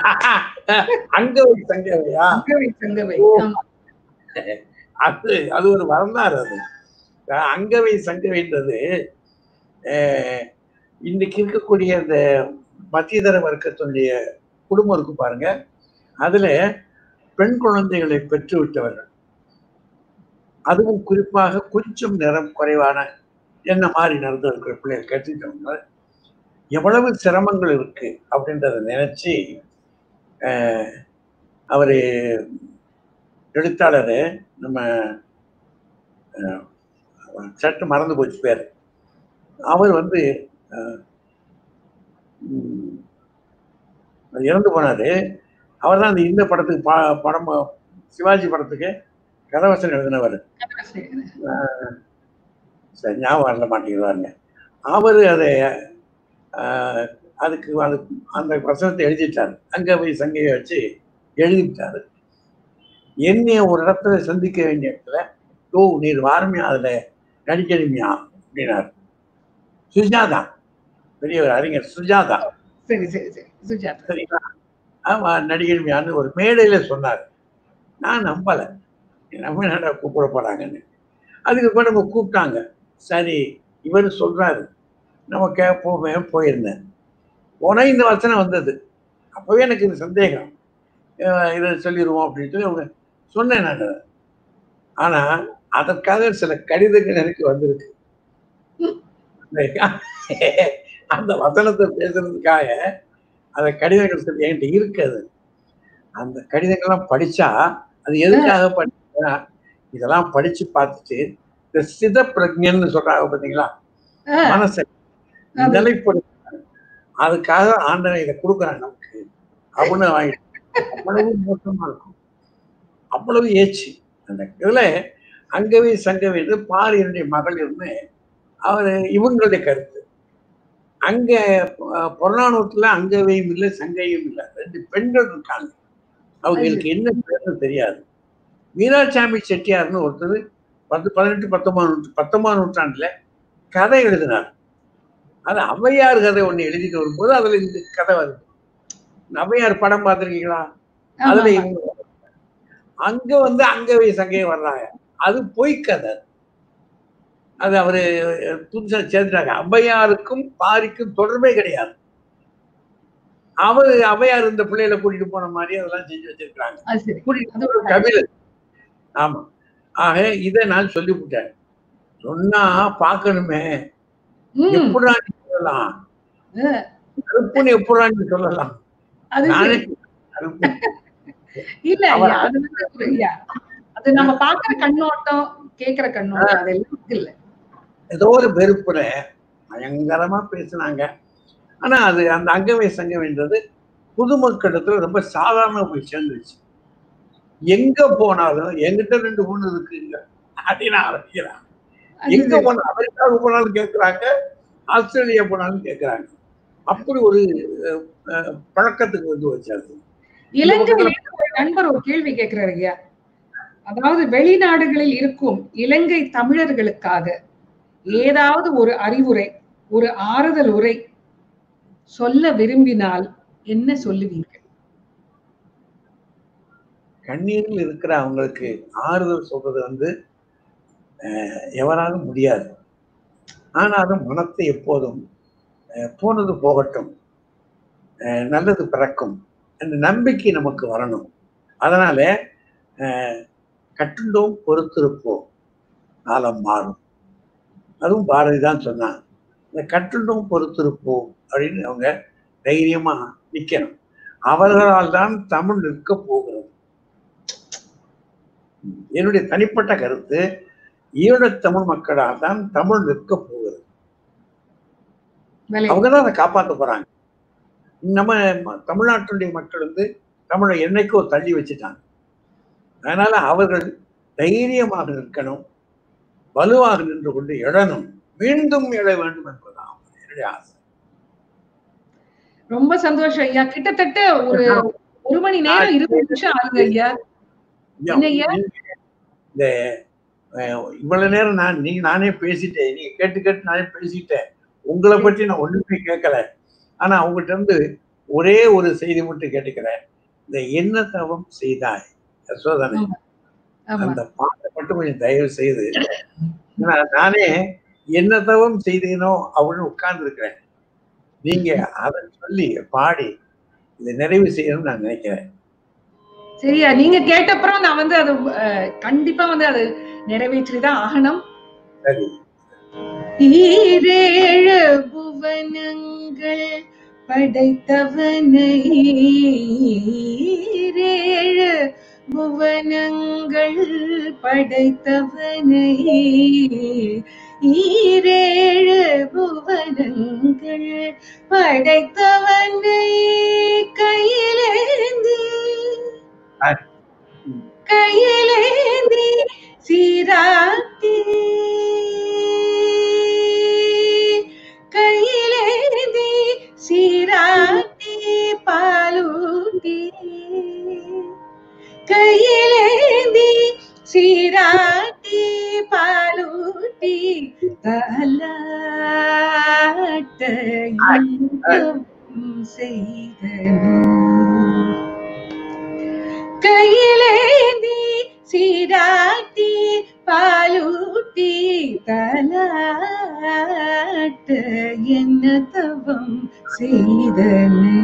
அங்கவை சங்கவையா சங்கவை சங்கவை ஓ. ஆமா. அது அது ஒரு வரலாறு அது அஹ் அங்கவை சங்கவைன்றது அஹ், இன்னைக்கு இருக்கக்கூடிய இந்த மத்தியதர வர்க்கத்தினுடைய குடும்பம் இருக்கு பாருங்க அதுல பெண் குழந்தைகளை பெற்று விட்டவர்கள் அதுவும் குறிப்பாக கொஞ்சம் நிறம் குறைவான என்ன மாதிரி நடந்து இருக்கிற பிள்ளைகள் கற்றுக்கிட்டவங்க எவ்வளவு சிரமங்கள் இருக்கு அப்படின்றத நினைச்சு அஹ், அவரு எழுத்தாளர் நம்ம அஹ், சட்டு மறந்து போச்சு பேர் அவர் வந்து அஹ், ம், இறந்து போனாரு அவர் தான் அந்த இந்த படத்துக்கு பா படம் சிவாஜி படத்துக்கு கதவசனம் எழுதினவர் சரி ஞாபகம் வரல மாட்டேங்கிறாருங்க அவர் அதை ஆஹ், அதுக்கு அது அந்த வசனத்தை எழுதிட்டார் அங்கே போய் சங்கையை வச்சு எழுதிவிட்டாரு என்னைய ஒரு இடத்துல சந்திக்க வேண்டிய இடத்துல ஓ நீர் வாரமையா அதில் நடிக்கணுமியா அப்படின்னாரு சுஜாதா பெரிய ஒரு அறிஞர் சுஜாதா சரி சரி சரி சுஜாதா சரிங்களா ஆமா நடிகர் ஒரு மேடையில சொன்னார் நான் நம்பலை நம்ம என்னடா கூப்பிட போறாங்கன்னு அதுக்கப்புறம் நம்ம கூப்பிட்டாங்க சரி இவர் சொல்றாரு நம்ம கேட்போமே போயிருந்தேன் போனா இந்த வசனம் வந்தது அப்பவே எனக்கு இது சந்தேகம் அஹ் இதை சொல்லிடுவோம் அப்படின்ட்டு அவங்க சொன்னேன் நான் ஆனா அதற்காக சில கடிதங்கள் எனக்கு வந்திருக்கு அந்த வசனத்தை பேசுறதுக்காக அந்த கடிதங்கள் சொல்லி என்கிட்ட இருக்குது அந்த கடிதங்கள்லாம் படிச்சா அது எதுக்காக படிச்சா இதெல்லாம் படிச்சு பார்த்துட்டு இந்த சித பிரஜன்னு சொல்றாங்க பாத்தீங்களா ஆ, மனசை அது- நிலைப்படுத்த அதுக்காக ஆண்டவன் இதை கொடுக்குறான் நமக்கு அப்படின்னு வாங்கிட்டு அவ்வளவு மோசமா இருக்கும் அவ்வளவு ஏச்சு அந்த இதுல அங்கவே சங்கவே பாரியனுடைய மகள் இருந்து அவர் இவங்களுடைய கருத்து அங்க அஹ், புறநானூற்றுல அங்கவையும் இல்லை சங்கையும் இல்லை ரெண்டு பெண்கள் இருக்காங்க அவங்களுக்கு என்ன பேருன்னு தெரியாது மீராசாமி செட்டியார்னு ஒருத்தர் பத்து பதினெட்டு பத்தொன்பது நூற்று பத்தொன்பதாம் நூற்றாண்டுல கதை எழுதினார் அது ஔவையார் கதை ஒண்ணு எழுதிட்டு வரும்போது அதுல இந்த கதை வருது ஔவையார் படம் பார்த்திருக்கீங்களா ஆமா, அதுல ஆமா. இவங்க அங்க வந்து அங்கவை சங்கையை வர்றாங்க அது பொய் கதை அது அவரு புதுசா சேர்த்துட்டாங்க ஔவையாருக்கும் பாரிக்கும் தொடர்பே கிடையாது அவரு ஔவையார் இந்த பிள்ளைகளை கூட்டிட்டு போன மாதிரி அதெல்லாம் செஞ்சு வச்சிருக்காங்க அது சரி கூட்டிட்டு அது ஒரு கபிலர் ஆமா ஆக இதை நான் சொல்லிவிட்டேன் சொன்னா பார்க்கணுமே ம், எப்படா நீ சொல்லலாம் ஆ. கருப்புன்னு எப்படா நீ சொல்லலாம் அது நானே சரி. கருப்பு. இல்ல அவர் ஐயா, அது வந்து ஒரு- ஐயா, அது நம்ம பாக்குற கண்ணோட்டம் கேக்குற கண்ணோட்டம் அதெல்லாம் இல்ல ஏதோ ஒரு வெறுப்புல பயங்கரமா பேசுனாங்க ஆனா அது அந்த அங்கவை சங்கம்ன்றது பொதுமக்களிடத்துல ரொம்ப சாதாரண போய் சேர்ந்துருச்சு எங்க போனாலும் எங்கிட்ட ரெண்டு பொண்ணு இருக்குங்க அப்படின்னு ஆரம்பிக்கிறாங்க அது எங்க சரி. போனாலும் அமெரிக்காவுக்கு போனாலும் கேட்கறாங்க ஆஸ்திரேலியா போனாலும் கேட்கறாங்க அப்படி ஒரு அஹ், அஹ், பழக்கத்துக்கு வந்து வச்சாது இலங்கையில ஒரு நண்பர் ஒரு கேள்வி கேட்கிறாரு ஐயா அதாவது வெளிநாடுகளில் இருக்கும் இலங்கை தமிழர்களுக்காக ஏதாவது ஒரு அறிவுரை ஒரு ஆறுதல் உரை சொல்ல விரும்பினால் என்ன சொல்லுவீங்க கண்ணீரில் இருக்கிற அவங்களுக்கு ஆறுதல் சொல்றது வந்து அஹ், எவராலும் முடியாது ஆனாலும் மனத்தை எப்போதும் அஹ், போனது போகட்டும் அஹ், நல்லது பிறக்கும் என்ற நம்பிக்கை நமக்கு வரணும் அதனால அஹ், கட்டுண்டோம் பொறுத்திருப்போம் காலம் மாறும் அதுவும் பாரதி தான் சொன்னான் இந்த கட்டுண்டோம் பொறுத்திருப்போம் அப்படின்னு அவங்க தைரியமா நிக்கணும் அவர்களால் தான் தமிழ் நிற்க போகிறது என்னுடைய தனிப்பட்ட கருத்து ஈழத் தமிழ் மக்களால் தான் தமிழ் நிற்க போகிறது வேலை- அவங்க தான் அதை காப்பாற்ற போறாங்க நம்ம ம- தமிழ்நாட்டுடைய மக்கள் வந்து தமிழை என்னைக்கோ தள்ளி வச்சுட்டாங்க அதனால அவர்கள் தைரியமாக நிற்கணும் வலுவாக நின்று கொண்டு எழணும் மீண்டும் எழ வேண்டும் என்பதுதான் என்னுடைய ஆசை ரொம்ப சந்தோஷம் ஐயா கிட்டத்தட்ட ஒரு ஒரு மணி நேரம் இருபது நிமிஷம் ஆகுது ஐயா ஐயா, என்னய்யா? நீங்க இந்த அஹ், இவ்வளவு நேரம் நான் நீங்க நானே பேசிட்டேன் நீங்க கேட்டு கேட்டு நானே பேசிட்டேன் உங்களை பற்றி நான் ஒண்ணுமே கேட்கல ஆனா அவங்ககிட்ட இருந்து ஒரே ஒரு செய்தி மட்டும் கேட்டுக்கிறேன் இந்த என்ன தவம் செய்தாய் யசோதனை ஆமா அந்த பாட்டை மட்டும் கொஞ்சம் தயவு செய்து ஏன்னா நானே என்ன தவம் செய்தேனோ அப்படின்னு உட்கார்ந்து இருக்கிறேன் நீங்க அதை சொல்லி பாடி இதை நிறைவு செய்யணும்னு நான் நினைக்கிறேன் சரியா நீங்க கேட்டப்புறம் நான் வந்து அது அஹ், கண்டிப்பா வந்து அது நிறைவேற்றிதான் ஆகணும் சரி ஈரேழு புவனங்கள் படைத்தவனை ஈரேழு புவனங்கள் படைத்தவனை ஈரேழு புவனங்கள் படைத்தவனை கையிலேந்தி கையிலேந்தி சீராட்டி கையிலேந்தி சீராட்டி பாலூட்டி கையிலேந்தி சீராட்டி பாலூட்டி தலாட்ட இன்பம் செய்தனோ கையிலேந்தி சீராட்டி பாலூட்டி தலாட்ட என்ன தவம் செய்தனே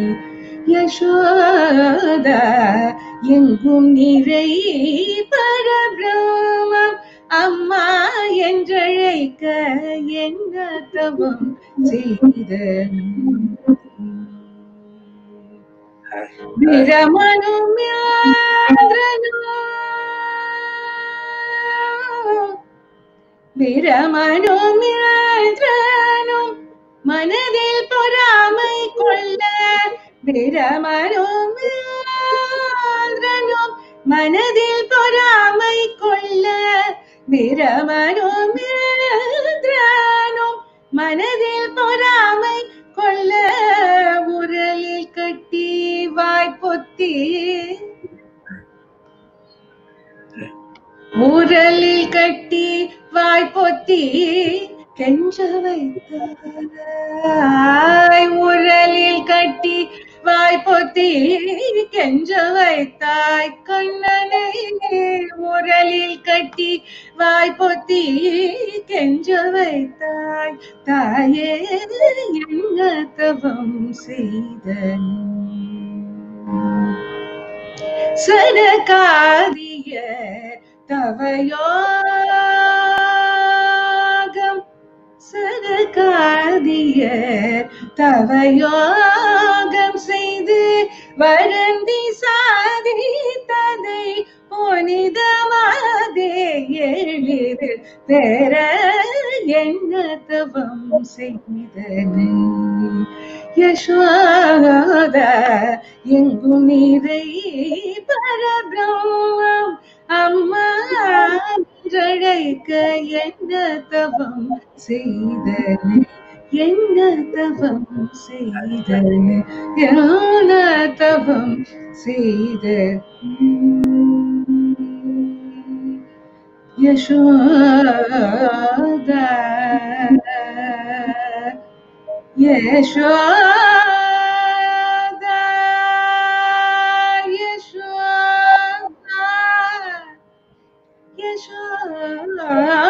யசோத எங்கும் நிறை பரபிரமம் அம்மா என்றழைக்க என்ன தவம் செய்தனே விரமனும் விரமனும் மனதில் பொறாமை கொள்ள விரமனும் மனதில் பொறாமை கொள்ள விரமனும் மனதில் பொறாமை கொள்ள உரலில் கட்டி வாய்ப்பொத்தி உரலில் கட்டி வாய்ப்பொத்தி கெஞ்ச வைத்தாய் உரலில் கட்டி வாய்ப்பொத்தி கெஞ்ச வைத்தாய் கண்ணனை உரலில் கட்டி வாய்ப்பொத்தி கெஞ்ச வைத்தாய் தாயே என்ன தவம் செய்தன் சனகாரிய தவயோகம் சனகாரிய தவயோகம் செய்து வருந்தி சாதித்ததை புனிதமாதே எளிதில் பெற என்ன தவம் செய்தனை யசோத எங்கும் நீரை பரபிரம்மம் அம்மா என்றழைக்க என்ன தவம் செய்தனை என்ன தவம் செய்தனை என்ன தவம் செய்த யசோத யசோத யசோத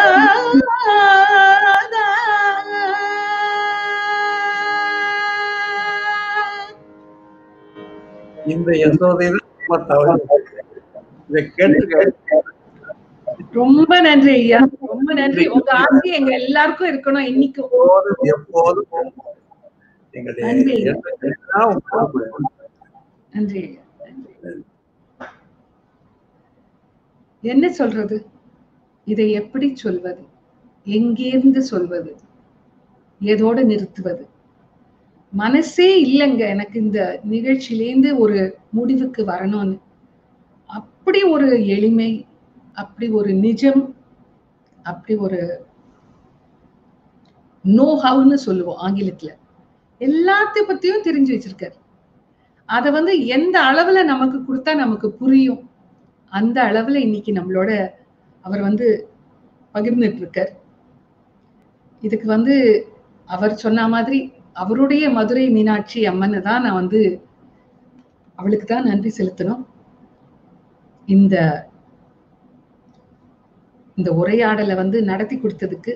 இந்த யசோதையில ரொம்ப தவறு இதை கேட்டு ரொம்ப நன்றி ஐயா ரொம்ப நன்றி உங்க ஆசை எங்க எல்லாருக்கும் இருக்கணும் இன்னைக்கும் எப்போதும் எப்போதும் எங்களுடைய நன்றி. எண்ணங்கள் எல்லாம் உங்களுக்கு நன்றி ஐயா நன்றி. என்ன சொல்றது இதை எப்படி சொல்வது எங்கேருந்து சொல்வது எதோட நிறுத்துவது மனசே இல்லைங்க எனக்கு இந்த நிகழ்ச்சியிலேருந்து ஒரு முடிவுக்கு வரணும்னு அப்படி ஒரு எளிமை அப்படி ஒரு நிஜம் அப்படி ஒரு நோ ஹவுன்னு சொல்லுவோம் ஆங்கிலத்துல எல்லாத்த பத்தியும் தெரிஞ்சு வச்சிருக்காரு அத வந்து எந்த அளவுல நமக்கு கொடுத்தா நமக்கு புரியும் அந்த அளவுல இன்னைக்கு நம்மளோட அவர் வந்து பகிர்ந்துட்டு இருக்கார் இதுக்கு வந்து அவர் சொன்ன மாதிரி அவருடைய மதுரை மீனாட்சி அம்மனை தான் நான் வந்து அவளுக்கு தான் நன்றி செலுத்தணும் இந்த இந்த உரையாடலை வந்து நடத்தி கொடுத்ததுக்கு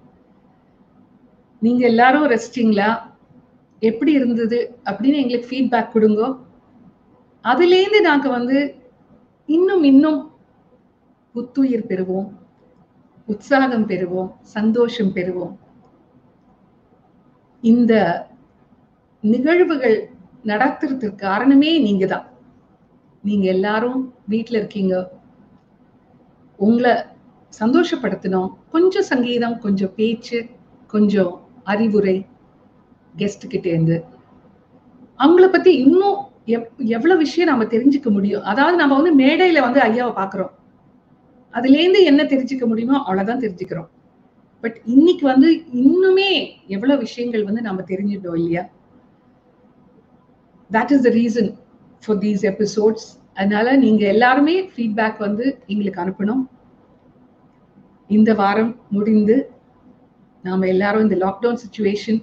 நீங்க எல்லாரும் ரசிச்சிங்களா எப்படி இருந்தது அப்படின்னு எங்களுக்கு ஃபீட்பேக் கொடுங்க அதுலேருந்து நாங்க வந்து இன்னும் இன்னும் புத்துயிர் பெறுவோம் உற்சாகம் பெறுவோம் சந்தோஷம் பெறுவோம் இந்த நிகழ்வுகள் நடத்துறதுக்கு காரணமே நீங்க தான் நீங்க எல்லாரும் வீட்ல இருக்கீங்க உங்களை சந்தோஷப்படுத்தணும் கொஞ்சம் சங்கீதம் கொஞ்சம் பேச்சு கொஞ்சம் அறிவுரை கெஸ்ட் கிட்ட இருந்து அவங்கள பத்தி இன்னும் எவ்- எவ்வளவு விஷயம் நம்ம தெரிஞ்சுக்க முடியும் அதாவது நம்ம வந்து மேடையில வந்து ஐயாவை பாக்குறோம் அதுல இருந்து என்ன தெரிஞ்சுக்க முடியுமோ அவ்வளவுதான் தெரிஞ்சுக்கிறோம் பட் இன்னைக்கு வந்து இன்னுமே எவ்வளவு விஷயங்கள் வந்து நம்ம தெரிஞ்சிட்டோம் இல்லையா that is the reason for these episodes அதனால நீங்க எல்லாருமே ஃபீட்பேக் வந்து எங்களுக்கு அனுப்பணும் இந்த வாரம் முடிந்து நாம எல்லாரும் இந்த லாக்டவுன் சுச்சுவேஷன்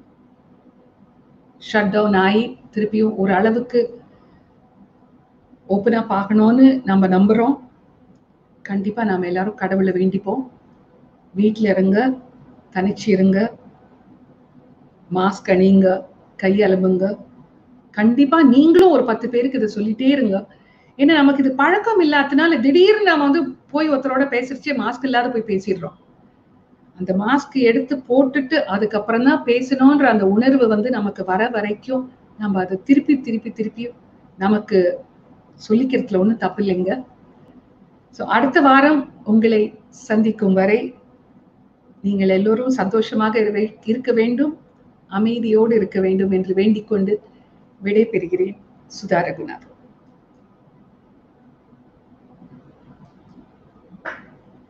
ஷட் டவுன் ஆகி திருப்பியும் ஒரு அளவுக்கு ஓப்பனா பார்க்கணும்னு நம்ம நம்புறோம் கண்டிப்பா நாம எல்லாரும் கடவுளை வேண்டிப்போம் வீட்ல இருங்க தனிச்சு இருங்க மாஸ்க் அணியுங்க கை அலம்புங்க கண்டிப்பா நீங்களும் ஒரு பத்து பேருக்கு இதை சொல்லிட்டே இருங்க ஏன்னா நமக்கு இது பழக்கம் இல்லாதனால திடீர்னு நாம வந்து போய் ஒருத்தரோட பேசுறச்சே மாஸ்க் இல்லாத போய் பேசிடுறோம் அந்த மாஸ்க் எடுத்து போட்டுட்டு அதுக்கப்புறம் தான் பேசணுன்ற அந்த உணர்வு வந்து நமக்கு வர வரைக்கும் நம்ம அதை திருப்பி திருப்பி திருப்பி நமக்கு சொல்லிக்கிறதுல ஒன்றும் தப்பு இல்லைங்க ஸோ அடுத்த வாரம் உங்களை சந்திக்கும் வரை நீங்கள் எல்லோரும் சந்தோஷமாக இரு- இருக்க வேண்டும் அமைதியோடு இருக்க வேண்டும் என்று வேண்டிக் கொண்டு விடை பெறுகிறேன் சுதா ரகுநாத்